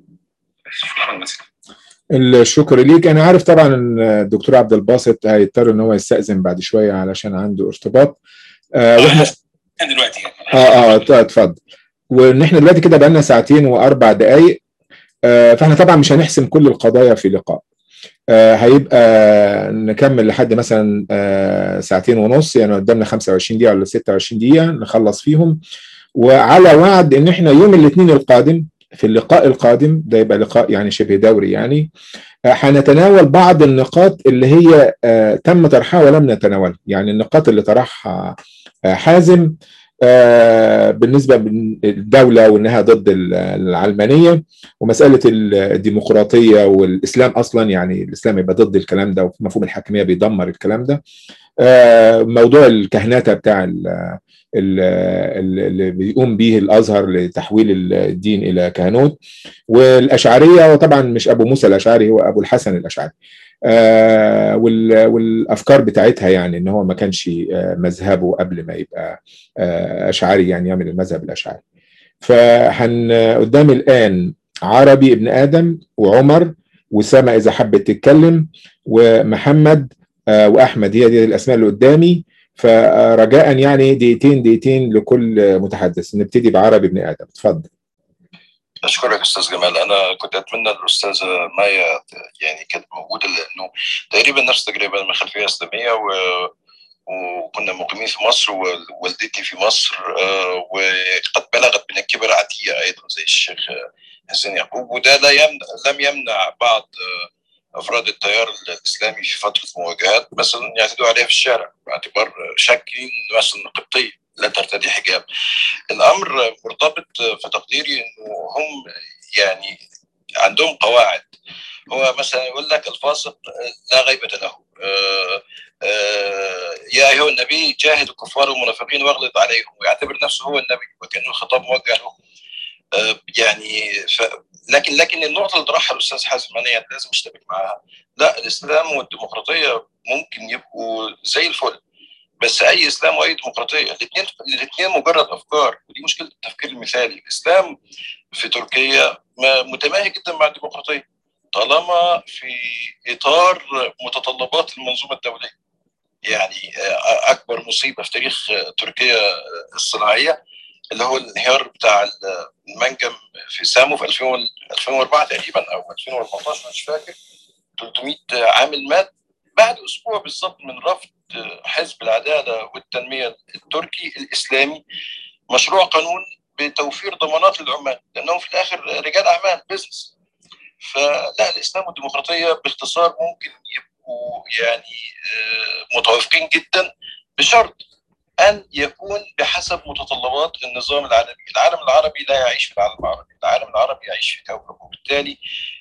شكرا مثلا الشكر ليك انا عارف طبعا ان الدكتور عبد الباسط هيضطر ان هو يستأذن بعد شويه علشان عنده ارتباط آه واحنا دلوقتي يعني اه اه ت- اتفضل وان احنا دلوقتي كده بقالنا ساعتين واربع دقائق آه فاحنا طبعا مش هنحسم كل القضايا في لقاء آه هيبقى نكمل لحد مثلا آه ساعتين ونص يعني قدامنا 25 دقيقه ولا 26 دقيقه نخلص فيهم وعلى وعد ان احنا يوم الاثنين القادم في اللقاء القادم ده يبقى لقاء يعني شبه دوري يعني آه، هنتناول بعض النقاط اللي هي آه، تم طرحها ولم نتناولها يعني النقاط اللي طرحها آه، حازم آه، بالنسبه للدوله وانها ضد ال- العلمانيه ومساله الديمقراطيه والاسلام اصلا يعني الاسلام يبقى ضد الكلام ده ومفهوم الحاكميه بيدمر الكلام ده آه، موضوع الكهنته بتاع ال- ال- ال- اللي بيقوم به الازهر لتحويل الدين الى كهنوت والاشعريه وطبعا مش ابو موسى الاشعري هو ابو الحسن الاشعري آه، وال- والافكار بتاعتها يعني ان هو ما كانش آه، مذهبه قبل ما يبقى آه، اشعري يعني يعمل المذهب الاشعري فهن قدامي الان عربي ابن ادم وعمر وسما اذا حبت تتكلم ومحمد آه، واحمد هي دي الاسماء اللي قدامي فرجاء يعني دقيقتين دقيقتين لكل متحدث نبتدي بعربي ابن ادم اتفضل اشكرك استاذ جمال انا كنت اتمنى الاستاذه مايا يعني كانت موجوده لانه تقريبا نفس التجربه من خلفيه اسلاميه و وكنا مقيمين في مصر ووالدتي في مصر آه، وقد بلغت من الكبر عتيه ايضا زي الشيخ حسين يعقوب وده لا يمنع لم يمنع بعض آه، افراد التيار الاسلامي في فتره المواجهات مثلا يعتدوا عليها في الشارع باعتبار شكل مثلا قبطيه لا ترتدي حجاب الامر مرتبط في تقديري انه هم يعني عندهم قواعد هو مثلا يقول لك الفاسق لا غيبة له آه، آه، يا ايها النبي جاهد الكفار والمنافقين واغلظ عليهم ويعتبر نفسه هو النبي وكانه الخطاب موجه له آه، يعني ف... لكن لكن النقطه اللي طرحها الاستاذ حازم انا يعني لازم اشتبك معاها لا الاسلام والديمقراطيه ممكن يبقوا زي الفل بس اي اسلام واي ديمقراطيه الاثنين الاثنين مجرد افكار ودي مشكله التفكير المثالي الاسلام في تركيا ما- متماهي جدا مع الديمقراطيه طالما في اطار متطلبات المنظومه الدوليه يعني آه، اكبر مصيبه في تاريخ آه، تركيا آه، الصناعيه اللي هو الانهيار بتاع المنجم في سامو في 2000 2004 تقريبا او 2014 مش فاكر 300 عامل مات بعد اسبوع بالظبط من رفض حزب العداله والتنميه التركي الاسلامي مشروع قانون بتوفير ضمانات للعمال لانهم في الاخر رجال اعمال بزنس فلا الاسلام والديمقراطيه باختصار ممكن يبقوا يعني آه، متوافقين جدا بشرط ان يكون بحسب متطلبات النظام العالمي، العالم العربي لا يعيش في العالم العربي، العالم العربي يعيش في كوكب وبالتالي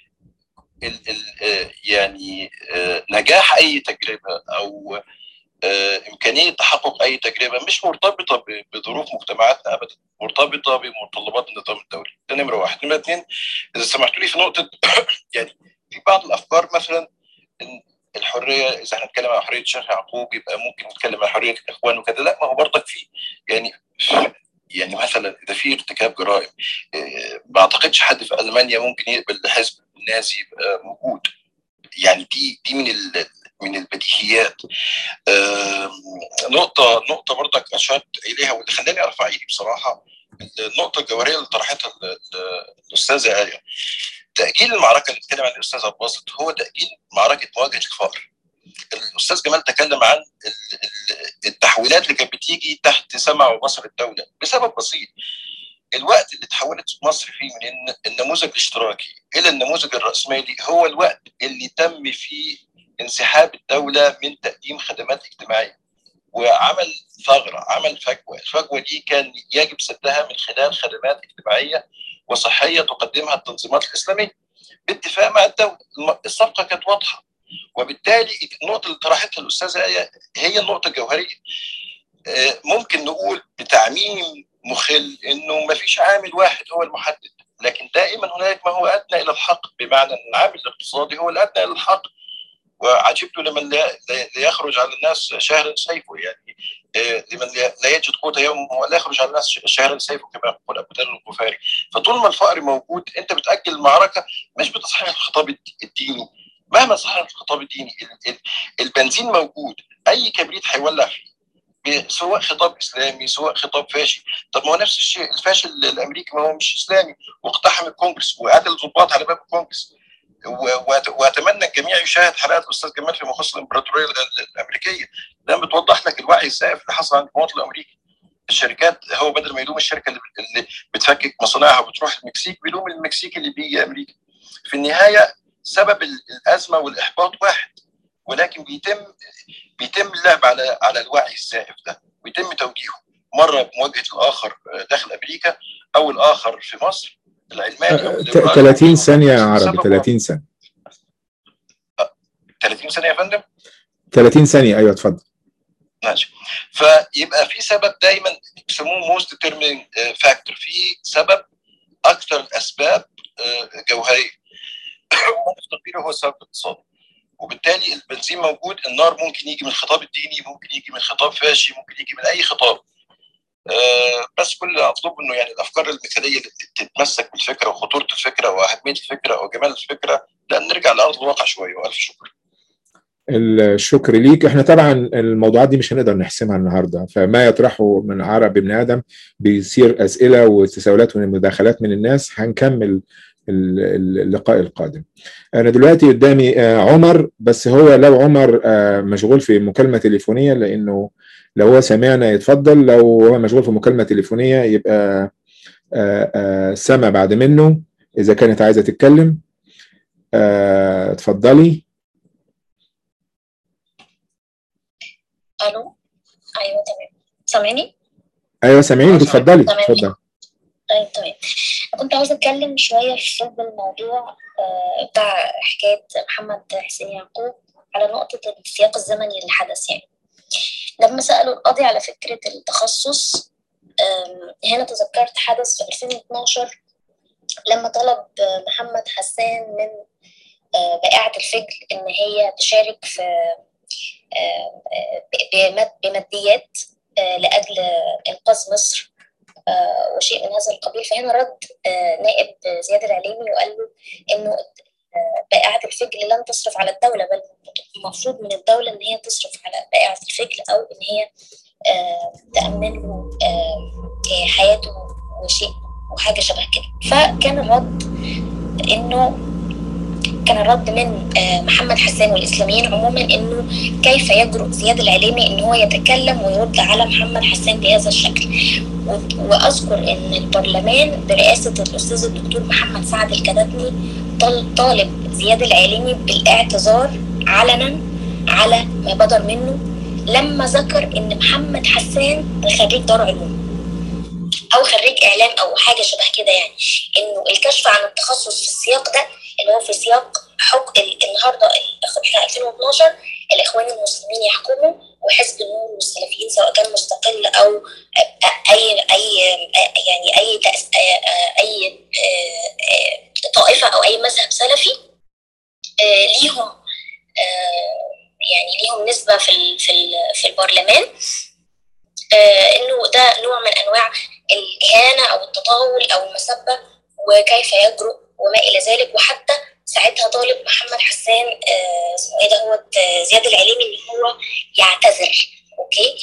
ال ال آه، يعني آه، نجاح اي تجربه او آه، امكانيه تحقق اي تجربه مش مرتبطه ب- بظروف مجتمعاتنا ابدا مرتبطه بمتطلبات النظام الدولي ده نمره واحد نمره اثنين اذا سمحتوا لي في نقطه يعني في بعض الافكار مثلا إن الحريه اذا هنتكلم عن حريه الشيخ يعقوب يبقى ممكن نتكلم عن حريه الاخوان وكذا لا ما هو برضك في يعني يعني مثلا اذا في ارتكاب جرائم آه، ما اعتقدش حد في المانيا ممكن يقبل الحزب النازي يبقى موجود يعني دي دي من ال- من البديهيات آم، نقطة نقطة برضك أشرت إليها واللي خلاني أرفع إيدي بصراحة النقطة الجوهرية اللي طرحتها ال- ال- الأستاذة آية تأجيل المعركة اللي اتكلم عنها الأستاذ عبد الباسط هو تأجيل معركة مواجهة الفقر الأستاذ جمال تكلم عن ال- ال- التحويلات اللي كانت بتيجي تحت سمع وبصر الدولة بسبب بسيط الوقت اللي تحولت مصر فيه من الن- النموذج الاشتراكي الى النموذج الراسمالي هو الوقت اللي تم فيه انسحاب الدوله من تقديم خدمات اجتماعيه وعمل ثغره عمل فجوه، الفجوه دي كان يجب سدها من خلال خدمات اجتماعيه وصحيه تقدمها التنظيمات الاسلاميه باتفاق مع الدوله، الم- الصفقه كانت واضحه وبالتالي النقطه اللي طرحتها الاستاذه آية هي النقطه الجوهريه آه، ممكن نقول بتعميم مخل انه ما فيش عامل واحد هو المحدد لكن دائما هناك ما هو ادنى الى الحق بمعنى ان العامل الاقتصادي هو الادنى الى الحق وعجبت لمن لا, لا لا يخرج على الناس شهرا سيفه يعني آه، لمن لا لا يجد قوت يومه ولا يخرج على الناس شهرا سيفه كما يقول ابو ذر الغفاري فطول ما الفقر موجود انت بتاجل المعركه مش بتصحيح الخطاب الديني مهما صحيح الخطاب الديني ال- ال- البنزين موجود اي كبريت هيولع فيه ب- سواء خطاب اسلامي سواء خطاب فاشي طب ما هو نفس الشيء الفاشل الامريكي ما هو مش اسلامي واقتحم الكونجرس وقتل الضباط على باب الكونجرس و- وأت- واتمنى الجميع يشاهد حلقات الاستاذ جمال في مخصص الامبراطوريه ال- ال- الامريكيه لان بتوضح لك الوعي الزائف اللي حصل عند المواطن الامريكي الشركات هو بدل ما يلوم الشركه اللي اللي بتفكك مصانعها وبتروح المكسيك بيلوم المكسيكي اللي بيجي امريكا في النهايه سبب ال- الازمه والاحباط واحد ولكن بيتم بيتم اللعب على على الوعي الزائف ده ويتم توجيهه مره بمواجهه الاخر داخل امريكا او الاخر في مصر العلماني او ت- الليبرالي 30 ثانية يا عربي سبب 30 ثانية 30 سنه يا فندم 30 ثانية أيوه اتفضل ماشي فيبقى في سبب دايما بيسموه موست ديترمينج فاكتور في سبب اكثر الاسباب آه، جوهريه والتقدير هو السبب الاقتصادي وبالتالي البنزين موجود النار ممكن يجي من الخطاب الديني ممكن يجي من خطاب فاشي ممكن يجي من اي خطاب آه، بس كل اللي اطلبه انه يعني الافكار المثاليه اللي تت- تتمسك بالفكره وخطوره الفكره واهميه الفكره وجمال الفكره لا نرجع لارض الواقع شويه والف شكر الشكر ليك احنا طبعا الموضوعات دي مش هنقدر نحسمها النهارده فما يطرحه من عرب ابن ادم بيصير اسئله وتساؤلات ومداخلات من الناس هنكمل ال- ال- اللقاء القادم انا دلوقتي قدامي آه، عمر بس هو لو عمر آه، مشغول في مكالمه تليفونيه لانه لو هو سمعنا يتفضل لو هو مشغول في مكالمه تليفونيه يبقى آه، آه، سما بعد منه اذا كانت عايزه تتكلم آه، اتفضلي الو ايوه تمام سامعني ايوه سامعينك اتفضلي تمام. اتفضل طيب تمام كنت عاوزه اتكلم شويه في صلب الموضوع آه، بتاع حكايه محمد حسين يعقوب على نقطه السياق الزمني اللي حدث يعني لما سالوا القاضي على فكره التخصص آم، هنا تذكرت حدث في 2012 لما طلب آه، محمد حسان من آه، بائعة الفجل إن هي تشارك في آه، ب- بمد- بماديات آه، لأجل إنقاذ مصر آه، وشيء من هذا القبيل فهنا رد آه، نائب زياد العليمي وقال له إنه آه، بائعة الفجل لن تصرف على الدولة بل المفروض من الدولة إن هي تصرف على بائعة الفجل أو إن هي آه، تأمن له آه، آه، حياته وشيء وحاجة شبه كده فكان الرد إنه كان الرد من آه، محمد حسان والاسلاميين عموما انه كيف يجرؤ زياد العليمي ان هو يتكلم ويرد على محمد حسان بهذا الشكل و- واذكر ان البرلمان برئاسه الاستاذ الدكتور محمد سعد الكدتني طال- طالب زياد العليمي بالاعتذار علنا على ما بدر منه لما ذكر ان محمد حسان خريج دار علوم او خريج اعلام او حاجه شبه كده يعني انه الكشف عن التخصص في السياق ده اللي هو في سياق حكم النهارده ال- احنا 2012 الاخوان المسلمين يحكموا وحزب النور والسلفيين سواء كان مستقل او اي اي يعني اي تأس اي طائفه او اي مذهب سلفي آه، ليهم آه، يعني ليهم نسبه في ال- في ال- في البرلمان آه، انه ده نوع من انواع الاهانه او التطاول او المسبه وكيف يجرؤ وما الى ذلك وحتى ساعتها طالب محمد حسان آه، اسمه ايه ده هو زياد العليمي ان هو يعتذر اوكي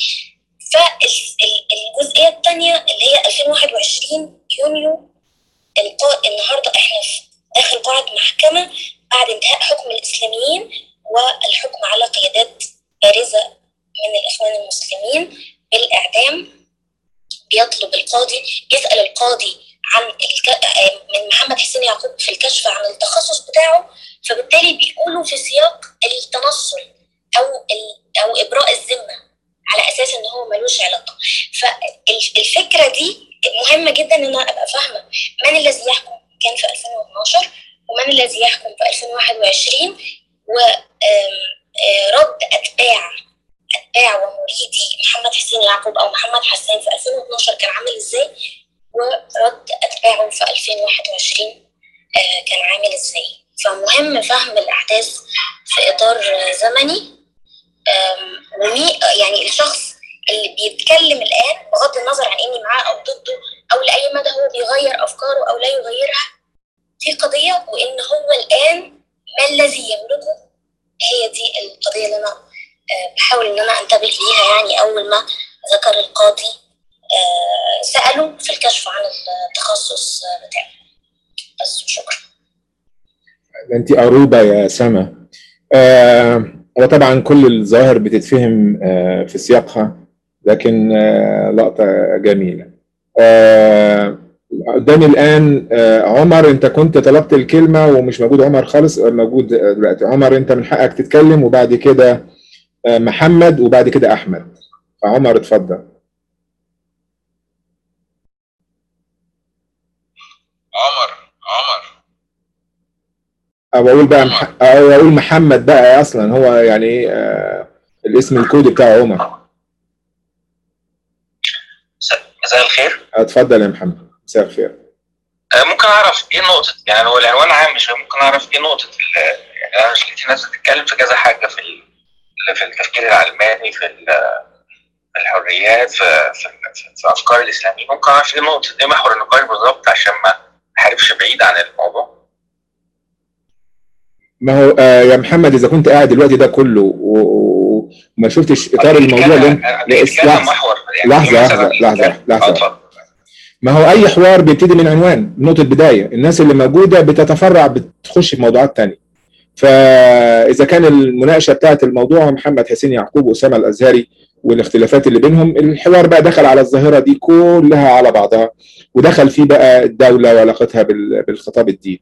فالجزئيه الثانيه اللي هي 2021 يونيو القاء النهارده احنا في داخل قاعه محكمه بعد انتهاء حكم الاسلاميين والحكم على قيادات بارزه من الاخوان المسلمين بالاعدام بيطلب القاضي يسال القاضي عن الك... من محمد حسين يعقوب في الكشف عن التخصص بتاعه فبالتالي بيقولوا في سياق التنصل او ال... او ابراء الذمه على اساس ان هو ملوش علاقه فالفكره دي مهمه جدا ان انا ابقى فاهمه من الذي يحكم كان في 2012 ومن الذي يحكم في 2021 ورد اتباع اتباع ومريدي محمد حسين يعقوب او محمد حسان في 2012 كان عامل ازاي ورد اتباعه في 2021 آه، كان عامل ازاي فمهم فهم الاحداث في اطار آه، زمني آم، ومي يعني الشخص اللي بيتكلم الان بغض النظر عن اني معاه او ضده او لاي مدى هو بيغير افكاره او لا يغيرها دي قضيه وان هو الان ما الذي يملكه هي دي القضيه اللي انا آه، بحاول ان انا انتبه ليها يعني اول ما ذكر القاضي آه، سأله في الكشف عن التخصص آه، بتاعه بس شكرا ده انت قروبه يا سما آه هو طبعا كل الظواهر بتتفهم آه في سياقها لكن آه لقطه جميله آه قدامي الان آه عمر انت كنت طلبت الكلمه ومش موجود عمر خالص آه، موجود آه، دلوقتي عمر انت من حقك تتكلم وبعد كده آه محمد وبعد كده احمد فعمر اتفضل او اقول بقى مح... او اقول محمد بقى اصلا هو يعني آه الاسم الكودي بتاع عمر مساء الخير اتفضل يا محمد مساء الخير آه، ممكن اعرف ايه نقطة يعني هو العنوان عام مش ممكن اعرف ايه نقطة ال- يعني انا لقيت الناس بتتكلم في كذا حاجة في ال- في التفكير العلماني في ال- في الحريات في, في, في, في افكار الاسلاميين ممكن اعرف ايه نقطة ايه محور النقاش بالظبط عشان ما احاربش بعيد عن الموضوع ما هو آه يا محمد اذا كنت قاعد دلوقتي ده كله و- و- وما شفتش اطار الموضوع اللي انت لا، اس- كذا لحظه محور يعني لحظه في لحظه مثلا لحظه لحظه اتفضل ما هو اي حوار بيبتدي من عنوان نقطه بدايه الناس اللي موجوده بتتفرع بتخش في موضوعات تانية فاذا كان المناقشه بتاعت الموضوع محمد حسين يعقوب واسامه الازهري والاختلافات اللي بينهم الحوار بقى دخل على الظاهره دي كلها على بعضها ودخل فيه بقى الدوله وعلاقتها بال- بالخطاب الديني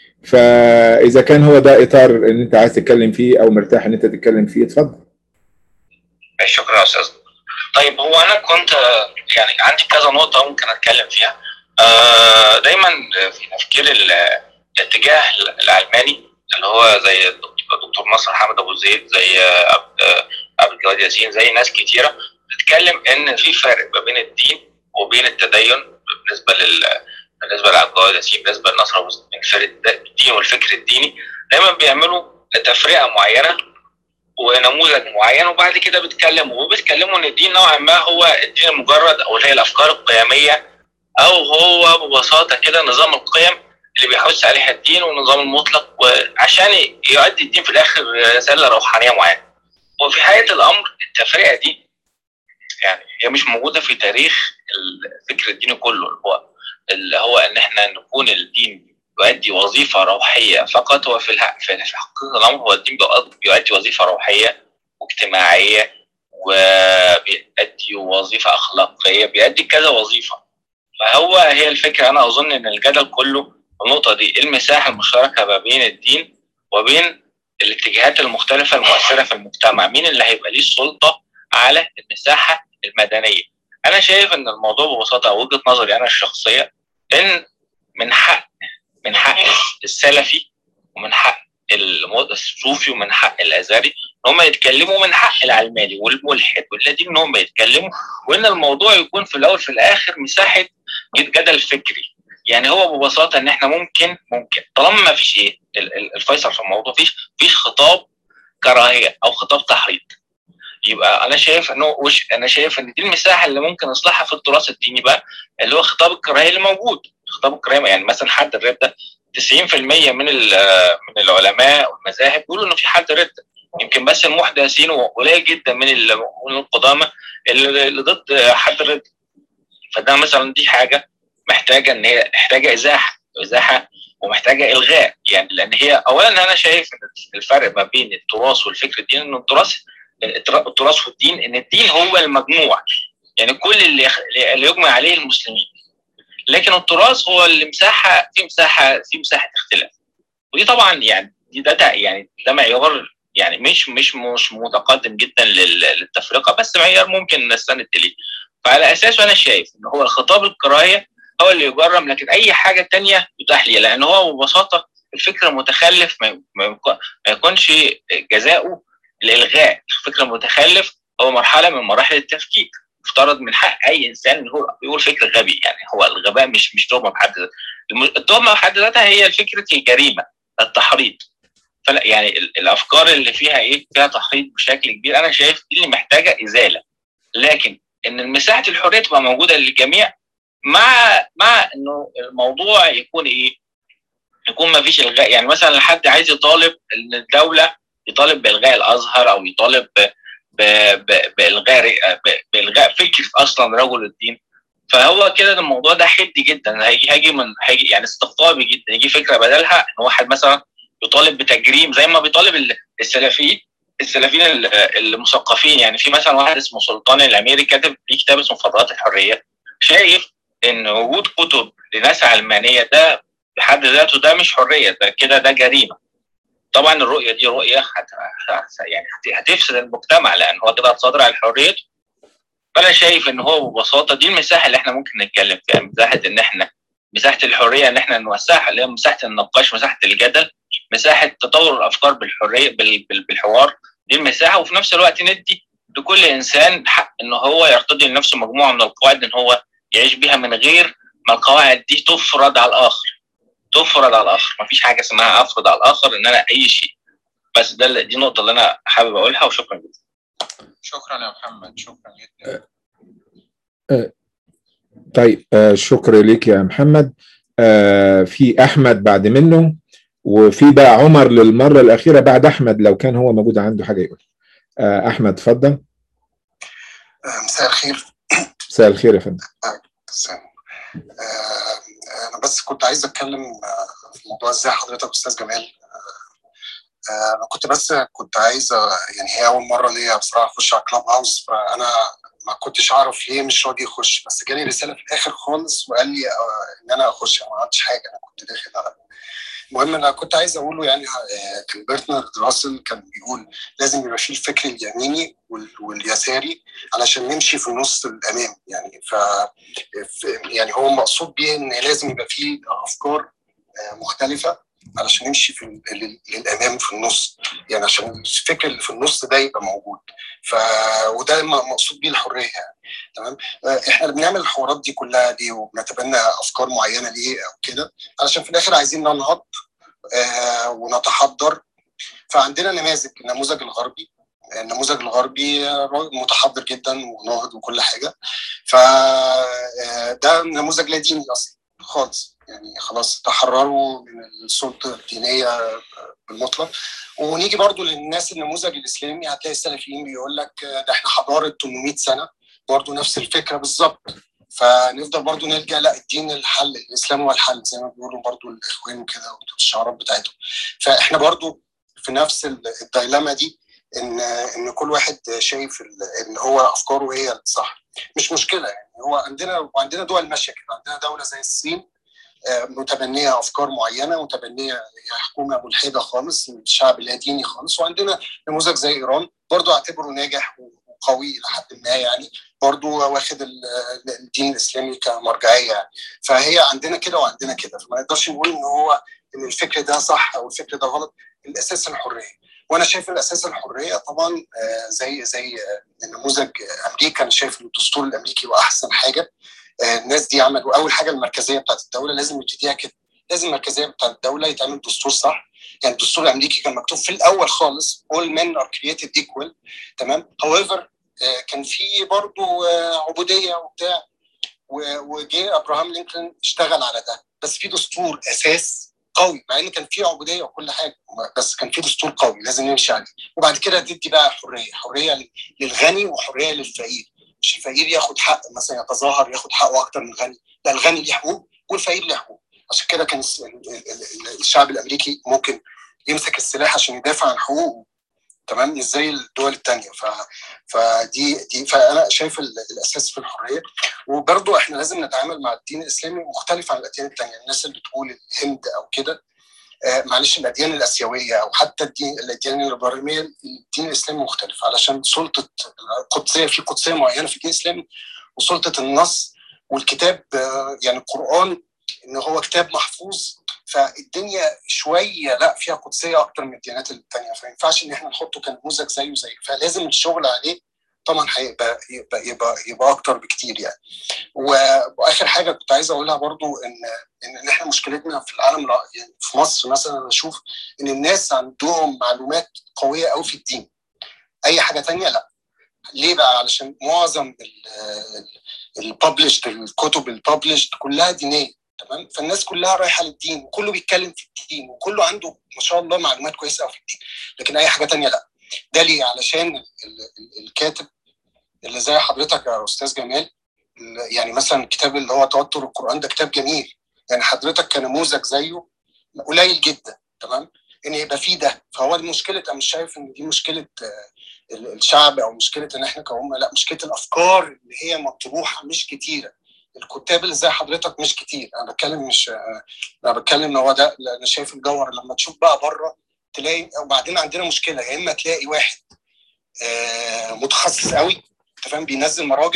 فاذا كان هو ده اطار ان انت عايز تتكلم فيه او مرتاح ان انت تتكلم فيه اتفضل ماشي، شكرا يا استاذ طيب هو انا كنت آه، يعني عندي كذا نقطه ممكن اتكلم فيها آه، دايما في تفكير ال- الاتجاه العلماني اللي هو زي الدكتور نصر حامد ابو زيد زي آه، عبد آه، عبد الجواد ياسين زي ناس كتيره بتتكلم ان في فرق ما بين الدين وبين التدين بالنسبه لل بالنسبه لعبد الجواد ياسين بالنسبه لنصر ابو زيد من فرق الدين والفكر الديني دايما بيعملوا تفرقه معينه ونموذج معين وبعد كده بيتكلموا وبيتكلموا ان الدين نوعا ما هو الدين المجرد او اللي هي الافكار القيميه او هو ببساطه كده نظام القيم اللي بيحث عليها الدين والنظام المطلق وعشان يؤدي الدين في الاخر رساله روحانيه معينه. وفي حقيقه الامر التفرقه دي يعني هي مش موجوده في تاريخ الفكر الديني كله اللي هو اللي هو ان احنا نكون الدين يؤدي وظيفه روحيه فقط هو في الحق في حقيقه الامر هو الدين بيؤدي- بيؤدي وظيفه روحيه واجتماعيه وبيؤدي وظيفه اخلاقيه بيؤدي كذا وظيفه فهو هي الفكره انا اظن ان الجدل كله النقطه دي إيه المساحه المشتركه ما بين الدين وبين الاتجاهات المختلفه المؤثره في المجتمع مين اللي هيبقى ليه السلطه على المساحه المدنيه انا شايف ان الموضوع ببساطه أو وجهه نظري انا الشخصيه ان من حق من حق السلفي ومن حق الم- الصوفي ومن حق الازهري ان هم يتكلموا من حق العلماني والملحد والذين ان هم يتكلموا وان الموضوع يكون في الاول في الاخر مساحه جد- جدل فكري يعني هو ببساطه ان احنا ممكن ممكن طالما ما فيش ايه ال- ال- الفيصل في الموضوع فيش فيش خطاب كراهيه او خطاب تحريض يبقى انا شايف انه وش انا شايف ان دي المساحه اللي ممكن نصلحها في التراث الديني بقى اللي هو خطاب الكراهيه اللي موجود خطاب الكراهيه يعني مثلا حد الرد ده 90% من ال- من العلماء والمذاهب بيقولوا انه في حد رد يمكن بس المحدثين وقليل جدا من ال- من القدامى اللي اللي ضد حد الرد فده مثلا دي حاجه محتاجه ان هي محتاجه ازاحه ازاحه ومحتاجه الغاء يعني لان هي اولا انا شايف ان الفرق ما بين التراث والفكر الديني ان التراث التراث والدين ان الدين هو المجموع يعني كل اللي يخ- اللي يجمع عليه المسلمين لكن التراث هو اللي مساحه في مساحه في مساحه اختلاف ودي طبعا يعني دي ده, ده يعني ده معيار يعني مش مش مش متقدم جدا لل- للتفرقه بس معيار ممكن نستند اليه فعلى اساسه انا شايف ان هو الخطاب الكراهيه هو اللي يجرم لكن اي حاجه تانية يتاح لي لان هو ببساطه الفكر المتخلف ما ما يكون- ما يكونش جزاؤه الالغاء الفكر المتخلف هو مرحله من مراحل التفكيك يفترض من حق اي انسان ان هو يقول فكر غبي يعني هو الغباء مش مش تهمه بحد ذاتها الم- التهمه بحد ذاتها هي فكره الجريمه التحريض فلا يعني ال- الافكار اللي فيها ايه فيها تحريض بشكل كبير انا شايف دي اللي محتاجه ازاله لكن ان مساحه الحريه تبقى موجوده للجميع مع مع انه الموضوع يكون ايه يكون ما فيش الغاء يعني مثلا حد عايز يطالب ان الدوله يطالب بالغاء الازهر او يطالب ب- ب- ب- بالغاء ب- بالغاء فكره اصلا رجل الدين فهو كده الموضوع ده حدي جدا هيجي هيجي من هيجي يعني استقطابي جدا يجي فكره بدلها ان واحد مثلا يطالب بتجريم زي ما بيطالب ال- السلفيين السلفيين ال- المثقفين يعني في مثلا واحد اسمه سلطان الاميري كاتب ليه كتاب اسمه فضاءات الحريه شايف ان وجود كتب لناس علمانيه ده بحد ذاته ده مش حريه ده كده ده جريمه طبعا الرؤيه دي رؤيه هت... هت- يعني هت- هتفسد المجتمع لان هو كده هتصدر على الحريه فانا شايف ان هو ببساطه دي المساحه اللي احنا ممكن نتكلم فيها مساحه ان احنا مساحه الحريه ان احنا نوسعها اللي هي مساحه النقاش مساحه الجدل مساحه تطور الافكار بالحريه بال- بال- بالحوار دي المساحه وفي نفس الوقت ندي لكل انسان حق ان هو يرتضي لنفسه مجموعه من القواعد ان هو يعيش بيها من غير ما القواعد دي تفرض على الاخر تفرض على الاخر مفيش حاجه اسمها افرض على الاخر ان انا اي شيء بس ده اللي- دي النقطه اللي انا حابب اقولها وشكرا جدا شكرا يا محمد شكرا جدا طيب آه شكرا ليك يا محمد آه في احمد بعد منه وفي بقى عمر للمره الاخيره بعد احمد لو كان هو موجود عنده حاجه يقول آه احمد اتفضل آه، مساء الخير مساء الخير يا فندم مساء. آه، انا بس كنت عايز اتكلم آه، في موضوع ازاي حضرتك استاذ جمال آه، آه، انا كنت بس كنت عايز آه، يعني هي اول مره ليا بصراحه اخش على كلاب هاوس فانا ما كنتش اعرف ليه مش راضي يخش بس جالي رساله في الاخر خالص وقال لي آه، ان انا اخش أنا ما عملتش حاجه انا كنت داخل على المهم انا كنت عايز اقوله يعني آه، كان برتنارد راسل كان بيقول لازم يبقى فيه الفكر اليميني وال- واليساري علشان نمشي في النص الامام يعني ف ف- يعني هو مقصود بيه ان لازم يبقى فيه افكار آه، مختلفه علشان نمشي في ال- لل- للامام في النص يعني عشان الفكر اللي في النص ده يبقى موجود ف وده م- مقصود بيه الحريه يعني تمام آه، احنا بنعمل الحوارات دي كلها ليه وبنتبنى افكار معينه ليه او كده علشان في الاخر عايزين ننهض آه، ونتحضر فعندنا نماذج النموذج الغربي النموذج الغربي آه، متحضر جدا وناهض وكل حاجه فده نموذج لا ديني اصلا خالص يعني خلاص تحرروا من السلطه الدينيه بالمطلق ونيجي برضو للناس النموذج الاسلامي هتلاقي السلفيين بيقول لك آه، ده احنا حضاره 800 سنه برضو نفس الفكره بالظبط فنفضل برضو نلجا لا الدين الحل الاسلام هو الحل زي ما بيقولوا برضو الاخوان وكده والشعارات بتاعتهم فاحنا برضو في نفس ال- الدايلاما دي ان ان كل واحد شايف ال- ان هو افكاره هي الصح مش مشكله يعني هو عندنا وعندنا دول ماشيه كده عندنا دوله زي الصين آه، متبنيه افكار معينه متبنيه هي حكومه ملحده خالص الشعب لا ديني خالص وعندنا نموذج زي ايران برضو اعتبره ناجح وقوي الى حد ما يعني برضو واخد ال- الدين الاسلامي كمرجعيه يعني فهي عندنا كده وعندنا كده فما نقدرش نقول ان هو ان الفكر ده صح او الفكر ده غلط الاساس الحريه وانا شايف الاساس الحريه طبعا آه، زي زي آه، نموذج آه، امريكا انا شايف ان الدستور الامريكي هو احسن حاجه آه، الناس دي عملوا اول حاجه المركزيه بتاعت الدوله لازم نبتديها كده لازم المركزيه بتاعت الدوله يتعمل دستور صح يعني الدستور الامريكي كان مكتوب في الاول خالص all men are created equal تمام however آه، كان في برضو آه، عبوديه وبتاع و- وجه ابراهام لينكولن اشتغل على ده بس في دستور اساس قوي مع ان كان في عبوديه وكل حاجه بس كان في دستور قوي لازم نمشي عليه وبعد كده تدي بقى حريه حريه لل- للغني وحريه للفقير مش الفقير ياخد حق مثلا يتظاهر ياخد حقه اكتر من الغني لا الغني ليه حقوق والفقير ليه حقوق عشان كده كان الس- ال- ال- ال- الشعب الامريكي ممكن يمسك السلاح عشان يدافع عن حقوقه تمام مش زي الدول التانية ف... فدي دي فانا شايف ال- الاساس في الحريه وبرضه احنا لازم نتعامل مع الدين الاسلامي مختلف عن الاديان التانية الناس اللي بتقول الهند او كده آه، معلش الاديان الاسيويه او حتى الدين الاديان الابراهيميه الدين الاسلامي مختلف علشان سلطه القدسيه في قدسيه معينه في الدين الاسلامي وسلطه النص والكتاب آه، يعني القران ان هو كتاب محفوظ فالدنيا شويه لا فيها قدسيه اكتر من الديانات الثانيه فما ينفعش ان احنا نحطه كنموذج زيه زيه فلازم الشغل عليه طبعا هيبقى يبقى يبقى يبقى اكتر بكتير يعني و- واخر حاجه كنت عايز اقولها برضو ان ان إن احنا مشكلتنا في العالم الع- يعني في مصر مثلا انا اشوف ان الناس عندهم معلومات قويه قوي في الدين اي حاجه تانية لا ليه بقى علشان معظم الببلشد الكتب الببلشد كلها دينيه تمام فالناس كلها رايحه للدين وكله بيتكلم في الدين وكله عنده ما شاء الله معلومات كويسه قوي في الدين لكن اي حاجه تانية لا ده ليه علشان ال- ال- الكاتب اللي زي حضرتك يا استاذ جمال ال- يعني مثلا الكتاب اللي هو توتر القران ده كتاب جميل يعني حضرتك كنموذج زيه قليل جدا تمام ان يبقى فيه ده فهو دي مشكله انا مش شايف ان دي مشكله آه، ال- الشعب او مشكله ان احنا كأمه لا مشكله الافكار اللي هي مطروحه مش كتيره الكتاب اللي زي حضرتك مش كتير انا بتكلم مش آه، انا بتكلم ان هو ده لا، انا شايف الجوهر لما تشوف بقى بره تلاقي وبعدين عندنا مشكله يا اما تلاقي واحد آه، متخصص قوي انت فاهم بينزل مراجع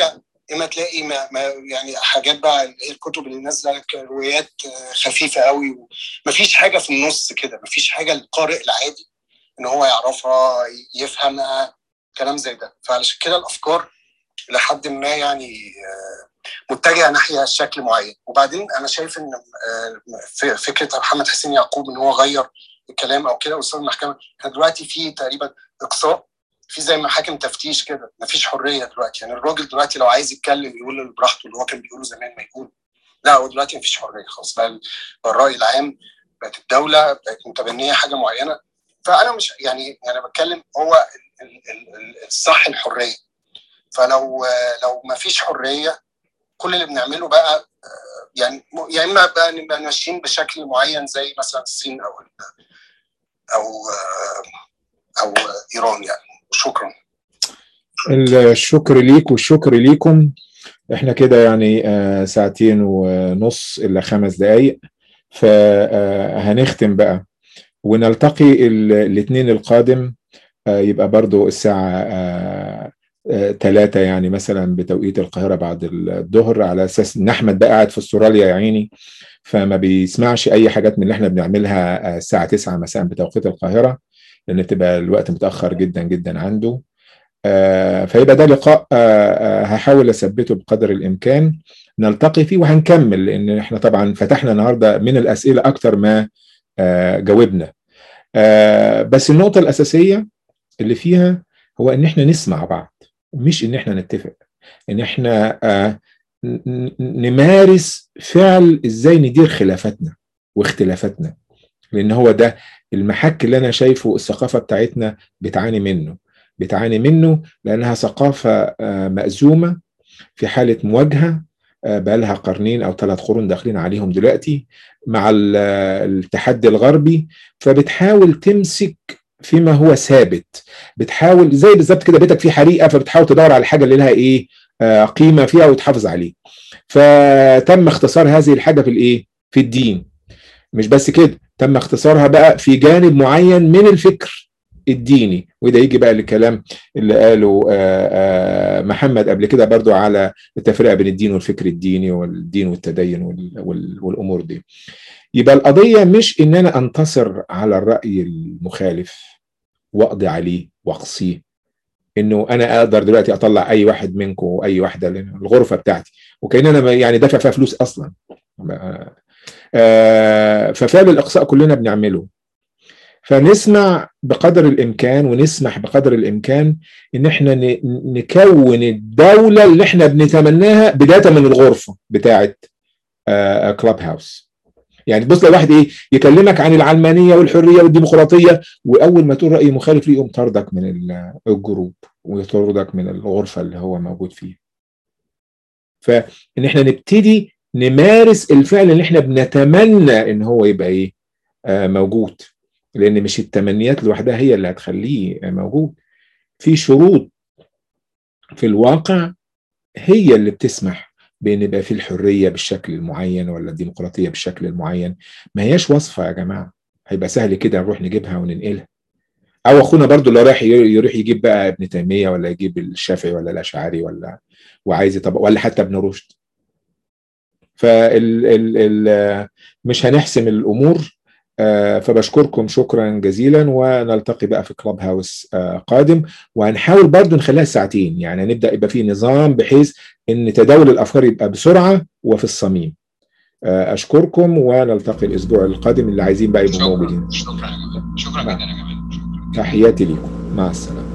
اما تلاقي ما ما يعني حاجات بقى الكتب اللي نازله روايات خفيفه قوي ومفيش حاجه في النص كده مفيش حاجه للقارئ العادي ان هو يعرفها يفهمها كلام زي ده فعلشان كده الافكار لحد ما يعني متجهه ناحيه شكل معين وبعدين انا شايف ان فكره محمد حسين يعقوب ان هو غير الكلام او كده استاذ المحكمه احنا دلوقتي في تقريبا اقصاء في زي محاكم تفتيش كده مفيش حريه دلوقتي يعني الراجل دلوقتي لو عايز يتكلم يقول اللي براحته اللي هو كان بيقوله زمان ما يقول لا هو دلوقتي مفيش حريه خلاص بقى الراي العام بقت الدوله بقت متبنيه حاجه معينه فانا مش يعني يعني بتكلم هو الصح الحريه فلو لو مفيش حريه كل اللي بنعمله بقى يعني يا اما بقى نبقى ماشيين بشكل معين زي مثلا الصين او او او ايران يعني شكرا الشكر ليك والشكر ليكم احنا كده يعني ساعتين ونص الا خمس دقايق فهنختم بقى ونلتقي الاثنين القادم يبقى برضو الساعة ثلاثة يعني مثلا بتوقيت القاهرة بعد الظهر على أساس إن أحمد بقى قاعد في استراليا يا عيني فما بيسمعش أي حاجات من اللي احنا بنعملها الساعة 9 مساء بتوقيت القاهرة لأن بتبقى الوقت متأخر جدا جدا عنده فيبقى ده لقاء هحاول أثبته بقدر الإمكان نلتقي فيه وهنكمل لأن احنا طبعا فتحنا النهاردة من الأسئلة أكتر ما جاوبنا بس النقطة الأساسية اللي فيها هو إن احنا نسمع بعض مش ان احنا نتفق ان احنا آه نمارس فعل ازاي ندير خلافاتنا واختلافاتنا لان هو ده المحك اللي انا شايفه الثقافه بتاعتنا بتعاني منه بتعاني منه لانها ثقافه آه مأزومه في حاله مواجهه آه بقى لها قرنين او ثلاث قرون داخلين عليهم دلوقتي مع التحدي الغربي فبتحاول تمسك فيما هو ثابت بتحاول زي بالظبط كده بيتك فيه حريقه فبتحاول تدور على الحاجه اللي لها ايه آه قيمه فيها وتحافظ عليه فتم اختصار هذه الحاجه في الايه في الدين مش بس كده تم اختصارها بقى في جانب معين من الفكر الديني وده يجي بقى للكلام اللي قاله آآ آآ محمد قبل كده برضو على التفرقه بين الدين والفكر الديني والدين والتدين والامور دي يبقى القضيه مش ان انا انتصر على الراي المخالف واقضي عليه واقصيه انه انا اقدر دلوقتي اطلع اي واحد منكم واي واحده الغرفه بتاعتي وكان انا يعني دافع فيها فلوس اصلا ففعل الاقصاء كلنا بنعمله فنسمع بقدر الامكان ونسمح بقدر الامكان ان احنا نكون الدوله اللي احنا بنتمناها بدايه من الغرفه بتاعه كلاب هاوس يعني تبص لو واحد ايه يكلمك عن العلمانيه والحريه والديمقراطيه واول ما تقول راي مخالف ليه يقوم طردك من الجروب ويطردك من الغرفه اللي هو موجود فيها فان احنا نبتدي نمارس الفعل اللي احنا بنتمنى ان هو يبقى ايه آه موجود لان مش التمنيات لوحدها هي اللي هتخليه موجود في شروط في الواقع هي اللي بتسمح بان يبقى في الحريه بالشكل المعين ولا الديمقراطيه بالشكل المعين ما هياش وصفه يا جماعه هيبقى سهل كده نروح نجيبها وننقلها او اخونا برضو اللي رايح يروح يجيب بقى ابن تيميه ولا يجيب الشافعي ولا الاشعري ولا وعايز يطبق ولا حتى ابن رشد فال ال ال مش هنحسم الامور آه فبشكركم شكرا جزيلا ونلتقي بقى في كلاب هاوس آه قادم وهنحاول برضو نخليها ساعتين يعني هنبدا يبقى في نظام بحيث ان تداول الافكار يبقى بسرعه وفي الصميم آه اشكركم ونلتقي الاسبوع القادم اللي عايزين بقى يبقوا موجودين شكرا شكرا جدا يا جماعه تحياتي لكم مع السلامه